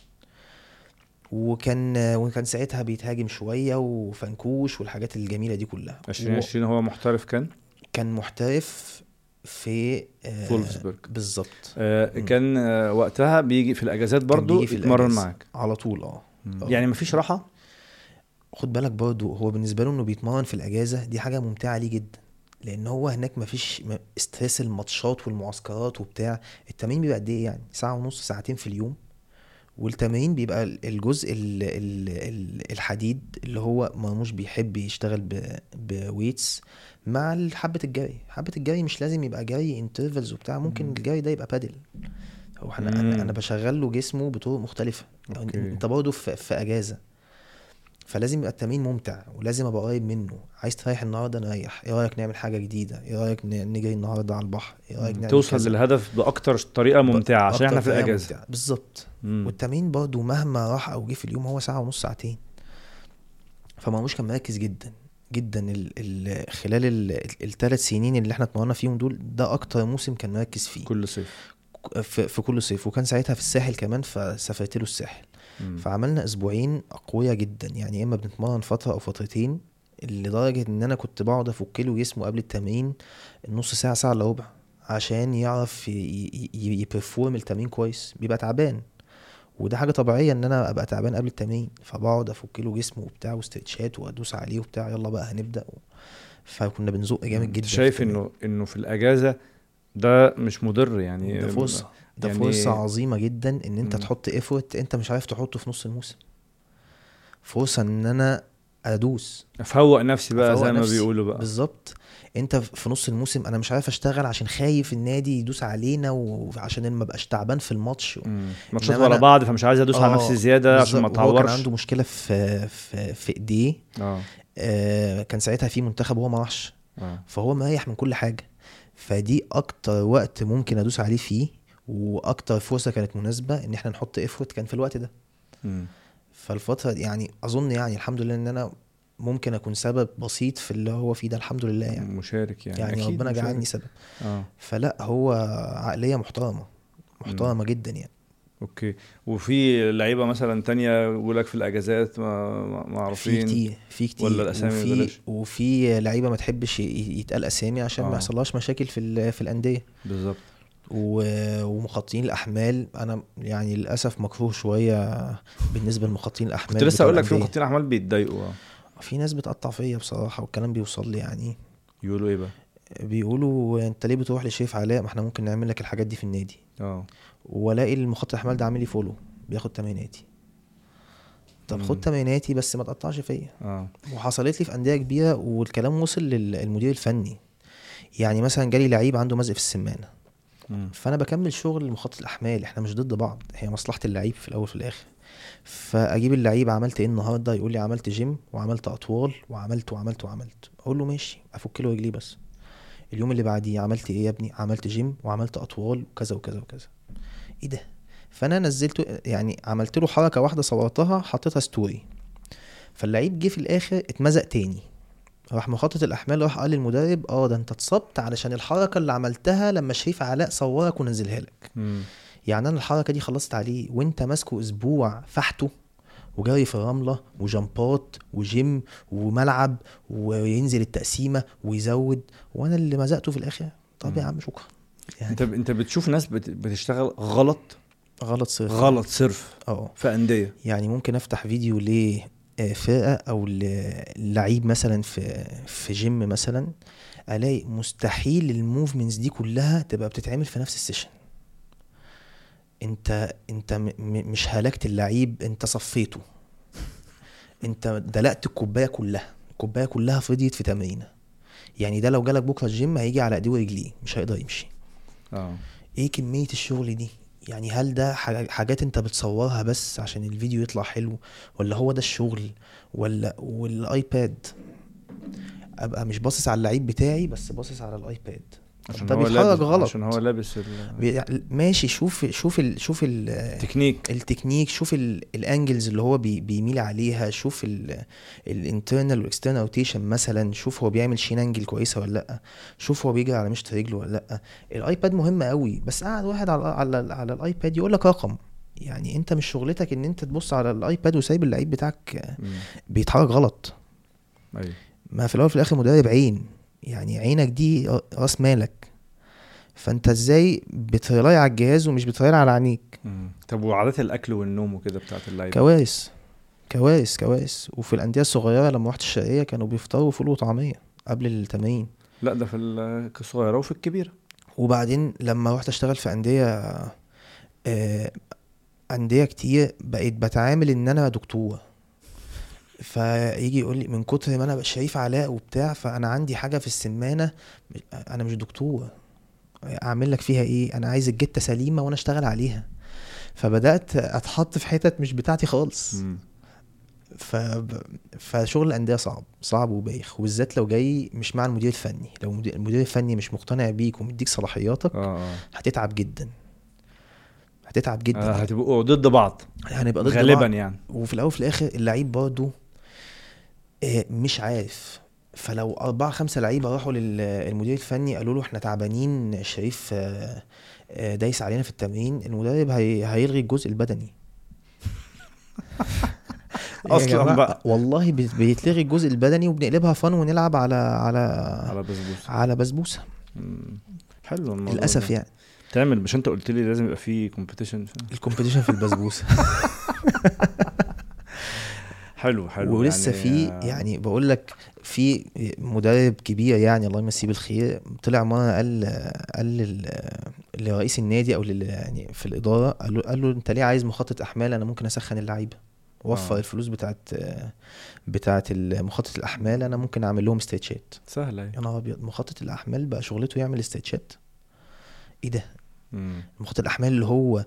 وكان وكان ساعتها بيتهاجم شويه وفنكوش والحاجات الجميله دي كلها 2020 هو محترف كان كان محترف في آه، فولفسبرج. بالظبط آه كان آه وقتها بيجي في الاجازات برضو بيجي في يتمرن الأجازة. معاك على طول اه مم. آه. يعني مفيش راحه خد بالك برضو هو بالنسبه له انه بيتمرن في الاجازه دي حاجه ممتعه ليه جدا لان هو هناك مفيش م- استرس الماتشات والمعسكرات وبتاع التمرين بيبقى قد ايه يعني ساعه ونص ساعتين في اليوم والتمرين بيبقى ال- الجزء ال ال ال الحديد اللي هو مرموش بيحب يشتغل ب- بويتس مع ال- حبه الجري حبه الجري مش لازم يبقى جري انترفلز وبتاع ممكن مم. الجري ده يبقى بادل هو احنا مم. انا انا بشغل له جسمه بطرق مختلفه أوكي. انت برضه في, في اجازه فلازم يبقى التمرين ممتع ولازم ابقى قريب منه عايز تريح النهارده نريح ايه رايك نعمل حاجه جديده ايه رايك ن- نجري النهارده على البحر ايه رايك نعمل توصل كذا؟ للهدف باكتر طريقه ممتعه عشان أكتر احنا في طريقة الاجازه ممتعة. بالظبط مم. والتمرين برضه مهما راح او جه في اليوم هو ساعه ونص ساعتين فمرموش كان مركز جدا جدا ال ال خلال الثلاث سنين اللي احنا اتمرنا فيهم دول ده اكتر موسم كان مركز فيه كل صيف في, في كل صيف وكان ساعتها في الساحل كمان فسافرت له الساحل مم. فعملنا اسبوعين اقوياء جدا يعني يا اما بنتمرن فتره او فترتين لدرجه ان انا كنت بقعد افك له جسمه قبل التمرين نص ساعه ساعه الا ربع عشان يعرف ي- ي- ي- يبرفورم التمرين كويس بيبقى تعبان وده حاجه طبيعيه ان انا ابقى تعبان قبل التمرين فبقعد افك له جسمه وبتاع واسترتشات وادوس عليه وبتاع يلا بقى هنبدا فكنا بنزق جامد جدا في شايف التمرين. انه انه في الاجازه ده مش مضر يعني ده فرصه ده يعني- فرصه عظيمه جدا ان انت مم. تحط ايفورت انت مش عارف تحطه في نص الموسم فرصه ان انا ادوس افوق نفسي بقى أفوق زي ما نفسي. بيقولوا بقى بالظبط انت في نص الموسم انا مش عارف اشتغل عشان خايف النادي يدوس علينا وعشان ما بقاش تعبان في الماتش مم. ماتشات إنما ورا أنا- بعض فمش عايز ادوس على آه، نفسي زياده عشان ما بالظبط. وهو كان اتعورش عنده مشكله في في في ايديه اه آه كان ساعتها في منتخب وهو ما راحش اه فهو مريح من كل حاجه فدي اكتر وقت ممكن ادوس عليه فيه واكتر فرصه كانت مناسبه ان احنا نحط افورت كان في الوقت ده مم. فالفتره دي يعني اظن يعني الحمد لله ان انا ممكن اكون سبب بسيط في اللي هو فيه ده الحمد لله يعني مشارك يعني, يعني, أكيد ربنا مشارك. جعلني سبب اه فلا هو عقليه محترمه محترمه جدا يعني اوكي وفي لعيبه مثلا تانية يقول لك في الاجازات ما ما- في معروفين كتير في كتير ولا الأسامي وفي بلاش؟ وفي لعيبه ما تحبش ي- يتقال اسامي عشان آه. ما يحصلهاش مشاكل في ال- في الانديه بالظبط و- ومخططين الاحمال انا يعني للاسف مكروه شويه بالنسبه لمخططين الاحمال كنت لسه بتوع اقول لك في الأندية. مخططين احمال بيتضايقوا آه. في ناس بتقطع فيا بصراحه والكلام بيوصل لي يعني يقولوا ايه بقى بيقولوا انت ليه بتروح لشريف علاء ما احنا ممكن نعمل لك الحاجات دي في النادي اه والاقي المخطط الاحمال ده عامل لي فولو بياخد تمريناتي طب مم. خد تمريناتي بس ما تقطعش فيا اه وحصلت لي في انديه كبيره والكلام وصل للمدير الفني يعني مثلا جالي لعيب عنده مزق في السمانه مم. فانا بكمل شغل مخطط الاحمال احنا مش ضد بعض هي مصلحه اللعيب في الاول وفي الاخر فاجيب اللعيب عملت ايه النهارده يقول لي عملت جيم وعملت اطوال وعملت وعملت وعملت اقول له ماشي افك له رجليه بس اليوم اللي بعديه عملت ايه يا ابني عملت جيم وعملت اطوال وكذا وكذا وكذا ايه ده فانا نزلته يعني عملت له حركه واحده صورتها حطيتها ستوري فاللعيب جه في الاخر اتمزق تاني راح مخطط الاحمال راح قال للمدرب اه ده انت اتصبت علشان الحركه اللي عملتها لما شريف علاء صورك ونزلها لك مم. يعني انا الحركه دي خلصت عليه وانت ماسكه اسبوع فحته وجري في الرمله وجامبات وجيم وملعب وينزل التقسيمه ويزود وانا اللي مزقته في الاخر طب يا مم. عم شكرا يعني انت انت بتشوف ناس بت- بتشتغل غلط غلط صرف غلط صرف اه في انديه يعني ممكن افتح فيديو ل آه، فرقه او للعيب مثلا في في جيم مثلا الاقي مستحيل الموفمنتس دي كلها تبقى بتتعمل في نفس السيشن انت انت م م مش هلكت اللعيب انت صفيته انت دلقت الكوبايه كلها الكوبايه كلها فضيت في تمرينه يعني ده لو جالك بكره الجيم هيجي على ايديه ورجليه مش هيقدر يمشي اه ايه كمية الشغل دي يعني هل ده حاجة- حاجات انت بتصورها بس عشان الفيديو يطلع حلو ولا هو ده الشغل ولا والايباد ابقى مش باصص على اللعيب بتاعي بس باصص على الايباد عشان ده هو بيتحرك لابس غلط عشان هو لابس ال- بي- ماشي شوف شوف ال شوف ال التكنيك التكنيك شوف ال- الانجلز اللي هو بي بيميل عليها شوف الانترنال والاكسترنال روتيشن مثلا شوف هو بيعمل شين انجل كويسه ولا لا شوف هو بيجري على مشط رجله ولا لا الايباد مهم قوي بس قاعد واحد على على على الايباد يقول لك رقم يعني انت مش شغلتك ان انت تبص على الايباد وسايب اللعيب بتاعك مم. بيتحرك غلط ايوه ما في الاول وفي الاخر مدرب عين يعني عينك دي راس مالك فانت ازاي بتريلاي على الجهاز ومش بتريلاي على عينيك مم. طب وعادات الاكل والنوم وكده بتاعت اللعيبه كوارث كوارث كوارث وفي الانديه الصغيره لما رحت الشرقيه كانوا بيفطروا فول وطعميه قبل التمرين لا ده في ال- الصغيره وفي الكبيره وبعدين لما رحت اشتغل في انديه آه، انديه كتير بقيت بتعامل ان انا دكتور فيجي يقول لي من كتر ما انا شريف علاء وبتاع فانا عندي حاجه في السمانه انا مش دكتور اعمل لك فيها ايه انا عايز الجته سليمه وانا اشتغل عليها فبدات اتحط في حتت مش بتاعتي خالص مم. ف... فشغل الانديه صعب صعب وبايخ وبالذات لو جاي مش مع المدير الفني لو المدير المدير الفني مش مقتنع بيك ومديك صلاحياتك اه اه هتتعب جدا هتتعب جدا آه، هتبقوا ضد بعض هنبقى ضد غالبا بعض. يعني وفي الاول وفي الاخر اللعيب برضه آه، مش عارف فلو أربعة خمسة لعيبة راحوا للمدير الفني قالوا له احنا تعبانين شريف آه، آه، دايس علينا في التمرين المدرب هي... هيلغي الجزء البدني يا أصلاً جماعة، بقى. والله بيت- بيتلغي الجزء البدني وبنقلبها فن ونلعب على على على بسبوسه على بسبوسه مم. حلو الموضوع للاسف ده. يعني تعمل مش انت قلت لي لازم يبقى في كومبيتيشن الكومبيتيشن في البسبوسه حلو حلو ولسه في آه، يعني بقول لك في مدرب كبير يعني الله يمسيه بالخير طلع مره قال قال لل- لرئيس النادي او لل يعني في الاداره قال له قال له انت ليه عايز مخطط احمال انا ممكن اسخن اللعيبه وفر آه. الفلوس بتاعت بتاعت مخطط الاحمال انا ممكن اعمل لهم استرتشات سهله اهي يا نهار ابيض مخطط الاحمال بقى شغلته يعمل استرتشات ايه ده مم. مخطط الاحمال اللي هو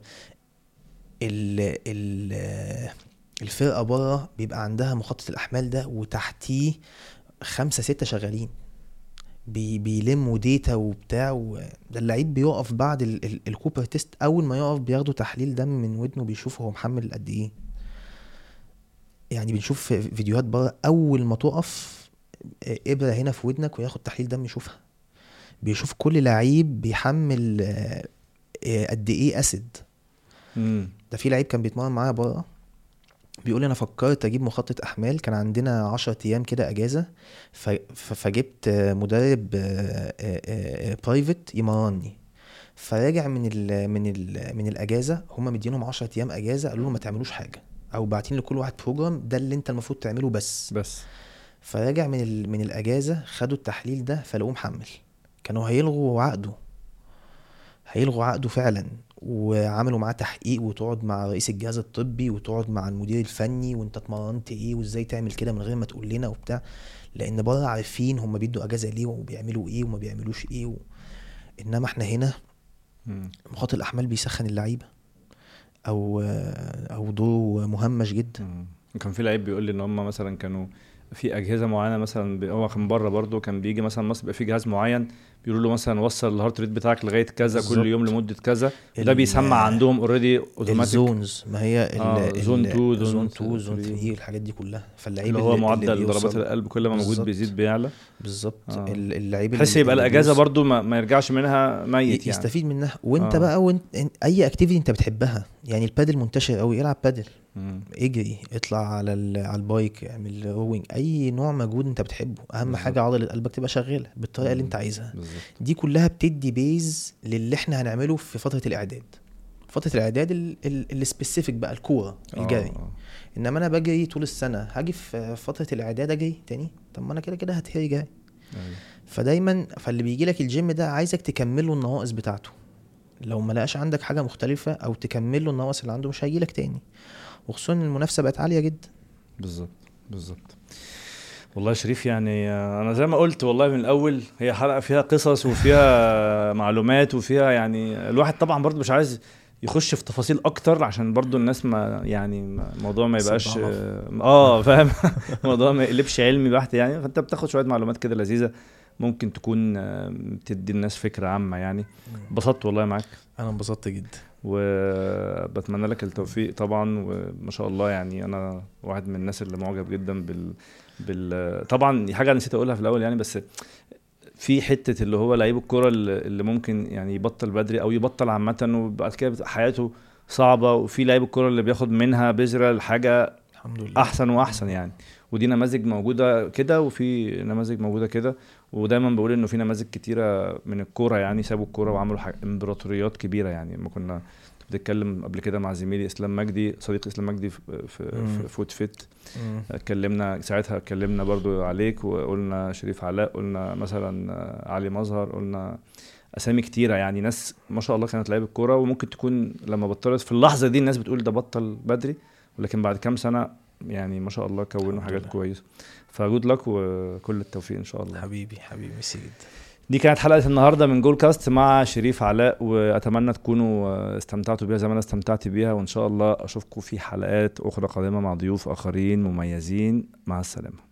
ال ال الفرقه بره بيبقى عندها مخطط الاحمال ده وتحتيه خمسه سته شغالين بي بيلموا ديتا وبتاع و... ده اللعيب بيقف بعد ال ال الكوبر تيست اول ما يقف بياخدوا تحليل دم من ودنه بيشوفوا هو محمل قد ايه يعني بنشوف في فيديوهات بره اول ما تقف ابره هنا في ودنك وياخد تحليل دم يشوفها بيشوف كل لعيب بيحمل آه، آه، قد ايه اسيد مم. ده في لعيب كان بيتمرن معايا بره بيقول لي انا فكرت اجيب مخطط احمال كان عندنا 10 ايام كده اجازه ف... ف... فجبت آه، مدرب برايفت يمرني فراجع من ال... من ال... من الاجازه هم مدينهم 10 ايام اجازه قالوا له ما تعملوش حاجه او باعتين لكل واحد بروجرام ده اللي انت المفروض تعمله بس بس فراجع من ال... من الاجازه خدوا التحليل ده فلقوه محمل كانوا هيلغوا عقده هيلغوا عقده فعلا وعملوا معاه تحقيق وتقعد مع رئيس الجهاز الطبي وتقعد مع المدير الفني وانت اتمرنت ايه وازاي تعمل كده من غير ما تقول لنا وبتاع لان بره عارفين هم بيدوا اجازه ليه وبيعملوا ايه وما بيعملوش ايه و... انما احنا هنا مم. مخاطر الاحمال بيسخن اللعيبه او او دوره مهمش جدا مم. كان في لعيب بيقول لي ان هم مثلا كانوا في اجهزه معينه مثلا بي- هو كان بره برضه كان بيجي مثلا مصر بيبقى في جهاز معين بيقولوا له مثلا وصل الهارت ريت بتاعك لغايه كذا بالظبط. كل يوم لمده كذا وده ال- بيسمع عندهم اوريدي اوتوماتيك الزونز ما هي ال- آه، ال- زون 2 زون زون 2 زون 3. 3 الحاجات دي كلها فاللعيب اللي هو اللي معدل بيوصل- ضربات القلب كل ما موجود بالظبط. بيزيد بيعلى بالظبط آه. ال- اللعيب بحيث اللي- يبقى اللي الاجازه بيوصل- برضو ما, ما يرجعش منها ميت يعني يستفيد منها وانت آه. بقى وانت إن- اي اكتيفيتي انت بتحبها يعني البادل منتشر قوي العب بادل مم. اجري اطلع على ال- على البايك اعمل روينج اي نوع مجهود انت بتحبه اهم بالظبط. حاجه عضله قلبك تبقى شغاله بالطريقه اللي انت عايزها بالظبط دي كلها بتدي بيز للي احنا هنعمله في فتره الاعداد فتره الاعداد السبيسيفيك بقى الكوره الجري آه، آه. انما انا بجري طول السنه هاجي في فتره الاعداد اجري تاني طب ما انا كده كده هتهري جري أيوة. فدايما فاللي بيجي لك الجيم ده عايزك تكمل له النواقص بتاعته لو ما لقاش عندك حاجه مختلفه او تكمل له النواقص اللي عنده مش هيجي لك تاني وخصوصا ان المنافسه بقت عاليه جدا بالظبط بالظبط والله يا شريف يعني آه، انا زي ما قلت والله من الاول هي حلقه فيها قصص وفيها معلومات وفيها يعني الواحد طبعا برضو مش عايز يخش في تفاصيل اكتر عشان برضو الناس ما يعني ما- الموضوع ما يبقاش صداع اه آه، فاهم الموضوع ما يقلبش علمي بحت يعني فانت بتاخد شويه معلومات كده لذيذه ممكن تكون آه، بتدي الناس فكره عامه يعني اتبسطت والله معاك انا انبسطت جدا وبتمنى لك التوفيق طبعا وما شاء الله يعني انا واحد من الناس اللي معجب جدا بال بال طبعا دي حاجه نسيت اقولها في الاول يعني بس في حته اللي هو لعيب الكوره اللي اللي ممكن يعني يبطل بدري او يبطل عامه وبعد كده بتبقى حياته صعبه وفي لعيب الكوره اللي بياخد منها بذره لحاجه الحمد لله احسن واحسن يعني ودي نماذج موجوده كده وفي نماذج موجوده كده ودايما بقول انه في نماذج كتيره من الكوره يعني سابوا الكوره وعملوا حاجة امبراطوريات كبيره يعني لما كنا كنت بتتكلم قبل كده مع زميلي اسلام مجدي صديق اسلام مجدي في في, مم. في فوت فيت مم. اتكلمنا ساعتها اتكلمنا برضو عليك وقلنا شريف علاء قلنا مثلا علي مظهر قلنا اسامي كتيره يعني ناس ما شاء الله كانت لعيبه كوره وممكن تكون لما بطلت في اللحظه دي الناس بتقول ده بطل بدري ولكن بعد كام سنه يعني ما شاء الله كونوا الحمد حاجات لله. كويسه فجود لك وكل التوفيق ان شاء الله حبيبي حبيبي ميرسي جدا دي كانت حلقه النهارده من جول كاست مع شريف علاء واتمنى تكونوا آه، استمتعتوا بيها زي ما انا استمتعت بيها وان شاء الله اشوفكم في حلقات اخرى قادمه مع ضيوف اخرين مميزين مع السلامه